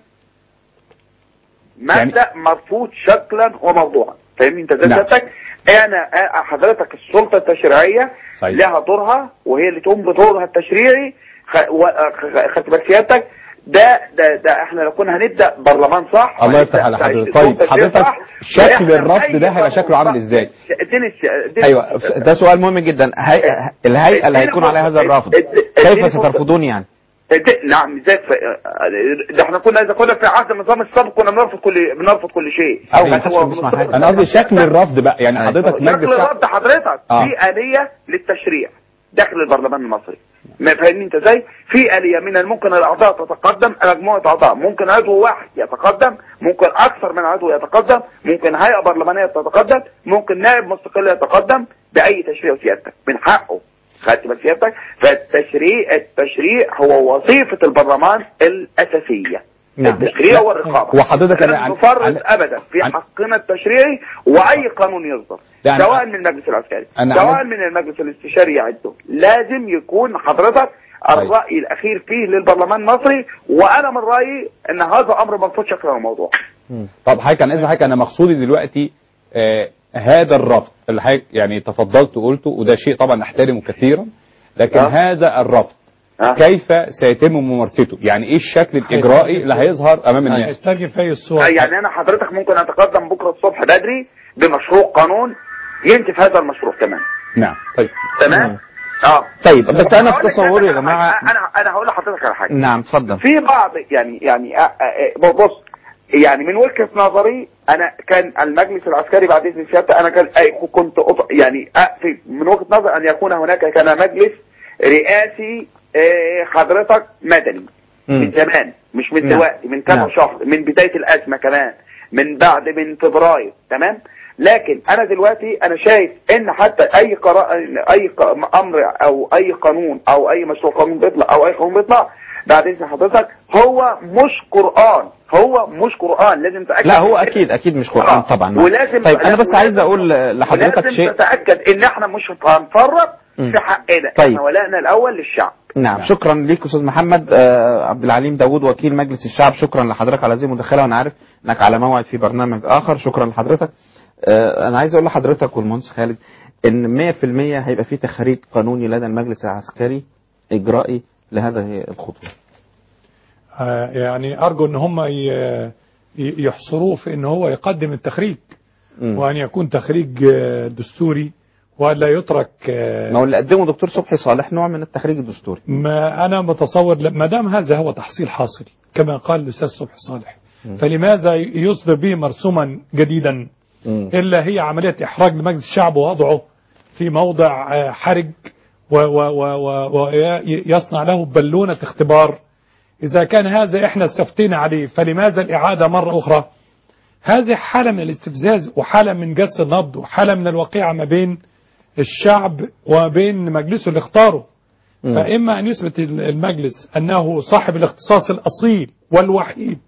مبدا مرفوض شكلا وموضوعا فاهمني انت ازاي نعم. سيادتك انا آه، حضرتك السلطه التشريعيه صحيح. لها دورها وهي اللي تقوم بدورها التشريعي خ- و- آه، خ- خدت بال سيادتك ده ده ده احنا لو كنا هنبدا برلمان صح الله هنبدأ يفتح على تعيش حضرتك السلطة طيب حضرتك صح، شكل وإحنا الرفض أي ده هيبقى قانون شكله عامل صح. ازاي اديني الس- اديني ايوه ده سؤال مهم جدا هي... الهيئه اللي هيكون عليها هذا الرفض كيف سترفضون يعني اد- نعم ازاي ف- ده احنا كنا اذا كنا في عهد النظام السابق كنا بنرفض كل بنرفض كل شيء هو- انا قصدي شكل الرفض بقى يعني حضرتك مجلس شكل الشعب الرد حضرتك آه. في آلية للتشريع داخل البرلمان المصري ما فاهمني انت ازاي في آلية من الممكن الاعضاء تتقدم مجموعة اعضاء ممكن عضو واحد يتقدم ممكن اكثر من عضو يتقدم ممكن هيئة برلمانية تتقدم ممكن نائب مستقل يتقدم باي تشريع سيادتك من حقه خدت بال سيادتك فالتشريع التشريع هو وظيفة البرلمان الأساسية نعم. التشريع والرقابة وحضرتك لن أنا عن- نفرط عن- ابدا في حقنا التشريعي واي قانون يصدر لا، أنا- سواء من المجلس العسكري أنا سواء عن- من المجلس الاستشاري يعده لازم يكون حضرتك الراي الاخير فيه للبرلمان المصري وانا من رايي ان هذا امر مرفوض شكلا الموضوع طب حضرتك عن اذن حضرتك انا مقصودي دلوقتي آه هذا الرفض اللي حضرتك يعني تفضلت وقلته وده شيء طبعا احترمه كثيرا لكن آه. هذا الرفض كيف سيتم ممارسته يعني ايه الشكل الاجرائي اللي هيظهر امام الناس هيترجم في أي الصور يعني انا حضرتك ممكن اتقدم بكره الصبح بدري بمشروع قانون ينتف هذا المشروع كمان نعم طيب تمام اه طيب بس انا في هقول لك تصوري يا أنا- جماعه انا انا هقول لحضرتك على حاجه نعم اتفضل في بعض يعني يعني آه، آه، آه، بص يعني من وجهه نظري انا كان المجلس العسكري بعد اذن سيادتك انا كان آه، كنت أط- يعني آه، في- من وجهه نظري ان يكون هناك كان مجلس رئاسي آه، حضرتك مدني من زمان مش من نعم. دلوقتي من كذا نعم. شهر من بدايه الازمه كمان من بعد من فبراير تمام لكن انا دلوقتي انا شايف ان حتى اي قرار اي ق- امر او اي قانون او اي مشروع قانون بيطلع او اي قانون بيطلع بعد اذن حضرتك هو مش قران هو مش قران لازم تاكد لا هو من كده. اكيد اكيد مش قران طبعا ولازم طيب انا بس ولازم- عايز اقول لحضرتك ولازم شيء تتاكد ان احنا مش هنفرط مم. في حقنا طيب. احنا ولائنا الاول للشعب نعم شكرا ليك استاذ محمد آه عبد العليم داوود وكيل مجلس الشعب شكرا لحضرتك على هذه المداخله وانا عارف انك على موعد في برنامج اخر شكرا لحضرتك آه انا عايز اقول لحضرتك والمهندس خالد ان 100% هيبقى في تخريج قانوني لدى المجلس العسكري اجرائي لهذه الخطوه آه، يعني أرجو أن هم ي- ي- يحصروه في أن هو يقدم التخريج وأن يكون تخريج آه، دستوري ولا يترك آه، ما هو اللي قدمه دكتور صبحي صالح نوع من التخريج الدستوري ما أنا متصور ل- ما دام هذا هو تحصيل حاصل كما قال الأستاذ صبحي صالح فلماذا يصدر به مرسوما جديدا إلا هي عملية إحراج لمجلس الشعب ووضعه في موضع آه، حرج ويصنع له بالونة اختبار إذا كان هذا إحنا استفتينا عليه فلماذا الإعادة مرة أخرى هذه حالة من الاستفزاز وحالة من جس النبض وحالة من الوقيعة ما بين الشعب وبين مجلسه اللي اختاره مم. فإما أن يثبت المجلس أنه صاحب الاختصاص الأصيل والوحيد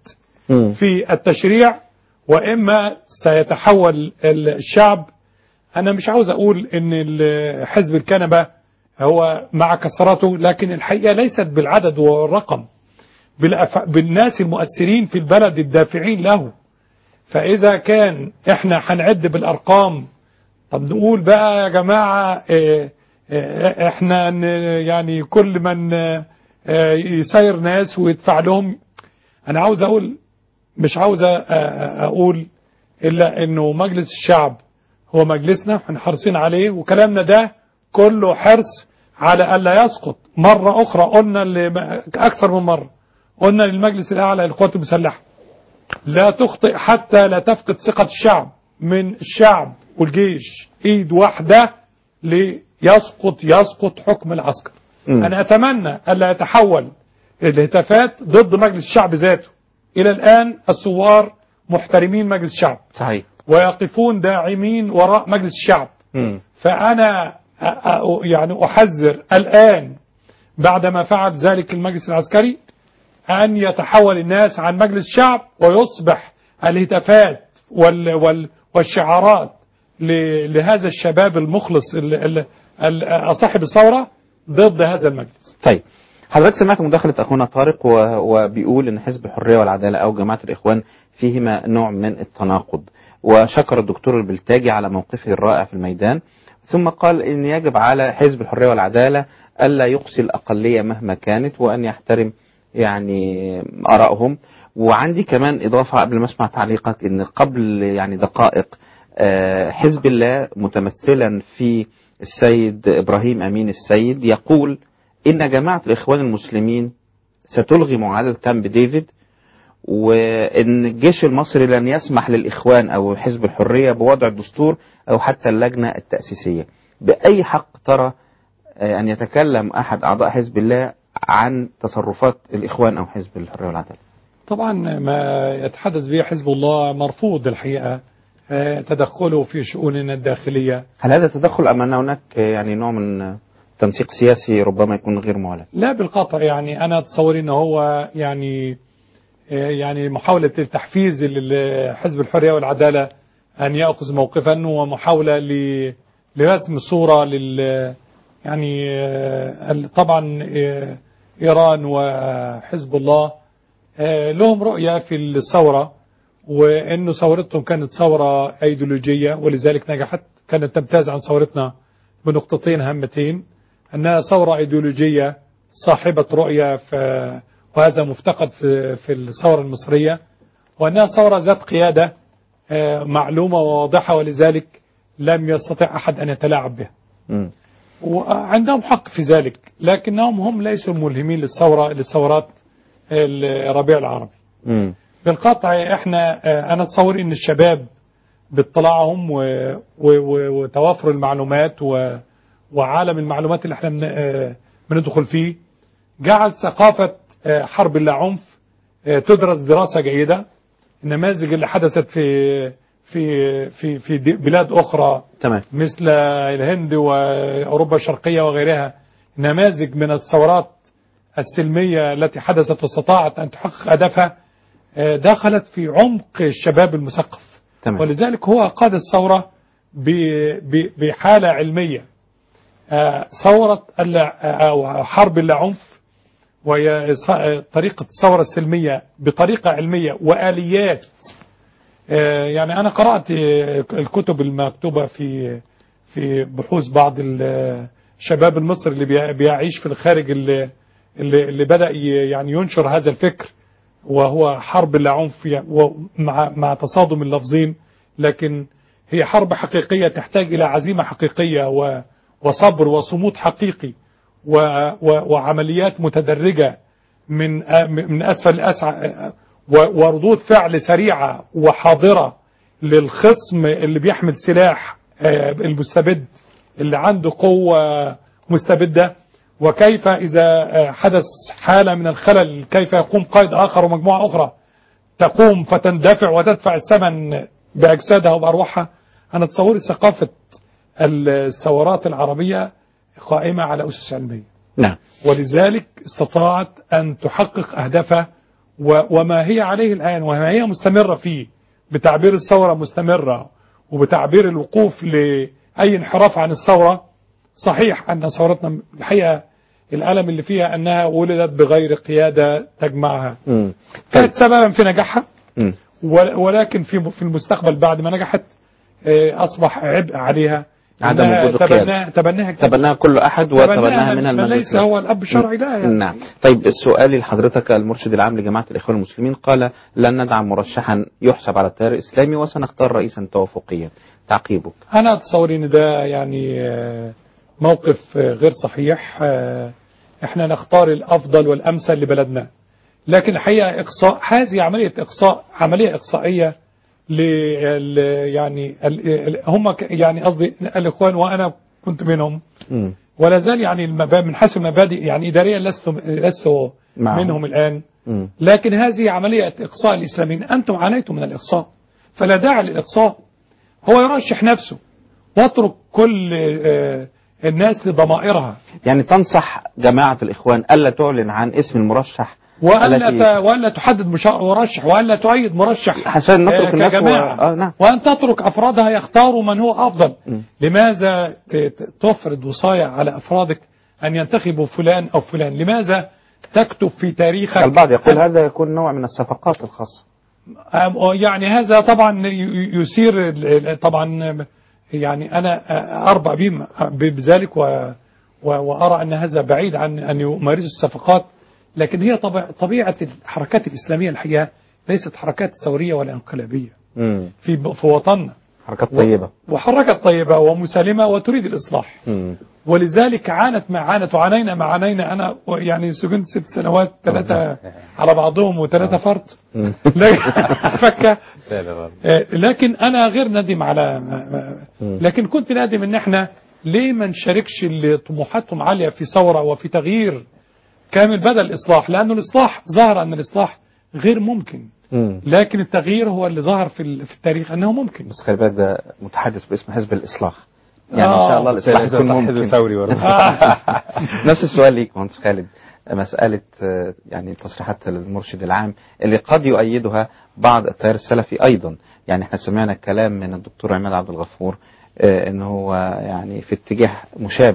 في التشريع وإما سيتحول الشعب أنا مش عاوز أقول أن ال- حزب الكنبة هو مع كسراته لكن الحقيقة ليست بالعدد والرقم بالأف- بالناس المؤثرين في البلد الدافعين له فإذا كان إحنا هنعد بالأرقام طب نقول بقى يا جماعة إيه إيه إحنا ن- يعني كل من آه، آه، يسير ناس ويدفع لهم أنا عاوز أقول مش عاوز أ- أ- أقول إلا إنه مجلس الشعب هو مجلسنا احنا حريصين عليه وكلامنا ده كله حرص على ألا يسقط مرة أخرى قلنا اللي أكثر من مرة قلنا للمجلس الأعلى للقوات المسلحة لا تخطئ حتى لا تفقد ثقة الشعب من الشعب والجيش ايد واحدة ليسقط يسقط حكم العسكر مم. انا اتمنى الا يتحول الهتافات ضد مجلس الشعب ذاته الى الان الثوار محترمين مجلس الشعب صحيح ويقفون داعمين وراء مجلس الشعب مم. فأنا أ- أ- يعني أحذر الآن بعدما فعل ذلك المجلس العسكري أن يتحول الناس عن مجلس الشعب ويصبح الهتافات وال وال والشعارات ل- لهذا الشباب المخلص ال- ال- ال- صاحب الثورة ضد هذا المجلس طيب حضرتك سمعت مداخلة أخونا طارق و... وبيقول إن حزب الحرية والعدالة أو جماعة الإخوان فيهما نوع من التناقض وشكر الدكتور البلتاجي على موقفه الرائع في الميدان ثم قال إن يجب على حزب الحرية والعدالة ألا يقصي الأقلية مهما كانت وأن يحترم يعني آرائهم وعندي كمان إضافة قبل ما أسمع تعليقك إن قبل يعني دقائق آه، حزب الله متمثلا في السيد إبراهيم أمين السيد يقول إن جماعة الإخوان المسلمين ستلغي معاهدة كامب ديفيد وإن الجيش المصري لن يسمح للإخوان أو حزب الحرية بوضع الدستور أو حتى اللجنة التأسيسية بأي حق ترى آه، أن يتكلم أحد أعضاء حزب الله عن تصرفات الإخوان أو حزب الحرية والعدالة طبعا ما يتحدث به حزب الله مرفوض الحقيقة آه، تدخله في شؤوننا الداخلية هل هذا تدخل أم أن هناك آه، يعني نوع من آه، تنسيق سياسي ربما يكون غير معلن لا بالقطع يعني أنا أتصور أنه هو يعني آه، يعني محاولة التحفيز لحزب الحرية والعدالة أن يأخذ موقفا ومحاولة ل- لرسم صورة لل يعني آه، ال- طبعا آه، إيران وحزب الله آه، لهم رؤية في الثورة وأنه ثورتهم كانت ثورة أيديولوجية ولذلك نجحت كانت تمتاز عن ثورتنا بنقطتين هامتين أنها ثورة أيديولوجية صاحبة رؤية في وهذا مفتقد في في الثورة المصرية وأنها ثورة ذات قيادة آه، معلومة وواضحة ولذلك لم يستطيع أحد أن يتلاعب بها مم. وعندهم حق في ذلك لكنهم هم ليسوا ملهمين للثورة للثورات الربيع العربي مم. بالقطع احنا آه، انا اتصور ان الشباب باطلاعهم و- و- و- وتوافر المعلومات و- وعالم المعلومات اللي احنا بن- آه، بندخل فيه جعل ثقافة آه، حرب اللا عنف آه، تدرس دراسة جيدة النماذج اللي حدثت في في في في دي- بلاد اخرى تمام مثل الهند واوروبا الشرقيه وغيرها نماذج من الثورات السلميه التي حدثت واستطاعت ان تحقق هدفها آه، دخلت في عمق الشباب المثقف تمام. ولذلك هو قاد الثوره ب- ب- بحاله علميه آه، ثوره اللا- او حرب اللا عنف وهي ص- طريقه الثوره السلميه بطريقه علميه واليات آه، يعني أنا قرأت آه، الكتب المكتوبة في في بحوث بعض ال- الشباب المصري اللي بيع- بيعيش في الخارج اللي اللي, اللي بدأ ي- يعني ينشر هذا الفكر وهو حرب لا عنف يعني ومع مع تصادم اللفظين لكن هي حرب حقيقية تحتاج إلى عزيمة حقيقية و- وصبر وصمود حقيقي و- و- وعمليات متدرجة من آ- من أسفل لأسعى و- وردود فعل سريعة وحاضرة للخصم اللي بيحمل سلاح آه، المستبد اللي عنده قوة مستبدة وكيف إذا آه، حدث حالة من الخلل كيف يقوم قائد آخر ومجموعة أخرى تقوم فتندفع وتدفع الثمن بأجسادها وبأرواحها أنا تصوري ثقافة الثورات العربية قائمة على أسس علمية نعم ولذلك استطاعت أن تحقق أهدافها و- وما هي عليه الآن وما هي مستمرة فيه بتعبير الثورة مستمرة وبتعبير الوقوف لأي انحراف عن الثورة صحيح أن ثورتنا الحقيقة الألم اللي فيها أنها ولدت بغير قيادة تجمعها مم. كانت سببا في نجاحها مم. ول- ولكن في في المستقبل بعد ما نجحت آه، أصبح عبء عليها عدم إنها وجود القيادة. تبناها تبناها كده. تبناها كل أحد تبناها وتبناها من- منها من المجلس ليس هو الأب الشرعي لا يعني. نعم طيب السؤال لحضرتك المرشد العام لجماعة الإخوان المسلمين قال لن ندعم مرشحا يحسب على التيار الإسلامي وسنختار رئيسا توافقيا تعقيبك أنا أتصور إن ده يعني آه، موقف آه، غير صحيح آه، إحنا نختار الأفضل والأمثل لبلدنا لكن الحقيقة إقصاء هذه عملية إقصاء عملية إقصائية ل يعني ال- ال- هم ك- يعني قصدي الإخوان وأنا كنت منهم مم. ولا زال يعني المبادئ من حيث المبادئ يعني إداريا لست لست معهم. منهم الآن مم. لكن هذه عملية إقصاء الإسلاميين أنتم عانيتم من الإقصاء فلا داعي للإقصاء هو يرشح نفسه واترك كل آه، الناس لضمائرها يعني تنصح جماعة الإخوان ألا تعلن عن اسم المرشح وألا التي- ت- وألا تحدد مشا- مرشح وألا تؤيد مرشح عشان نترك آه، الناس و- كجماعة آه، نعم. وأن تترك أفرادها يختاروا من هو أفضل مم. لماذا ت- ت- تفرض وصاية على أفرادك أن ينتخبوا فلان أو فلان لماذا تكتب في تاريخك البعض يقول هذا يكون نوع من الصفقات الخاصة أم- يعني هذا طبعا ي- يثير ال- ال- طبعا يعني انا اربع بهم- بذلك و- و- وارى ان هذا بعيد عن ان يمارسوا الصفقات لكن هي طبع طبيعه الحركات الاسلاميه الحقيقه ليست حركات ثوريه ولا انقلابيه مم. في في وطننا حركات طيبة وحركات طيبه ومسالمه وتريد الاصلاح مم. ولذلك عانت ما عانت وعانينا ما عانينا انا يعني سجنت ست سنوات ثلاثه على بعضهم وثلاثه فرط مم. فكه آه، لكن انا غير ندم على ما- ما- لكن كنت نادم ان احنا ليه ما نشاركش اللي طموحاتهم عاليه في ثوره وفي تغيير كامل بدل الاصلاح لانه الاصلاح ظهر ان الاصلاح غير ممكن مم. لكن التغيير هو اللي ظهر في ال- في التاريخ انه ممكن بس خلي بالك ده متحدث باسم حزب الإصلاح يعني آه. إن شاء الله الإصلاح حزب يكون صح- ممكن حزب ثوري برضه. نفس السؤال ليك مهندس خالد مسألة آه، يعني تصريحات المرشد العام اللي قد يؤيدها بعض التيار السلفي أيضا يعني احنا سمعنا الكلام من الدكتور عماد عبد الغفور آه، ان هو يعني في اتجاه مشابه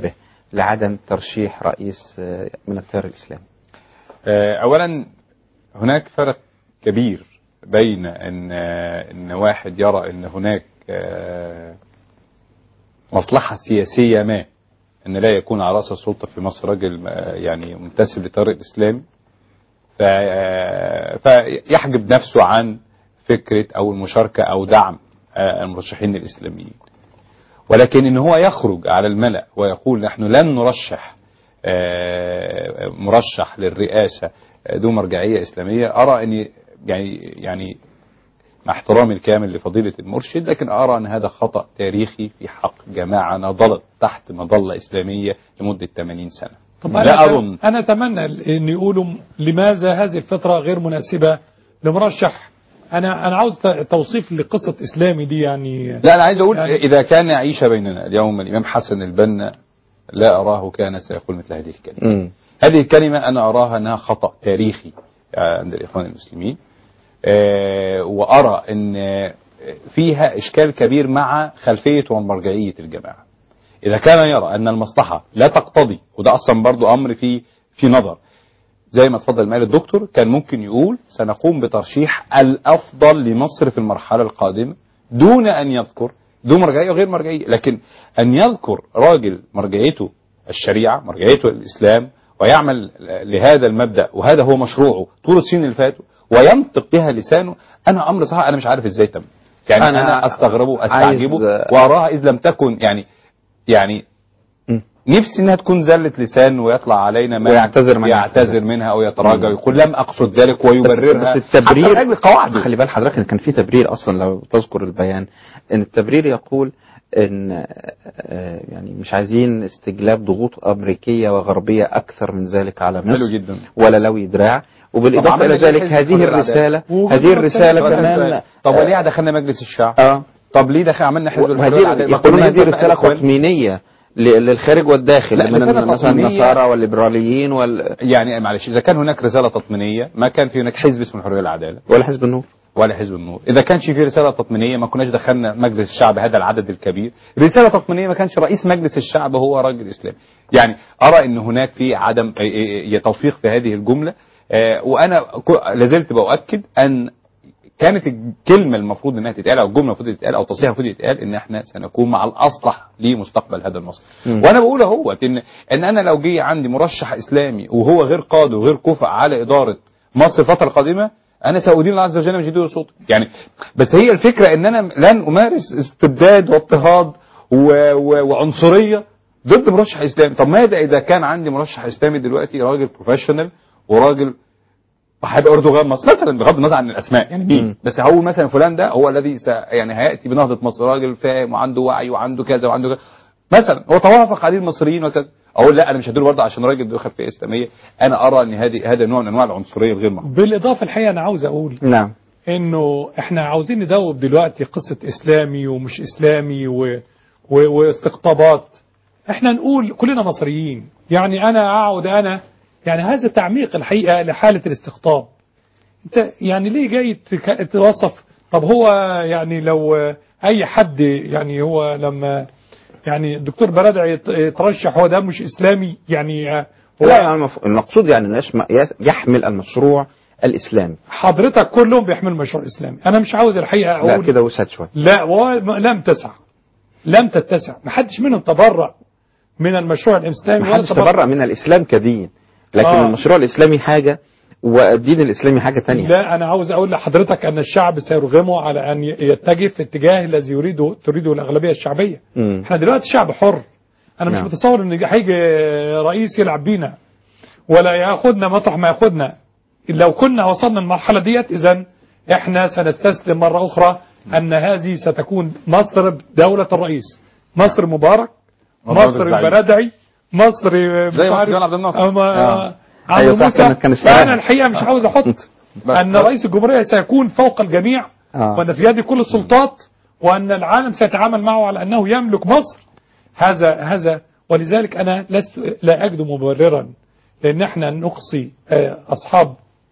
لعدم ترشيح رئيس آه، من التيار الإسلامي آه، اولا هناك فرق كبير بين ان آه، ان واحد يرى ان هناك آه، مصلحه سياسيه ما ان لا يكون على راس السلطه في مصر راجل آه، يعني منتسب للتيار الاسلامي ف- آه، فيحجب نفسه عن فكره او المشاركه او دعم آه، المرشحين الاسلاميين ولكن ان هو يخرج على الملأ ويقول نحن لن نرشح آه، مرشح للرئاسة آه، ذو مرجعية إسلامية أرى أن يعني يعني مع احترامي الكامل لفضيلة المرشد لكن أرى أن هذا خطأ تاريخي في حق جماعة نضلت تحت مظلة إسلامية لمدة 80 سنة طب لا أنا أظن أنا أتمنى أن يقولوا لماذا هذه الفترة غير مناسبة لمرشح أنا أنا عاوز ت- توصيف لقصة إسلامي دي يعني لا أنا عايز أقول إذا كان يعيش بيننا اليوم الإمام حسن البنا لا أراه كان سيقول مثل هذه الكلمة مم. هذه الكلمة أنا أراها أنها خطأ تاريخي عند الإخوان المسلمين آه، وأرى أن فيها إشكال كبير مع خلفية ومرجعية الجماعة إذا كان يرى أن المصلحة لا تقتضي وده أصلا برضو أمر في في نظر زي ما اتفضل مال الدكتور كان ممكن يقول سنقوم بترشيح الأفضل لمصر في المرحلة القادمة دون أن يذكر ذو مرجعية وغير مرجعية لكن أن يذكر راجل مرجعيته الشريعة مرجعيته الإسلام ويعمل لهذا المبدأ وهذا هو مشروعه طول السنين اللي فاتوا وينطق بها لسانه أنا أمر صح أنا مش عارف إزاي تم يعني أنا أنا, أستغربه أستعجبه عايز- وأراها إذ لم تكن يعني يعني نفسي انها تكون زلة لسان ويطلع علينا ما ويعتذر من يعتذر منها او يتراجع ويقول لم اقصد ذلك ويبررها بس, بس التبرير حتى من اجل قواعده خلي بال حضرتك ان كان في تبرير اصلا لو تذكر البيان ان التبرير يقول ان آه، يعني مش عايزين استجلاب ضغوط امريكيه وغربيه اكثر من ذلك على مصر حلو جدا. ولا لوي دراع طب وبالاضافه عملنا الى ذلك حزب هذه الحرية الرساله والعدالة. هذه الرساله طب كمان طب وليه دخلنا مجلس الشعب؟ اه طب ليه دخل عملنا حزب الحرية وهذه والعدالة؟ ما يقولون كنا هذه نتفق رساله الإخوان. تطمينيه ل- للخارج والداخل لا، من رسالة مثلا تطمينية. النصارى والليبراليين وال يعني معلش اذا كان هناك رساله تطمينيه ما كان في هناك حزب اسمه الحريه والعداله ولا حزب النور ولا حزب النور اذا كانش في رساله تطمينيه ما كناش دخلنا مجلس الشعب هذا العدد الكبير رساله تطمينيه ما كانش رئيس مجلس الشعب هو راجل اسلامي يعني ارى ان هناك في عدم إيه إيه توفيق في هذه الجمله آه، وانا ك- لازلت باؤكد ان كانت الكلمه المفروض انها تتقال او الجمله المفروض تتقال او التصريح المفروض يتقال ان احنا سنكون مع الاصلح لمستقبل هذا المصر مم. وانا بقول اهو ان ان انا لو جه عندي مرشح اسلامي وهو غير قادر وغير كفء على اداره مصر الفتره القادمه انا سأدين الله عز وجل من جديد صوت يعني بس هي الفكره ان انا لن امارس استبداد واضطهاد و- و- وعنصريه ضد مرشح اسلامي طب ماذا اذا كان عندي مرشح اسلامي دلوقتي راجل بروفيشنال وراجل هيبقى اردوغان مصر مثلا بغض النظر عن الاسماء يعني مين بس هقول مثلا فلان ده هو الذي س... يعني هياتي بنهضه مصر راجل فاهم وعنده وعي وعنده كذا وعنده كذا مثلا هو توافق عليه المصريين وكذا اقول لا انا مش هديله برضه عشان راجل دخل في اسلاميه انا ارى ان هذه هذا نوع من انواع العنصريه الغير مقبول بالإضافة الحقيقة أنا عاوز أقول نعم انه احنا عاوزين ندوب دلوقتي قصة اسلامي ومش اسلامي و... و... واستقطابات احنا نقول كلنا مصريين يعني انا اقعد انا يعني هذا تعميق الحقيقة لحالة الاستقطاب انت يعني ليه جاي تك- توصف طب هو يعني لو اي حد يعني هو لما يعني الدكتور بردع يت- يترشح هو ده مش اسلامي يعني هو لا يعني المف- المقصود يعني إنه يشم- يحمل المشروع الاسلامي حضرتك كلهم بيحملوا مشروع اسلامي انا مش عاوز الحقيقة لا اقول كده وسعت شويه لا و- لم تسع لم تتسع ما حدش منهم تبرع من المشروع الاسلامي ما ولا حدش تبرأ من الاسلام كدين لكن آه. المشروع الاسلامي حاجه والدين الاسلامي حاجه تانية لا انا عاوز اقول لحضرتك ان الشعب سيرغمه على ان يتجه في اتجاه الذي يريده تريده الاغلبيه الشعبيه مم. احنا دلوقتي شعب حر انا مش نعم. متصور ان هيجي رئيس يلعب بينا ولا ياخدنا مطرح ما ياخدنا لو كنا وصلنا المرحله ديت اذا احنا سنستسلم مره اخرى ان هذه ستكون مصر دوله الرئيس مصر مبارك مبارك مصر الزعيم. البرادعي مصر مش زي مصر عارف- جمال عبد الناصر. أما- آه. عبد أيوة صح، موسى كانت- كان السؤال. فانا الحقيقه مش عاوز احط ان رئيس الجمهوريه سيكون فوق الجميع آه. وان في يده كل السلطات وان العالم سيتعامل معه على انه يملك مصر هذا هذا ولذلك انا لست لا اجد مبررا لان احنا نقصي آه، اصحاب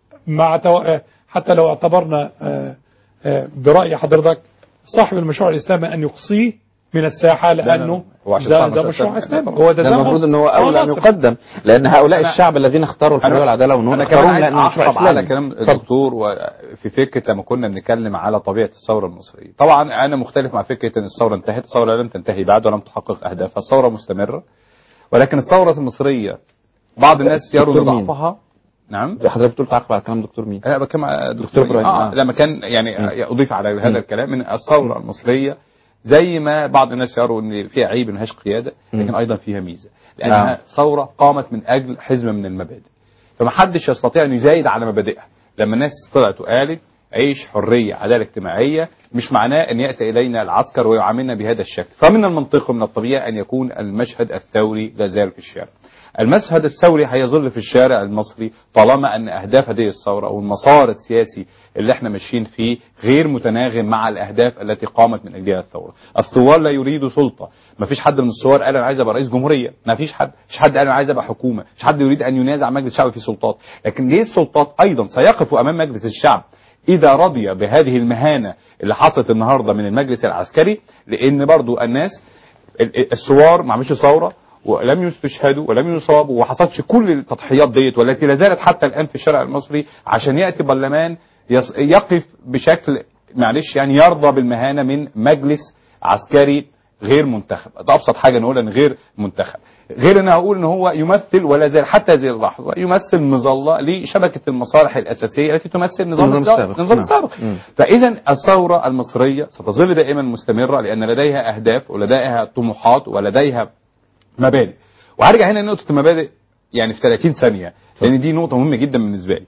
مع تو... آه، حتى لو اعتبرنا آه، آه، براي حضرتك صاحب المشروع الاسلامي ان يقصيه من الساحه لانه هو عشان ده طبعاً ده مسألة مشروع سياسية. اسلامي هو ده ده زمن المفروض ان هو هو اولى ان نصر. يقدم لان هؤلاء أنا- الشعب الذين اختاروا الحريه أنا- والعداله والنور انا كمان اختاروهم عايز لانه مشروع اعقب على اسلامي كلام اتفضل. الدكتور وفي فكره لما كنا بنتكلم على طبيعه الثوره المصريه طبعا انا مختلف مع فكره ان الثوره انتهت الثوره لم تنتهي بعد ولم تحقق اهدافها الثوره مستمره ولكن الثوره المصريه بعض الناس يرون دكتور مين؟ ضعفها نعم حضرتك بتقول تعقب على كلام دكتور مين؟ لا بتكلم على دكتور دكتور إبراهيم، آه, آه. لما كان يعني اضيف على هذا الكلام ان الثوره المصريه زي ما بعض الناس يروا ان فيها عيب انها قياده لكن ايضا فيها ميزه لانها نعم. ثوره قامت من اجل حزمه من المبادئ فما حدش يستطيع ان يزايد على مبادئها لما الناس طلعت وقالت عيش حريه عداله اجتماعيه مش معناه ان ياتي الينا العسكر ويعاملنا بهذا الشكل فمن المنطقي ومن الطبيعي ان يكون المشهد الثوري لا زال في الشارع المشهد الثوري هيظل في الشارع المصري طالما ان اهداف هذه الثوره او المسار السياسي اللي احنا ماشيين فيه غير متناغم مع الاهداف التي قامت من اجلها الثوره. الثوار لا يريدوا سلطه، ما فيش حد من الثوار قال انا عايز ابقى رئيس جمهوريه، ما فيش حد، مش حد قال انا عايز ابقى حكومه، مش حد يريد ان ينازع مجلس الشعب في سلطات، لكن ليه السلطات ايضا سيقف امام مجلس الشعب اذا رضي بهذه المهانه اللي حصلت النهارده من المجلس العسكري لان برضو الناس ال- ال- الثوار ما عملش ثوره ولم يستشهدوا ولم يصابوا وما حصلش كل التضحيات ديت والتي لا زالت حتى الان في الشارع المصري عشان ياتي برلمان يص- يقف بشكل معلش يعني يرضى بالمهانه من مجلس عسكري غير منتخب ده ابسط حاجه نقولها ان غير منتخب غير ان اقول ان هو يمثل ولا زال حتى هذه اللحظه يمثل مظله لشبكه المصالح الاساسيه التي تمثل نظام النظام السابق السابق. النظام نعم. السابق مم. فاذا الثوره المصريه ستظل دائما مستمره لان لديها اهداف ولديها طموحات ولديها مبادئ وهرجع هنا لنقطه المبادئ يعني في 30 ثانيه لان دي نقطه مهمه جدا بالنسبه لي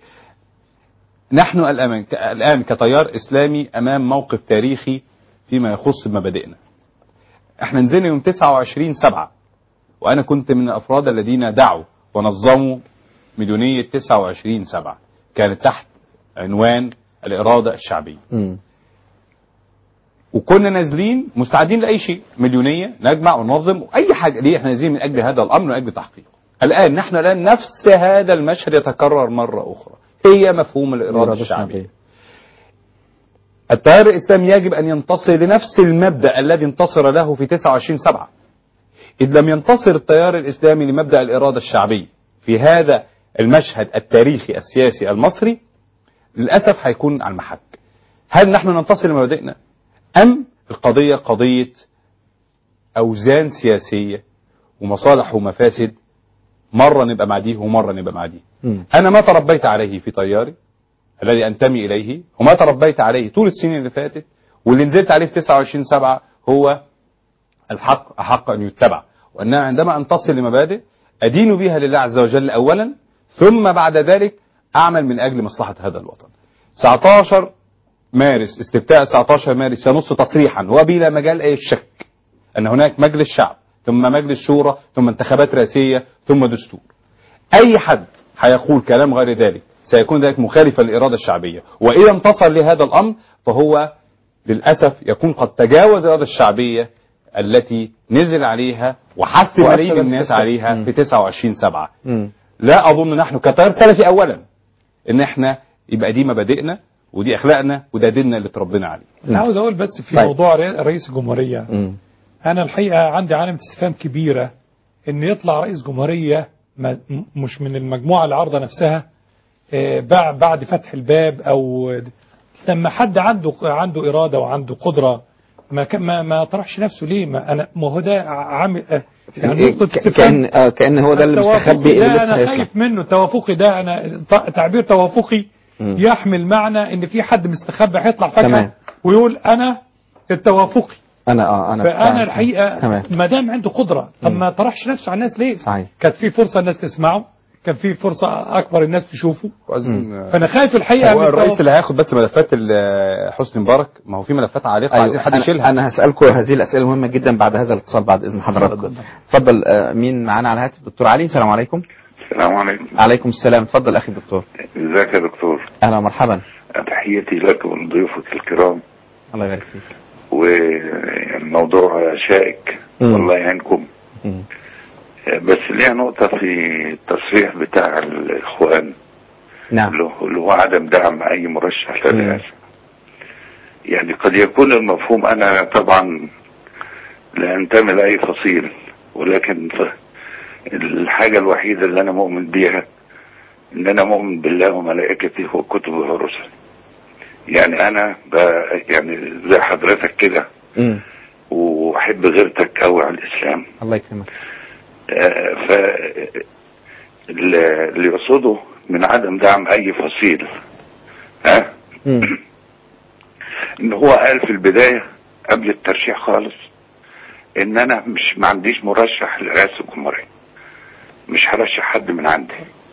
نحن الان الان كتيار اسلامي امام موقف تاريخي فيما يخص مبادئنا احنا نزلنا يوم 29 7 وانا كنت من الافراد الذين دعوا ونظموا مليونيه 29 7 كانت تحت عنوان الاراده الشعبيه مم. وكنا نازلين مستعدين لاي شيء مليونيه نجمع وننظم اي حاجه ليه احنا نازلين من اجل هذا الامر من اجل تحقيقه الان نحن الان نفس هذا المشهد يتكرر مره اخرى هي مفهوم الاراده الإرادة الشعبيه التيار الاسلامي يجب ان ينتصر لنفس المبدا الذي انتصر له في 29 7 اذ لم ينتصر التيار الاسلامي لمبدا الاراده الشعبيه في هذا المشهد التاريخي السياسي المصري للاسف هيكون على المحك هل نحن ننتصر لمبادئنا أم القضية قضية أوزان سياسية ومصالح ومفاسد مرة نبقى مع دي ومرة نبقى مع دي مم. أنا ما تربيت عليه في طياري الذي أنتمي إليه وما تربيت عليه طول السنين اللي فاتت واللي نزلت عليه في 29 7 هو الحق أحق أن يتبع وأنها عندما أنتصر لمبادئ أدين بها لله عز وجل أولا ثم بعد ذلك أعمل من أجل مصلحة هذا الوطن 19 مارس استفتاء 19 مارس ينص تصريحا وبلا مجال أي شك أن هناك مجلس شعب ثم مجلس شورى ثم انتخابات رئاسية ثم دستور أي حد هيقول كلام غير ذلك سيكون ذلك مخالفا للإرادة الشعبية وإذا انتصر لهذا الأمر فهو للأسف يكون قد تجاوز الإرادة الشعبية التي نزل عليها وحث وأفسد ملايين الناس السيستم. عليها في 29 7 مم. لا اظن نحن كتيار سلفي اولا ان احنا يبقى دي مبادئنا ودي اخلاقنا وده ديننا اللي اتربينا عليه انا عاوز اقول بس في طيب. موضوع رئي- رئيس الجمهوريه انا الحقيقه عندي علامه استفهام كبيره ان يطلع رئيس جمهوريه ما- م- مش من المجموعه اللي عارضه نفسها آه، بع- بعد فتح الباب او لما حد عنده عنده اراده وعنده قدره ما كان- ما ما طرحش نفسه ليه ما انا ما هو ده عامل آه، يعني نقطه ك- استفهام كأن آه كأن هو ده اللي التوافقي مستخبي اللي ده لسه انا هيطلع خايف منه التوافقي ده انا ط- تعبير توافقي مم. يحمل معنى ان في حد مستخبي هيطلع فجاه تمام. ويقول انا التوافقي أنا آه أنا فانا فاهم. الحقيقه تمام ما دام عنده قدره طب ما طرحش نفسه على الناس ليه؟ صحيح كانت في فرصه الناس تسمعه كان في فرصه اكبر الناس تشوفه فانا خايف الحقيقه هو من الرئيس التوافق. اللي هياخد بس ملفات ال- حسني مبارك ما هو في ملفات عالقه أيوة. عايزين حد أنا- يشيلها أنا هسألكم هذه الأسئلة المهمة جدا بعد هذا الاتصال بعد إذن حضراتكم اتفضل آه، مين معانا على الهاتف دكتور علي السلام عليكم السلام عليكم عليكم السلام اتفضل أخي الدكتور ازيك يا دكتور أهلا ومرحبا تحياتي لك ولضيوفك الكرام الله يبارك فيك والموضوع شائك مم. والله يعينكم مم. بس ليها نقطة في التصريح بتاع الإخوان نعم اللي هو- اللي هو عدم دعم أي مرشح للرئاسة يعني قد يكون المفهوم أنا طبعا لا انتمي لاي فصيل ولكن ف- الحاجه الوحيده اللي انا مؤمن بيها ان انا مؤمن بالله وملائكته وكتبه ورسله يعني انا ب... يعني زي حضرتك كده مم. واحب غيرتك قوي على الاسلام الله يكرمك ف اللي اللي يقصده من عدم دعم اي فصيل ها مم. ان هو قال في البدايه قبل الترشيح خالص ان انا مش ما عنديش مرشح لرئاسه الجمهوريه مش هرشح حد من عندي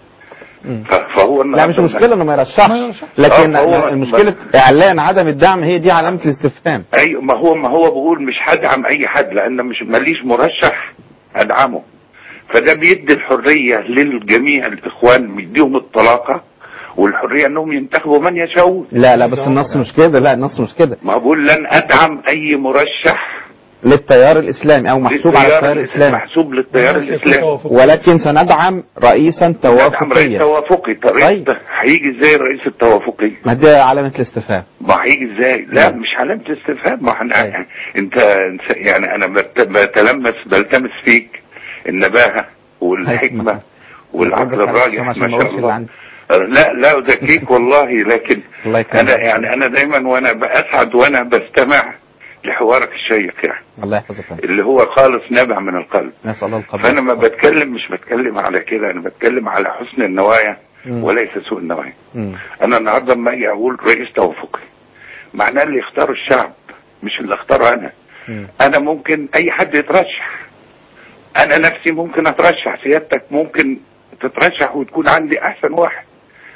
مم. ف- فهو لا مش النهاردة- مشكلة انه ما يرشحش لكن آه، هو- المشكلة اعلان عدم الدعم هي دي علامة الاستفهام ايوه ما هو ما هو بقول مش هدعم اي حد لان مش ماليش مرشح ادعمه فده بيدي الحريه للجميع الاخوان بيديهم الطلاقه والحريه انهم ينتخبوا من يشاءون لا لا بس النص مش كده لا النص مش كده ما بقول لن ادعم اي مرشح للتيار الاسلامي او محسوب على التيار الاسلامي محسوب للتيار الاسلامي ولكن سندعم رئيسا ندعم رئيس توافقيا توافقي طريق هيجي ازاي الرئيس التوافقي ما دي علامة الاستفهام ما هيجي ازاي لا مش علامة استفهام ما احنا انت انت- يعني انا بت- بتلمس بلتمس فيك النباهة والحكمة والعقل الراجح ما عشان ما شاء اقولش اللي الله عندي لا لا أزكيك والله لكن الله يكرمك انا يعني انا دايما وانا بسعد وانا بستمع لحوارك الشيق يعني الله يحفظك اللي هو خالص نابع من القلب نسأل الله القبول فانا ما بتكلم مش بتكلم على كده انا بتكلم على حسن النوايا مم. وليس سوء النوايا مم. انا النهارده لما اجي اقول رئيس توافقي معناه اللي يختاره الشعب مش اللي اختاره انا مم. انا ممكن اي حد يترشح انا نفسي ممكن اترشح سيادتك ممكن تترشح وتكون عندي احسن واحد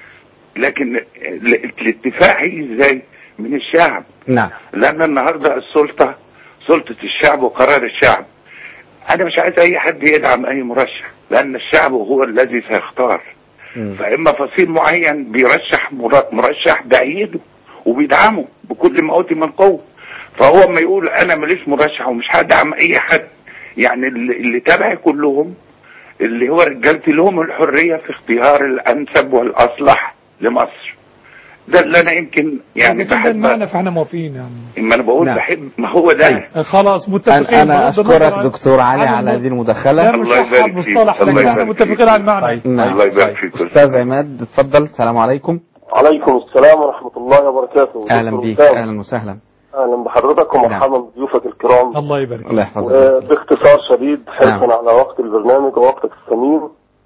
لكن ال- الاتفاق هيجي ازاي من الشعب نعم لان النهارده السلطه سلطه الشعب وقرار الشعب انا مش عايز اي حد يدعم اي مرشح لان الشعب هو الذي سيختار فاما فصيل معين بيرشح مر- مرشح بايده وبيدعمه بكل ما اوتي من قوه فهو اما يقول انا ماليش مرشح ومش هدعم اي حد يعني اللي, اللي تابعي كلهم اللي هو رجالتي لهم الحريه في اختيار الانسب والاصلح لمصر ده اللي انا يمكن يعني إذا كان ده بحب المعنى فاحنا موافقين يعني ما انا بقول نعم. بحب ما هو ده خلاص متفقين أنا, أنا بغض النظر أشكرك عن- دكتور علي عن على الم- هذه المداخلة لا مش صح مصطلح لكن احنا متفقين على المعنى نعم. الله يبارك فيك أستاذ عماد اتفضل السلام عليكم عليكم السلام ورحمة الله وبركاته أهلا دكتور بيك وسام. أهلا وسهلا أهلا بحضرتك ومرحبا بضيوفك الكرام الله يبارك الله يحفظك آه، باختصار شديد حرصا نعم. على وقت البرنامج ووقتك الثمين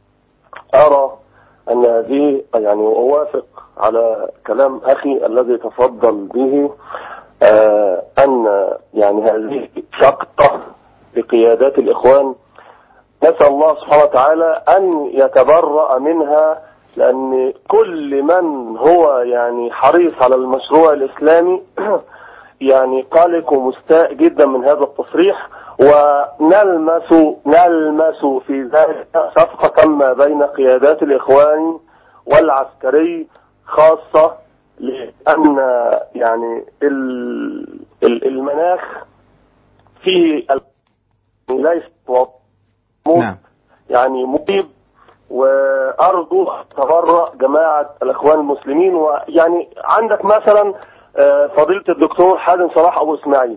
أرى أن هذه يعني أوافق على كلام أخي الذي تفضل به آه، أن يعني هذه شقة لقيادات الإخوان نسأل الله سبحانه وتعالى أن يتبرأ منها لأن كل من هو يعني حريص على المشروع الإسلامي يعني قلق ومستاء جدا من هذا التصريح ونلمس نلمس في ذلك صفقة ما بين قيادات الإخوان والعسكري خاصة لأن يعني ال- ال- المناخ فيه ال- ليس نعم يعني مجيب وأرجو تبرأ جماعة الإخوان المسلمين ويعني عندك مثلا آه، فضيلة الدكتور حازم صلاح أبو إسماعيل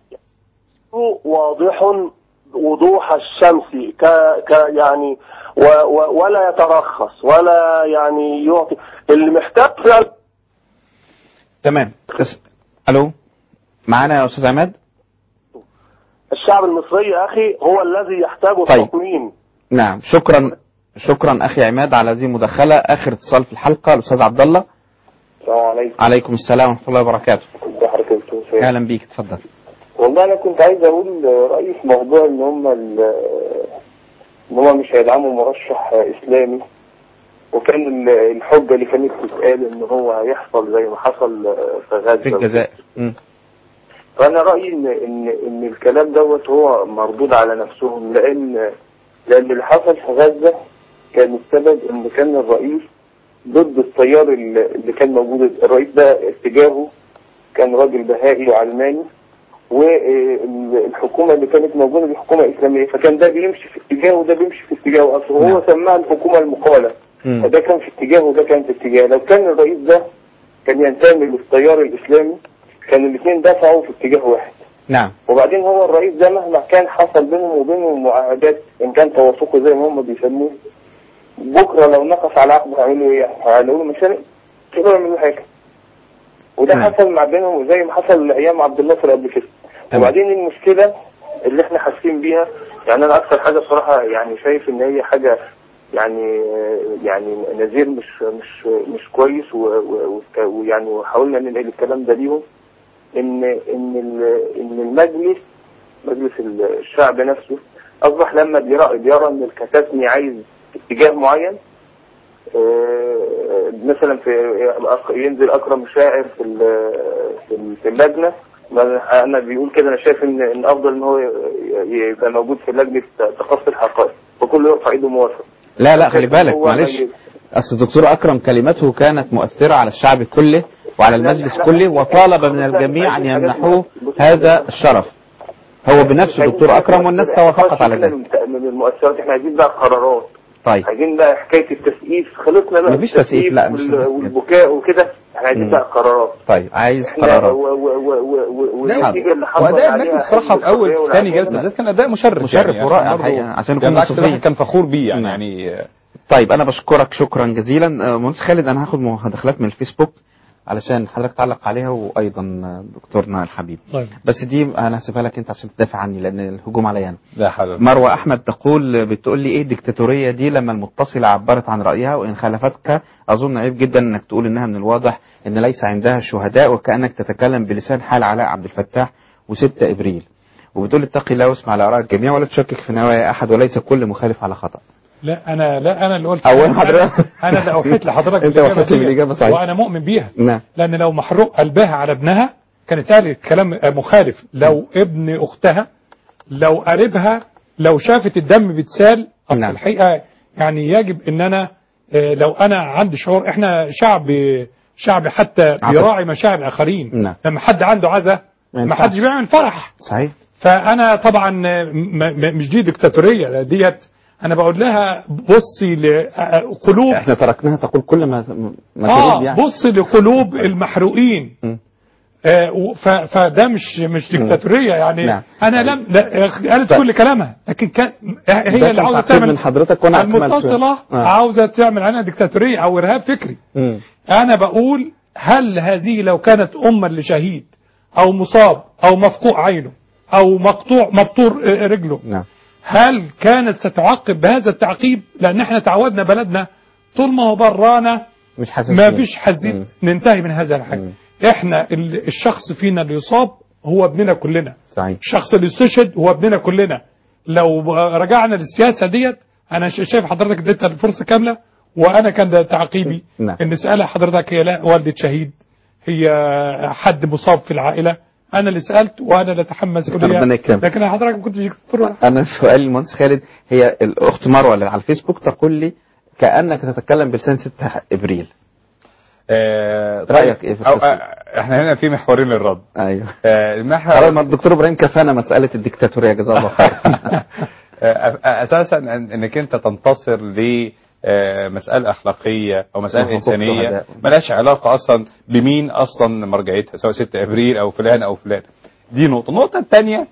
واضح وضوح الشمس ك ك يعني و و ولا يترخص ولا يعني يعطي اللي محتاج فعلا تمام تس... ألو معانا يا أستاذ عماد الشعب المصري يا أخي هو الذي يحتاج طيب. التطمين نعم شكرا شكرا أخي عماد على هذه المداخلة آخر اتصال في الحلقة الأستاذ عبد الله السلام عليكم عليكم السلام ورحمة الله وبركاته ازي حضرتك يا أستاذ؟ أهلا بيك اتفضل والله انا كنت عايز اقول رايي في موضوع ان هم ال- ان هم مش هيدعموا مرشح اسلامي وكان ال- الحجه اللي كانت بتتقال ان هو هيحصل زي ما حصل في غزه في الجزائر مم. فانا رايي ان ان ان الكلام دوت هو مردود على نفسهم لان لان اللي حصل في غزه كان السبب ان كان الرئيس ضد التيار اللي اللي كان موجود الرئيس ده اتجاهه كان راجل بهائي وعلماني والحكومة اللي كانت موجودة دي حكومة إسلامية فكان ده بيمشي في اتجاه وده بيمشي في اتجاه أصلا وهو سماها الحكومة المقالة مم. فده كان في اتجاه وده كان في اتجاه لو كان الرئيس ده كان ينتمي للتيار الإسلامي كان الاثنين دفعوا في اتجاه واحد نعم وبعدين هو الرئيس ده مهما كان حصل بينهم وبينهم معاهدات ان كان توافقه زي ما هم بيسموه بكره لو نقص على عقده هيعملوا ايه؟ هيقولوا مش هن- مش هيقدروا يعملوا حاجه وده نعم. حصل مع بينهم زي ما حصل ايام عبد الناصر قبل كده وبعدين المشكله اللي احنا حاسين بيها يعني انا اكثر حاجه بصراحه يعني شايف ان هي حاجه يعني يعني نذير مش مش مش كويس و- و- وك- ويعني وحاولنا ننقل الكلام ده ليهم ان ان ال- ان المجلس مجلس الشعب نفسه اصبح لما بيرى بيرى ان الكتاتني عايز اتجاه معين آه، مثلا في أك- ينزل اكرم شاعر في ال- في ال- في اللجنه ما- انا بيقول كده انا شايف ان ان افضل ان هو ي- يبقى موجود في لجنه تقصي الحقائق وكله يرفع ايده موافق لا لا خلي بالك هو معلش مجلس. أصل الدكتور أكرم كلمته كانت مؤثرة على الشعب كله وعلى المجلس كله وطالب من الجميع أن يمنحوه هذا الشرف هو بنفسه دكتور أكرم والناس توافقت على ذلك من من المؤثرات احنا عايزين بقى قرارات طيب عايزين بقى حكايه التسقيف خلصنا بقى مفيش تسقيف، لا، مش وال- والبكاء وكده احنا عايزين مم. بقى قرارات طيب عايز احنا قرارات و- و- و- و- و- لا، والنتيجه اللي حصل واداء عليها المجلس صراحه في اول الحرية في ثاني والعدالة. جلسه بالذات كان اداء مشرف مشرف يعني ورائع برضه- الحقيقة، عشان نكون يعني بالعكس منصفين. الواحد كان فخور بيه يعني نعم. يعني آه، طيب انا بشكرك شكرا جزيلا آه، مهندس خالد انا هاخد مداخلات من الفيسبوك علشان حضرتك تعلق عليها وايضا آه، دكتورنا الحبيب طيب بس دي انا هسيبها لك انت عشان تدافع عني لان الهجوم عليا انا لا حول مروه احمد تقول بتقول لي ايه الدكتاتوريه دي لما المتصله عبرت عن رايها وان خالفتك اظن عيب جدا انك تقول انها من الواضح ان ليس عندها شهداء وكانك تتكلم بلسان حال علاء عبد الفتاح و6 ابريل وبتقول اتقي الله واسمع لاراء الجميع ولا تشكك في نوايا احد وليس كل مخالف على خطا لا انا لا انا اللي قلت أولا أنا- حضرتك- انا اللي اوحيت لحضرتك أنت بالإجابة وحيت لي دي، بالإجابة صحيح. وانا مؤمن بيها نعم لان لو محروق قلبها على ابنها كانت قالت كلام مخالف لو ابن اختها لو قريبها لو شافت الدم بيتسال اصل نعم. الحقيقه يعني يجب ان انا آه، لو انا عندي شعور احنا شعب شعب حتى عاطفي. بيراعي مشاعر الاخرين نعم. لما حد عنده عزا ما ما ينفعش. حدش بيعمل فرح صحيح فانا طبعا م- م- مش دي ديكتاتوريه لا ديت انا بقول لها بصي لقلوب احنا تركناها تقول كل ما ما اه تريد يعني بص لقلوب المحروقين م. آه و- ف- فده مش مش ديكتاتوريه يعني نعم. انا لم لا قالت طيب. كل كلامها لكن كان ده هي كان اللي عاوزه تعقيب تعمل من حضرتك وانا أكملت. المتصله آه. عاوزه تعمل عنها ديكتاتوريه او ارهاب فكري مم. انا بقول هل هذه لو كانت اما لشهيد او مصاب او مفقوع عينه او مقطوع مبتور آه، رجله نعم هل كانت ستعاقب بهذا التعقيب لان احنا تعودنا بلدنا طول ما هو برانا مش حاسس ما بيه. فيش حزين ننتهي من هذا الحاجة احنا ال- الشخص فينا اللي يصاب هو ابننا كلنا صحيح الشخص اللي يستشهد هو ابننا كلنا لو رجعنا للسياسة ديت انا ش- شايف حضرتك اديتها الفرصة كاملة وانا كان ده تعقيبي نعم. ان سألها حضرتك هي لا والدة شهيد هي حد مصاب في العائلة انا اللي سألت وانا اللي اتحمل مسؤولية ربنا يكرمك. لكن حضرتك ما كنتش دكتور انا سؤالي المهندس خالد هي الاخت مروه اللي على الفيسبوك تقول لي كانك تتكلم بلسان 6 ابريل آه، رأيك إيه في أو- القصة آه، احنا هنا في محورين للرد ايوه آه، المحور خلاص ما الدكتور ابراهيم كفانا مساله الدكتاتوريه جزاه الله خير آه، اساسا أن- انك انت تنتصر ل آه، مسألة أخلاقية أو مسألة وحقوق إنسانية شهداء. ملهاش علاقة أصلا بمين أصلا مرجعيتها سواء 6 أبريل أو فلان أو فلان دي نقطة النقطة الثانية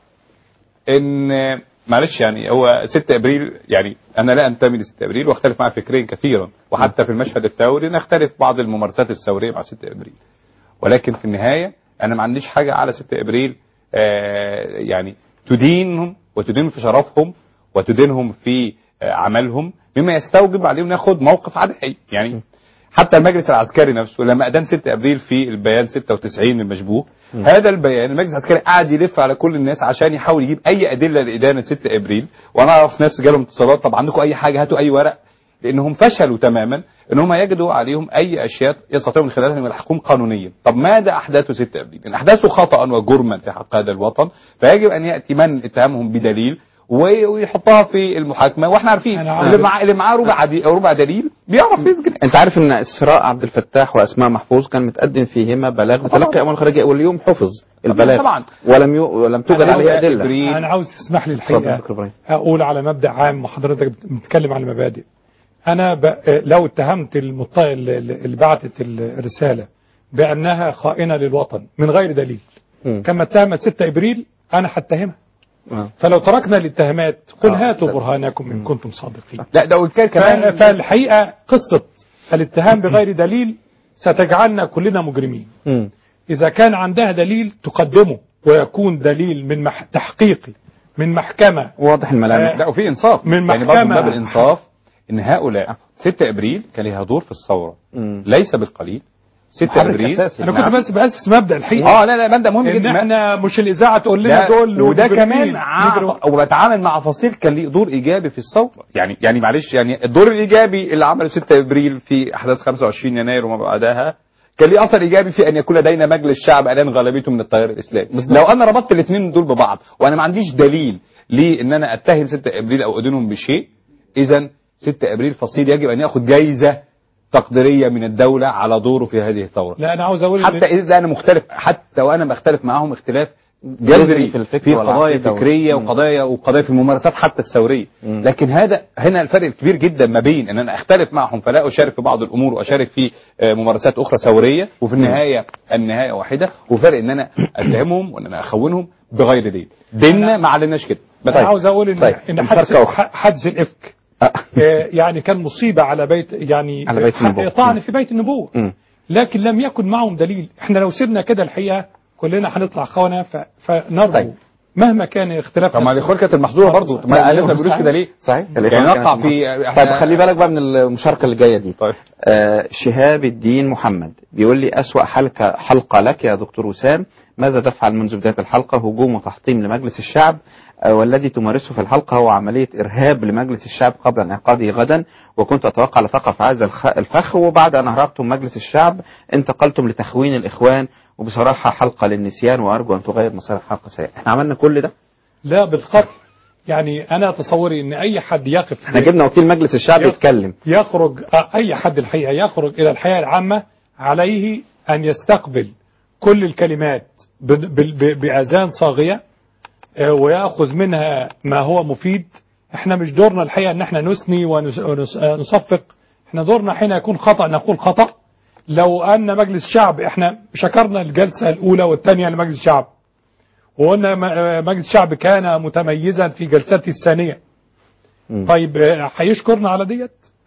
إن آه، معلش يعني هو 6 أبريل يعني أنا لا أنتمي ل 6 أبريل وأختلف معاه فكريا كثيرا وحتى في المشهد الثوري نختلف بعض الممارسات الثورية مع 6 أبريل ولكن في النهاية أنا ما عنديش حاجة على 6 أبريل آه، يعني تدينهم وتدين في شرفهم وتدينهم في آه، عملهم مما يستوجب عليهم ناخد موقف عدائي يعني حتى المجلس العسكري نفسه لما أدان 6 أبريل في البيان 96 المشبوه هذا البيان المجلس العسكري قاعد يلف على كل الناس عشان يحاول يجيب أي أدلة لإدانة 6 أبريل وأنا أعرف ناس جالهم اتصالات طب عندكم أي حاجة هاتوا أي ورق لانهم فشلوا تماما ان هم يجدوا عليهم اي اشياء يستطيعوا من خلالها ان يلحقوهم قانونيا طب ماذا احدثوا 6 ابريل ان احدثوا خطا وجرما في حق هذا الوطن فيجب ان ياتي من اتهامهم بدليل و- ويحطها في المحاكمه واحنا عارفين اللي معاه اللي معاه ربع دي ربع دليل بيعرف يسجن انت عارف ان اسراء عبد الفتاح واسماء محفوظ كان متقدم فيهما بلاغ بتلقي اموال خارجيه واليوم حفظ البلاغ طبعا. ولم يو... ولم توجد عليه ادله انا عاوز تسمح لي اتفضل الحقيقه دكتور ابراهيم اقول على مبدا عام وحضرتك بت- بتتكلم على المبادئ انا ب... لو اتهمت المط... اللي اللي بعتت الرساله بانها خائنه للوطن من غير دليل كما اتهمت 6 ابريل انا هتهمها آه. فلو تركنا الاتهامات قل آه. هاتوا برهانكم ان كنتم صادقين لا ده وكان كمان ف- فالحقيقه قصه الاتهام بغير دليل ستجعلنا كلنا مجرمين مم. إذا كان عندها دليل تقدمه ويكون دليل من مح... تحقيقي من محكمة واضح الملامح لا وفي انصاف من يعني برضه من محكمة- باب الانصاف ان هؤلاء 6 ابريل كان لها دور في الثوره ليس بالقليل 6 محرك ابريل أساسي. أنا كنت بس بأسس مبدأ الحقيقة اه لا لا مبدا مهم إن جدا احنا مش الإذاعة تقول لنا لا، دول وده مجرمين. كمان يجروا. ع- وبتعامل مع فصيل كان ليه دور ايجابي في الثوره يعني يعني معلش يعني الدور الايجابي اللي عمله 6 ابريل في احداث 25 يناير وما بعدها كان ليه اثر ايجابي في ان يكون لدينا مجلس شعب الان غالبيته من التيار الاسلامي لو انا ربطت الاثنين دول ببعض وانا ما عنديش دليل لان انا اتهم 6 ابريل او ادينهم بشيء اذا 6 ابريل فصيل يجب ان ياخذ جائزه تقديريه من الدوله على دوره في هذه الثوره لا أنا عاوز أقول حتى اذا انا مختلف حتى وانا بختلف معاهم اختلاف جذري في الفكر في قضايا والعقيدة فكريه وال- وقضايا وقضايا في الممارسات حتى الثوريه لكن هذا هنا الفرق الكبير جدا ما بين ان انا اختلف معهم فلا اشارك في بعض الامور واشارك في آه، ممارسات اخرى ثوريه وفي النهايه النهايه واحده وفرق ان انا اتهمهم وان انا اخونهم بغير دين ديننا ما علمناش كده بس طيب. عاوز أقول إن طيب. إن حدث مشاركة أخرى. حدث الإفك آه، يعني كان مصيبة على بيت يعني على بيت ح- النبوة. طعن في بيت النبوة مم. لكن لم يكن معهم دليل احنا لو سيبنا كده الحقيقة كلنا هنطلع خونة ف... فنرجو طيب. مهما كان اختلافنا طب ما الاخوان كانت المحظوره برضه ما لا، الناس ما بيقولوش صحيح. كده ليه؟ صحيح يعني نقع في طيب خلي بالك بقى من المشاركة اللي جاية دي طيب. آه شهاب الدين محمد بيقول لي أسوأ حلقة حلقة لك يا دكتور وسام ماذا تفعل منذ بداية الحلقة هجوم وتحطيم لمجلس الشعب آه والذي تمارسه في الحلقة هو عملية إرهاب لمجلس الشعب قبل انعقاده غدا وكنت أتوقع لتقع في هذا الخ- الفخ وبعد أن أهربتم مجلس الشعب انتقلتم لتخوين الإخوان وبصراحة حلقة للنسيان وأرجو أن تغير مسار الحلقة سيئة احنا عملنا كل ده لا بالخط يعني انا تصوري ان اي حد يقف احنا جبنا وكيل مجلس الشعب يتكلم يخرج اي حد الحقيقه يخرج الى الحياه العامه عليه ان يستقبل كل الكلمات ب- ب- ب- باذان صاغيه آه، وياخذ منها ما هو مفيد احنا مش دورنا الحقيقه ان احنا نثني ونصفق احنا دورنا حين يكون خطا نقول خطا لو ان مجلس الشعب احنا شكرنا الجلسه الاولى والثانيه لمجلس الشعب وقلنا م- آه، مجلس الشعب كان متميزا في جلسته الثانيه طيب آه، هيشكرنا على ديت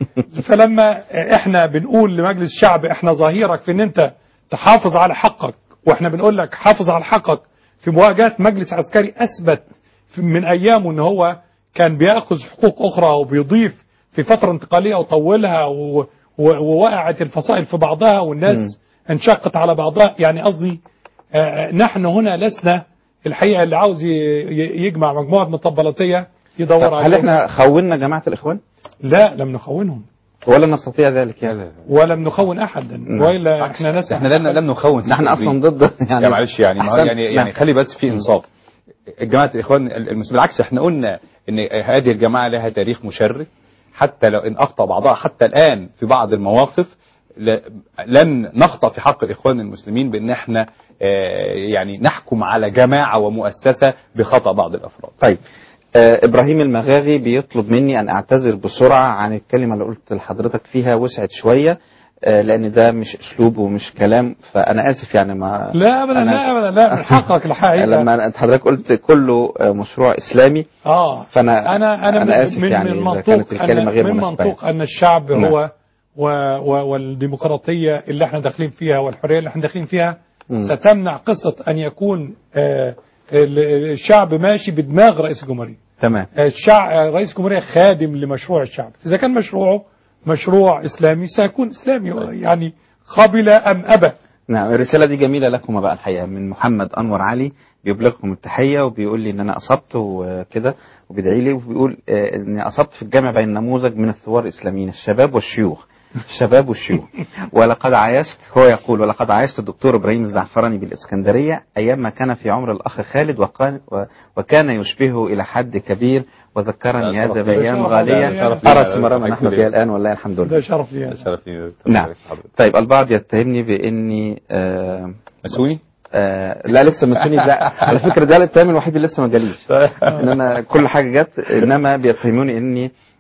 فلما احنا بنقول لمجلس الشعب احنا ظهيرك في ان انت تحافظ على حقك واحنا بنقول لك حافظ على حقك في مواجهة مجلس عسكري اثبت في- من ايامه ان هو كان بياخذ حقوق اخرى وبيضيف في فترة انتقالية وطولها و- و- ووقعت الفصائل في بعضها والناس انشقت على بعضها يعني قصدي آه، نحن هنا لسنا الحقيقة اللي عاوز ي- ي- يجمع مجموعة مطبلاتية يدور هل عليهم. احنا خونا جماعة الإخوان لا لم نخونهم ولا نستطيع ذلك يعني ولم نخون احدا والا احنا ناس احنا لم لم نخون نحن أصلا ضد يعني يا معلش يعني ما هو أحسنت. يعني نعم. يعني خلي بس في انصاف جماعه الاخوان المسلمين بالعكس احنا قلنا ان هذه الجماعه لها تاريخ مشرف حتى لو ان اخطا بعضها حتى الان في بعض المواقف ل- لن نخطا في حق الاخوان المسلمين بان احنا آه، يعني نحكم على جماعه ومؤسسه بخطا بعض الافراد طيب آه ابراهيم المغاغي بيطلب مني ان اعتذر بسرعه عن الكلمه اللي قلت لحضرتك فيها وسعت شويه آه لان ده مش اسلوب ومش كلام فانا اسف يعني ما لا ابدا أنا- لا ابدا لا من حقك الحقيقه لما أنت حضرتك قلت كله آه، مشروع اسلامي اه فانا انا انا, أنا من- آسف من يعني من إذا منطوق كانت الكلمة أن غير من مناسبة منطوق ان الشعب نعم. هو و و والديمقراطيه اللي احنا داخلين فيها والحريه اللي احنا داخلين فيها مم. ستمنع قصه ان يكون آه، ال- الشعب ماشي بدماغ رئيس الجمهوريه تمام الشعب رئيس الجمهورية خادم لمشروع الشعب إذا كان مشروعه مشروع إسلامي سيكون إسلامي يعني قبل أم أبى نعم الرسالة دي جميلة لكم بقى الحقيقة من محمد أنور علي بيبلغكم التحية وبيقول لي إن أنا أصبت وكده وبيدعي لي وبيقول آه، إني أصبت في الجامع بين نموذج من الثوار الإسلاميين الشباب والشيوخ الشباب والشيوخ ولقد عايشت هو يقول ولقد عايشت الدكتور إبراهيم الزعفراني بالإسكندرية أيام ما كان في عمر الأخ خالد وكان, وكان يشبهه إلى حد كبير وذكرني لا، هذا شرف بأيام لي. غالية لا، شرف لي. أرى ثمارنا نحن حضرتك فيها ليه؟ الآن والله الحمد لله ده شرف لي شرف لي نعم طيب البعض يتهمني باني آه مسؤولي آه لا لسه مسؤولي ده على فكره ده الاتهام الوحيد اللي لسه ما جاليش ان انا كل حاجه جت انما بيتهموني اني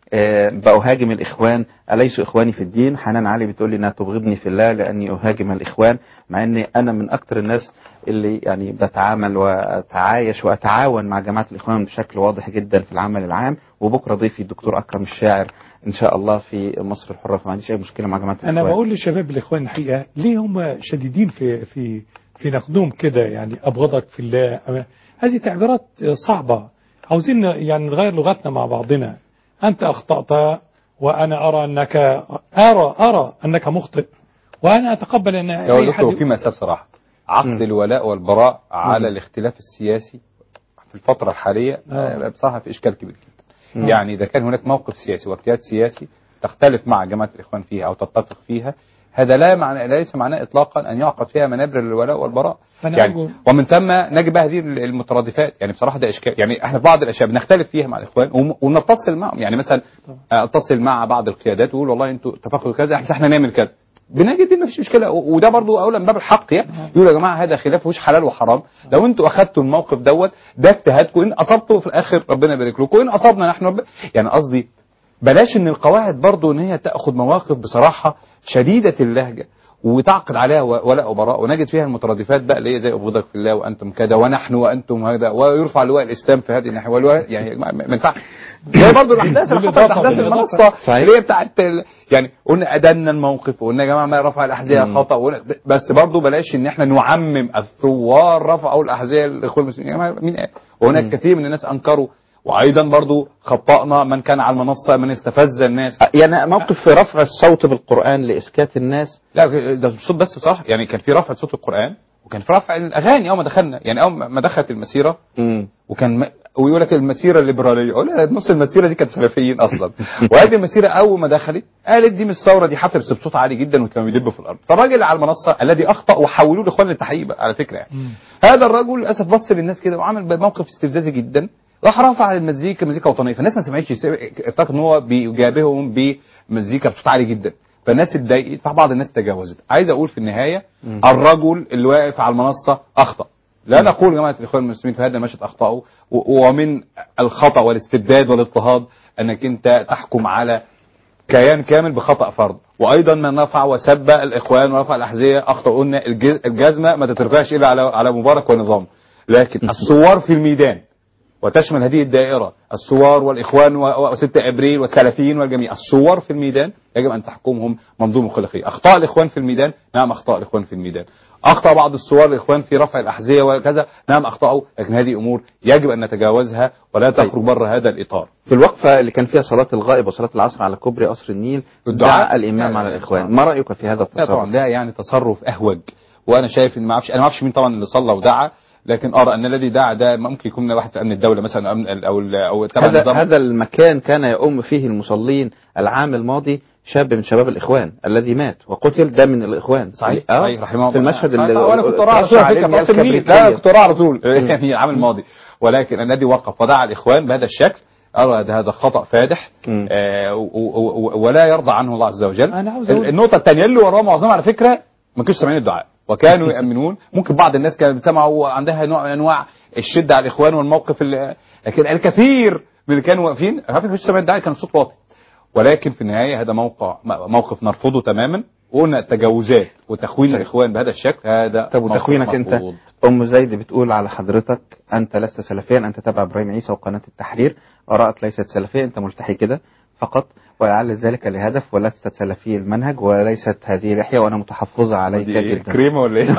آه، بأهاجم الإخوان أليسوا إخواني في الدين حنان علي بتقول لي إنها تبغضني في الله لأني أهاجم الإخوان مع أني أنا من أكتر الناس اللي يعني بتعامل وأتعايش وأتعاون مع جماعة الإخوان بشكل واضح جدا في العمل العام وبكرة ضيفي الدكتور أكرم الشاعر إن شاء الله في مصر الحرة فما عنديش أي مشكلة مع جماعة الإخوان انا بقول لشباب الاخوان الحقيقه ليه هم شديدين في في في نقدهم كده يعني ابغضك في الله أما- هذه تعبيرات صعبه عاوزين يعني نغير لغتنا مع بعضنا انت اخطات وانا ارى انك ارى ارى انك مخطئ وانا اتقبل ان يا اي دكتور حد في مسألة بصراحة عقد الولاء والبراء على الاختلاف السياسي في الفترة الحالية آه، بصراحة في إشكال كبير جدا مم. يعني إذا كان هناك موقف سياسي واجتهاد سياسي تختلف مع جماعة الإخوان فيها أو تتفق فيها هذا لا معنى ليس معناه إطلاقا أن يعقد فيها منابر للولاء والبراء فأنا يعني أقول- ومن ثم نجد هذه المترادفات يعني بصراحة ده إشكال يعني احنا في بعض الأشياء بنختلف فيها مع الإخوان وم- ونتصل معهم يعني مثلا آه، اتصل مع بعض القيادات ويقول والله انتوا اتفقوا كذا احنا احنا نعمل كذا بنجد ان مفيش مشكله و- وده برضو اولا من باب الحق يعني يقول يا جماعه هذا خلاف مش حلال وحرام لو انتوا اخذتوا الموقف دوت ده اجتهادكم ان اصبتوا في الاخر ربنا يبارك لكم وان اصبنا نحن رب... يعني قصدي بلاش ان القواعد برضو ان هي تاخذ مواقف بصراحه شديده اللهجه وتعقد عليها و- ولاء وبراء ونجد فيها المترادفات بقى اللي هي زي ابغضك في الله وانتم كذا ونحن وانتم هذا ويرفع لواء الاسلام في هذه الناحيه واللواء يعني يا جماعة ما ما ينفعش زي برضه الاحداث اللي حصلت بالإضافة- احداث بالإضافة. المنصه صحيح. اللي هي بتاعت ال- يعني قلنا ادنا الموقف وقلنا يا جماعه ما رفع الاحذيه مم. خطا وقلنا- بس برضه بلاش ان احنا نعمم الثوار رفعوا الاحذيه الاخوان المسلمين يا جماعه مين قال؟ وهناك مم. كثير من الناس انكروا وايضا برضه خطانا من كان على المنصه من استفز الناس يعني موقف رفع الصوت بالقرآن لإسكات الناس لا ده مش صوت بس بصراحه يعني كان في رفع صوت القران وكان في رفع الاغاني اول ما دخلنا يعني اول ما دخلت المسيره وكان م... ويقول لك المسيره الليبراليه اقول لها نص المسيره دي كانت سلفيين اصلا وهذه المسيره اول ما دخلت قالت دي مش ثوره دي حفله بس بصوت عالي جدا وكانوا بيدبوا في الارض فالراجل على المنصه الذي اخطا وحولوه لاخوان للتحقيق بقى على فكره يعني هذا الرجل للاسف بص للناس كده وعمل موقف استفزازي جدا راح رفع المزيكا مزيكا وطنيه فالناس ما سمعتش افتكر ان هو بيجابههم بمزيكا بصوت عالي جدا فالناس اتضايقت فبعض الناس تجاوزت عايز اقول في النهايه الرجل اللي واقف على المنصه اخطا لا نقول يا جماعه الاخوان المسلمين في هذا المشهد اخطاوا و- ومن الخطا والاستبداد والاضطهاد انك انت تحكم على كيان كامل بخطا فرد وايضا من رفع وسب الاخوان ورفع الاحذيه اخطا قلنا الج- الجزمه ما تترفعش الا على على مبارك ونظامه لكن الثوار في الميدان وتشمل هذه الدائرة الثوار والإخوان و- و6 أبريل والسلفيين والجميع الثوار في الميدان يجب أن تحكمهم منظومة خلقية أخطاء الإخوان في الميدان نعم أخطاء الإخوان في الميدان أخطأ بعض الثوار الإخوان في رفع الأحذية وكذا نعم أخطأوا لكن هذه أمور يجب أن نتجاوزها ولا تخرج بره هذا الإطار في الوقفة اللي كان فيها صلاة الغائب وصلاة العصر على كوبري قصر النيل الدعاء. دعا الإمام على الإخوان ما رأيك في هذا لا التصرف؟ طبعا ده يعني تصرف أهوج وأنا شايف إن ما أعرفش أنا ما أعرفش مين طبعا اللي صلى ودعا لكن أرى أن الذي دعا ده ممكن يكون واحد في أمن الدولة مثلا أو أمن أو أو تبع هذا, النظام هذا المكان كان يؤم فيه المصلين العام الماضي شاب من شباب الإخوان الذي مات وقتل ده من الإخوان صحيح آه، صحيح رحمه الله في المشهد صحيح. اللي وانا كنت وراء على الرسول فكره عليه في قصر النيل الكبريتية. لا كنت وراء على طول يعني العام الماضي ولكن الذي وقف ودعا الاخوان بهذا الشكل ارى ده هذا خطا فادح آه و- و- و- ولا يرضى عنه الله عز وجل أنا عاوز أقول- النقطه الثانيه اللي وراه معظمها على فكره ما كانوش سامعين الدعاء وكانوا يامنون ممكن بعض الناس كانت سمعوا عندها نوع من انواع الشده على الاخوان والموقف اللي لكن الكثير من اللي كانوا واقفين على فكره مش سامعين الدعاء كان الصوت واطي ولكن في النهايه هذا موقع موقف نرفضه تماما وقلنا التجاوزات وتخوين الاخوان بهذا الشكل هذا طب موقف وتخوينك انت مرفوض. ام زيد بتقول على حضرتك انت لست سلفيا انت تبع ابراهيم عيسى وقناه التحرير ارائك ليست سلفيه انت ملتحي كده فقط ولعل ذلك لهدف ولست سلفي المنهج وليست هذه لحيه وانا متحفظه عليك دي إيه؟ جدا كريمه ولا ايه؟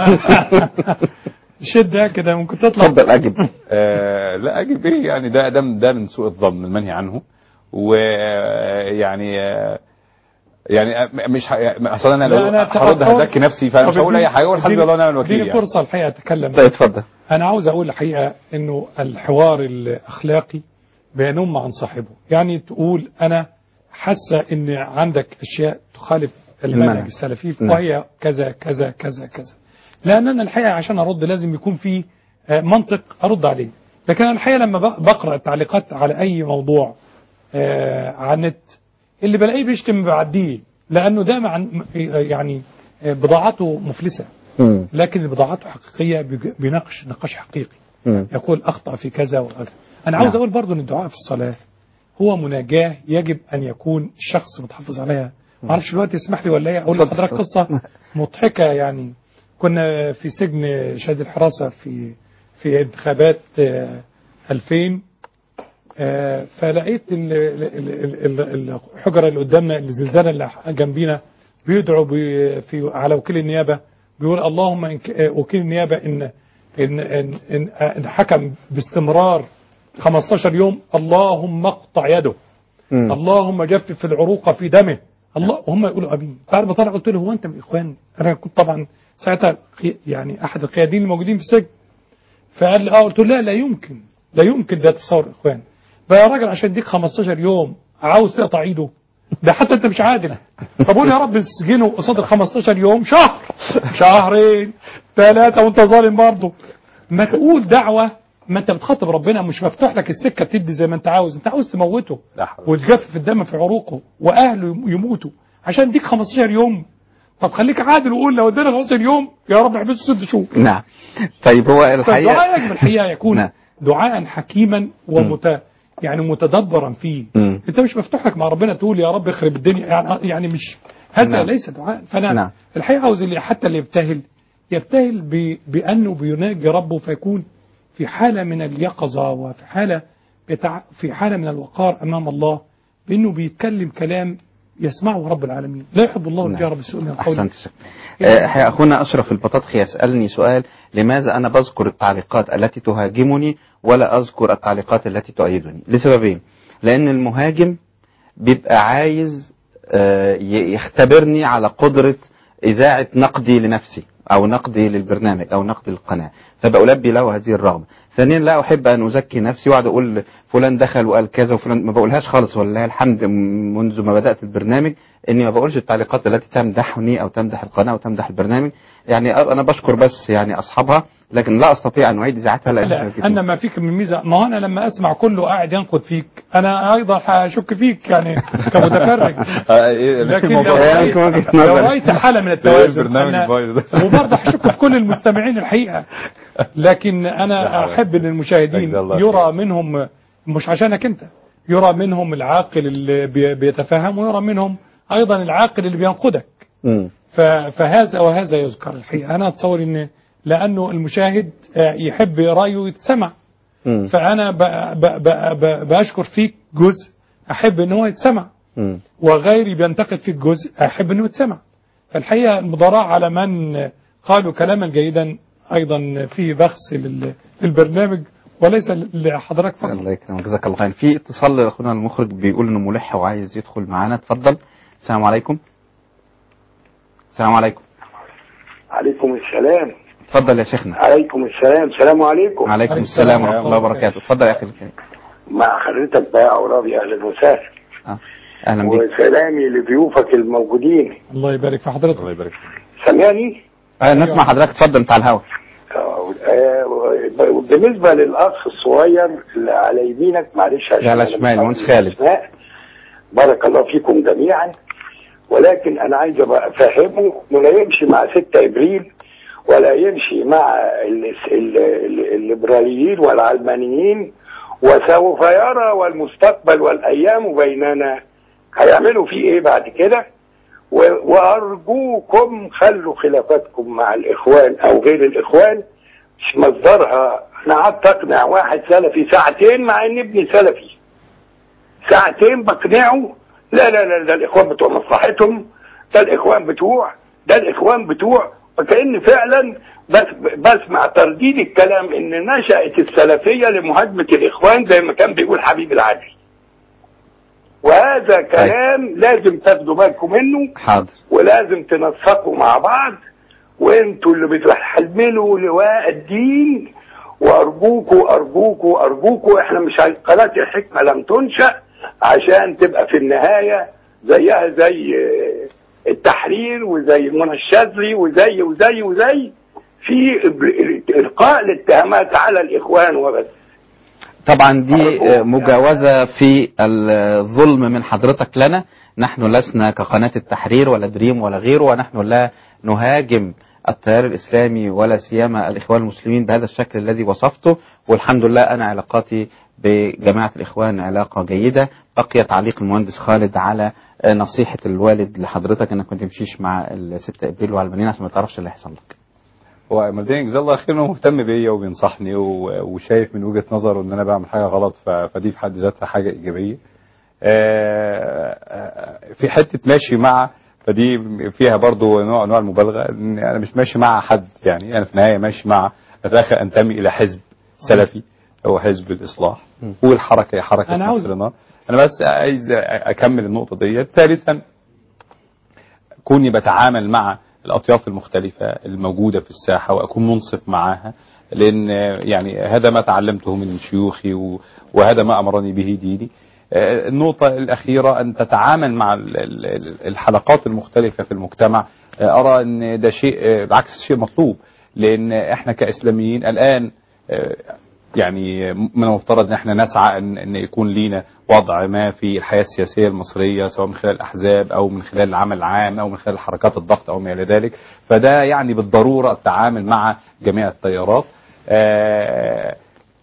شدة كده ممكن تطلع اتفضل اجب آه لا اجيب ايه يعني ده ده ده من سوء الظن المنهي عنه ويعني يعني آه، مش ه- اصلا انا لا، لو أنا هرد أتصور- هزكي نفسي فانا مش طب هقول اي اديني- حاجه اقول حسبي اديني- الله ونعم الوكيل اديني يعني. فرصة الحقيقة أتكلم طيب اتفضل أنا عاوز أقول الحقيقة إنه الحوار الأخلاقي بينم عن صاحبه يعني تقول أنا حاسة إن عندك أشياء تخالف المنهج المنهج. السلفي نعم. وهي كذا كذا كذا كذا لأن أنا الحقيقة عشان أرد لازم يكون في آه، منطق أرد عليه لكن أنا الحقيقة لما ب- بقرأ التعليقات على أي موضوع آه، على النت اللي بلاقيه بيشتم بعديه لأنه ده مع يعني آه، بضاعته مفلسة لكن بضاعته حقيقية بيج- بيناقش نقاش حقيقي مم. يقول أخطأ في كذا وكذا أنا عاوز نعم. أقول برضو أن الدعاء في الصلاة هو مناجاة يجب أن يكون الشخص متحفظ عليها ما اعرفش الوقت يسمح لي ولا ايه اقول لحضرتك قصة مضحكة يعني كنا في سجن شهد الحراسة في في انتخابات آه، 2000 آه، فلقيت ال- ال- ال- ال- الحجرة اللي قدامنا الزلزال اللي جنبينا بيدعو بي- في على وكيل النيابة بيقول اللهم إن ك- آه، وكيل النيابة إن إن إن, إن, إن حكم باستمرار 15 يوم اللهم اقطع يده اللهم جفف العروق في دمه الله هم يقولوا امين بعد ما طلع قلت له هو انت من الاخوان انا كنت طبعا ساعتها قي- يعني احد القياديين الموجودين في السجن فقال لي اه قلت له لا لا يمكن لا يمكن ده تصور الاخوان بقى يا راجل عشان يديك 15 يوم عاوز تقطع ايده ده حتى انت مش عادل طب قول يا رب تسجنه قصاد ال 15 يوم شهر شهرين ثلاثه وانت ظالم برضه ما تقول دعوه ما انت بتخاطب ربنا مش مفتوح لك السكه تدي زي ما انت عاوز انت عاوز تموته وتجفف الدم في عروقه واهله يم- يموتوا عشان يديك 15 يوم طب خليك عادل وقول لو ادانا 15 يوم يا رب احبسه ست شهور نعم طيب هو الحقيقة فالدعاء يجب الحقيقه يكون نعم. دعاء حكيما ومت يعني متدبرا فيه مم. انت مش مفتوح لك مع ربنا تقول يا رب اخرب الدنيا يعني يعني مش هذا نعم. ليس دعاء فانا نعم. الحقيقه عاوز اللي حتى اللي يبتهل يبتهل ب- بانه بيناجي ربه فيكون في حاله من اليقظه وفي حاله بتع... في حاله من الوقار امام الله بانه بيتكلم كلام يسمعه رب العالمين لا يحب الله الجهر بالسوء من القول أحسنت شكرا. آه، حقيقة أخونا أشرف البطاطخي يسألني سؤال لماذا أنا بذكر التعليقات التي تهاجمني ولا أذكر التعليقات التي تؤيدني لسببين لأن المهاجم بيبقى عايز آه، ي- يختبرني على قدرة إذاعة نقدي لنفسي أو نقدي للبرنامج أو نقدي للقناة فبألبي له هذه الرغبة ثانيا لا أحب أن أزكي نفسي وأقعد أقول فلان دخل وقال كذا وفلان ما بقولهاش خالص ولله الحمد منذ ما بدأت البرنامج إني ما بقولش التعليقات التي تمدحني أو تمدح القناة أو تمدح البرنامج يعني أنا بشكر بس يعني أصحابها لكن لا أستطيع أن أعيد إذاعتها لأن لا أن ما فيك من ميزة ما هو أنا لما أسمع كله قاعد ينقد فيك أنا أيضا هشك فيك يعني كمتفرج لكن لو رأيت, لو رأيت حالة من التوازن البرنامج أنا- البايظ ده. وبرضه هشك في كل المستمعين الحقيقة لكن أنا أحب أن المشاهدين جزا الله يرى منهم مش عشانك أنت يرى منهم العاقل اللي بي- بيتفهم ويرى منهم أيضا العاقل اللي بينقدك مم. ف- فهذا وهذا يذكر الحقيقة أنا أتصور أن لأنه المشاهد آه، يحب رأيه يتسمع مم. فأنا ب- ب- ب- ب- بشكر فيك جزء أحب أن هو يتسمع مم. وغيري بينتقد فيك جزء أحب أنه يتسمع فالحقيقة المضاراة على من قالوا كلاما جيدا أيضا فيه بخس لل- للبرنامج وليس لحضرتك فقط الله يكرمك جزاك الله خير في اتصال اخونا المخرج بيقول انه ملح وعايز يدخل معانا اتفضل السلام عليكم السلام عليكم عليكم السلام اتفضل يا شيخنا عليكم السلام السلام عليكم عليكم السلام ورحمه الله وبركاته اتفضل يا اخي الكريم مع حضرتك بقى عرابي اهلا وسهلا اهلا بيك وسلامي لضيوفك الموجودين الله يبارك في حضرتك الله يبارك سامعني آه نسمع حضرتك اتفضل انت على الهوا آه، آه، بالنسبه للاخ الصغير اللي على يمينك معلش عشان على أنا شمال، مش المهندس عارف خالد. الأسماء. بارك الله فيكم جميعا ولكن انا عايز ابقى افهمه انه لا يمشي مع 6 ابريل ولا يمشي مع ال- ال- ال- الليبراليين والعلمانيين وسوف يرى والمستقبل والايام بيننا هيعملوا فيه ايه بعد كده و- وارجوكم خلوا خلافاتكم مع الاخوان او غير الاخوان مش مصدرها انا قعدت اقنع واحد سلفي ساعتين مع ان ابني سلفي ساعتين بقنعه لا لا لا ده الاخوان بتوع مصلحتهم ده الاخوان بتوع ده الاخوان بتوع وكأن فعلا بس بسمع ترديد الكلام ان نشأت السلفية لمهاجمة الاخوان زي ما كان بيقول حبيب العدل وهذا كلام لازم تاخدوا بالكم منه حاضر ولازم تنسقوا مع بعض وانتوا اللي بتحملوا لواء الدين وارجوكوا ارجوكوا ارجوكوا احنا مش عايز قناه الحكمه لم تنشا عشان تبقى في النهايه زيها زي آه، التحرير وزي منى الشاذلي وزي وزي وزي في إب- القاء الاتهامات على الاخوان وبس طبعا دي آه، مجاوزة في الظلم من حضرتك لنا نحن لسنا كقناة التحرير ولا دريم ولا غيره ونحن لا نهاجم التيار الإسلامي ولا سيما الإخوان المسلمين بهذا الشكل الذي وصفته والحمد لله أنا علاقاتي بجماعة الإخوان علاقة جيدة بقي تعليق المهندس خالد على آه، نصيحة الوالد لحضرتك انك ما تمشيش مع ال 6 ابريل وعلى البنين عشان ما تعرفش اللي هيحصل لك هو مبدئيا جزاه الله خير انه مهتم بيا وبينصحني و- وشايف من وجهه نظره ان انا بعمل حاجه غلط ف- فدي في حد ذاتها حاجه ايجابيه. آه، آه، في حته ماشي مع فدي فيها برضو نوع انواع المبالغه ان انا مش ماشي مع حد يعني انا في النهايه ماشي مع اتاخر انتمي الى حزب سلفي هو حزب الاصلاح والحركه هي حركه أنا عاوز- مصر نار. انا بس عايز اكمل النقطه ديت ثالثا كوني بتعامل مع الأطياف المختلفة الموجودة في الساحة وأكون منصف معها لأن يعني هذا ما تعلمته من شيوخي و- وهذا ما أمرني به ديني آه، النقطة الأخيرة أن تتعامل مع ال- ال- الحلقات المختلفة في المجتمع آه، أرى أن ده شيء آه، بالعكس شيء مطلوب لأن إحنا كإسلاميين الآن آه، يعني من المفترض ان احنا نسعى ان, إن يكون لينا وضع ما في الحياه السياسيه المصريه سواء من خلال الاحزاب او من خلال العمل العام او من خلال حركات الضغط او ما الى ذلك فده يعني بالضروره التعامل مع جميع التيارات آه،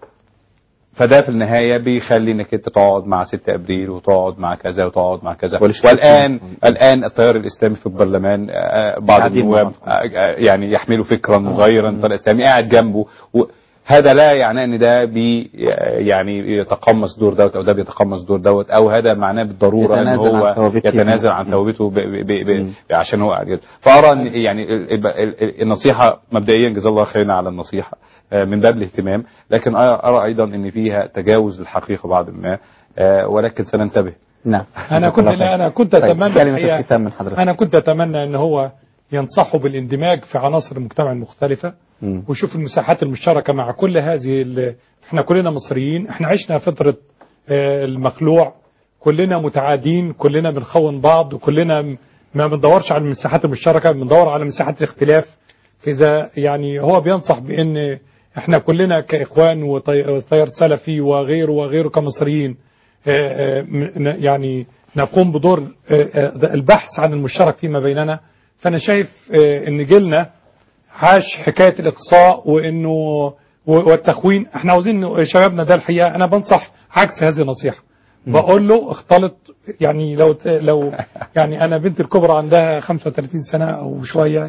فده في النهايه بيخلي انك انت تقعد مع 6 ابريل وتقعد مع كذا وتقعد مع كذا والاشتراك والان الان التيار الاسلامي في البرلمان آه، بعض قاعدين النواب مع آه، آه، يعني يحملوا فكرا مغايرا التيار الاسلامي قاعد جنبه و- هذا لا يعني ان ده بي يعني يتقمص دور دوت او ده بيتقمص دور دوت او هذا معناه بالضروره ان يتنازل عن هو ثوابته. يتنازل عن ثوابته ب- ب- ب- ب- عشان هو قاعد كده فارى ان يعني ال- ال- ال- النصيحه مبدئيا جزاه الله خيرا على النصيحه آه، من باب الاهتمام لكن ارى ايضا ان فيها تجاوز للحقيقه بعض ما آه، ولكن سننتبه نعم انا كنت لا انا كنت طيب، اتمنى كلمة الحقيقة- الختام من حضرتك. انا كنت اتمنى ان هو ينصحوا بالاندماج في عناصر المجتمع المختلفه مم. وشوف المساحات المشتركه مع كل هذه ال- احنا كلنا مصريين احنا عشنا فتره آه، المخلوع كلنا متعادين كلنا بنخون بعض وكلنا م- ما بندورش على المساحات المشتركه بندور على مساحات الاختلاف فاذا يعني هو بينصح بان احنا كلنا كاخوان وطي- وتيار سلفي وغيره وغيره كمصريين آه، آه، م- يعني نقوم بدور آه، آه، البحث عن المشترك فيما بيننا فانا شايف آه، ان جيلنا عاش حكايه الاقصاء وانه و- والتخوين احنا عاوزين إنه شبابنا ده الحقيقه انا بنصح عكس هذه النصيحه بقول له اختلط يعني لو لو يعني انا بنتي الكبرى عندها 35 سنه او شويه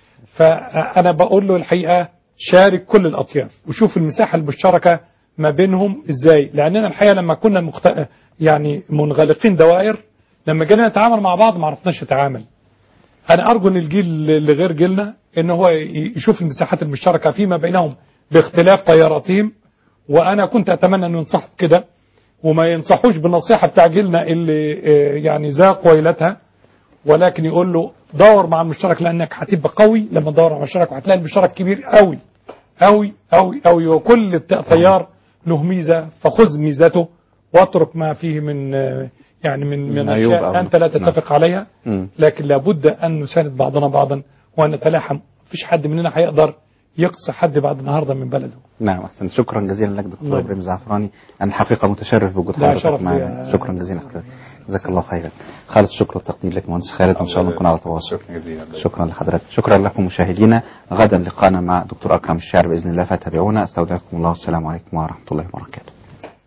فانا بقول له الحقيقه شارك كل الاطياف وشوف المساحه المشتركه ما بينهم ازاي لاننا الحقيقه لما كنا مخت... يعني منغلقين دوائر لما جينا نتعامل مع بعض ما عرفناش نتعامل انا ارجو ان الجيل اللي غير جيلنا ان هو ي- يشوف المساحات المشتركه فيما بينهم باختلاف تياراتهم وانا كنت اتمنى انه ينصحوا كده وما ينصحوش بالنصيحه بتاع جيلنا اللي آه، يعني ذاق ويلتها ولكن يقول له دور مع المشترك لانك هتبقى قوي لما تدور مع المشترك وهتلاقي المشترك كبير قوي قوي قوي قوي وكل الت- تيار له ميزه فخذ ميزته واترك ما فيه من آه، يعني من من من عيوب أو اشياء انت لا نقص. نعم. تتفق عليها مم. لكن لابد ان نساند بعضنا بعضا وان نتلاحم مفيش حد مننا هيقدر يقصي حد بعد النهارده من بلده نعم أحسن شكرا جزيلا لك دكتور نعم. إبراهيم زعفراني أنا الحقيقة متشرف بوجود لا، حضرتك شرف معنا لي. شكرا جزيلا حضرتك جزاك الله خيرا خالص شكر والتقدير لك مهندس خالد وإن شاء الله نكون على تواصل شكرا جزيلا شكرا لحضرتك شكرا لكم مشاهدينا غدا لقانا مع دكتور أكرم الشاعر بإذن الله فتابعونا استودعكم الله والسلام عليكم ورحمة الله وبركاته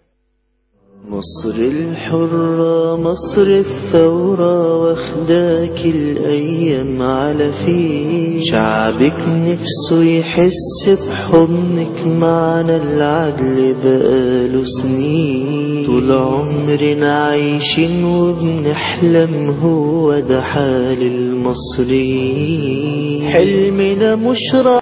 مصر الحرة مصر الثورة واخداك الأيام على فيه شعبك نفسه يحس بحضنك معنا العدل بقاله سنين طول عمرنا عايشين وبنحلم هو ده حال المصريين حلمنا مش راح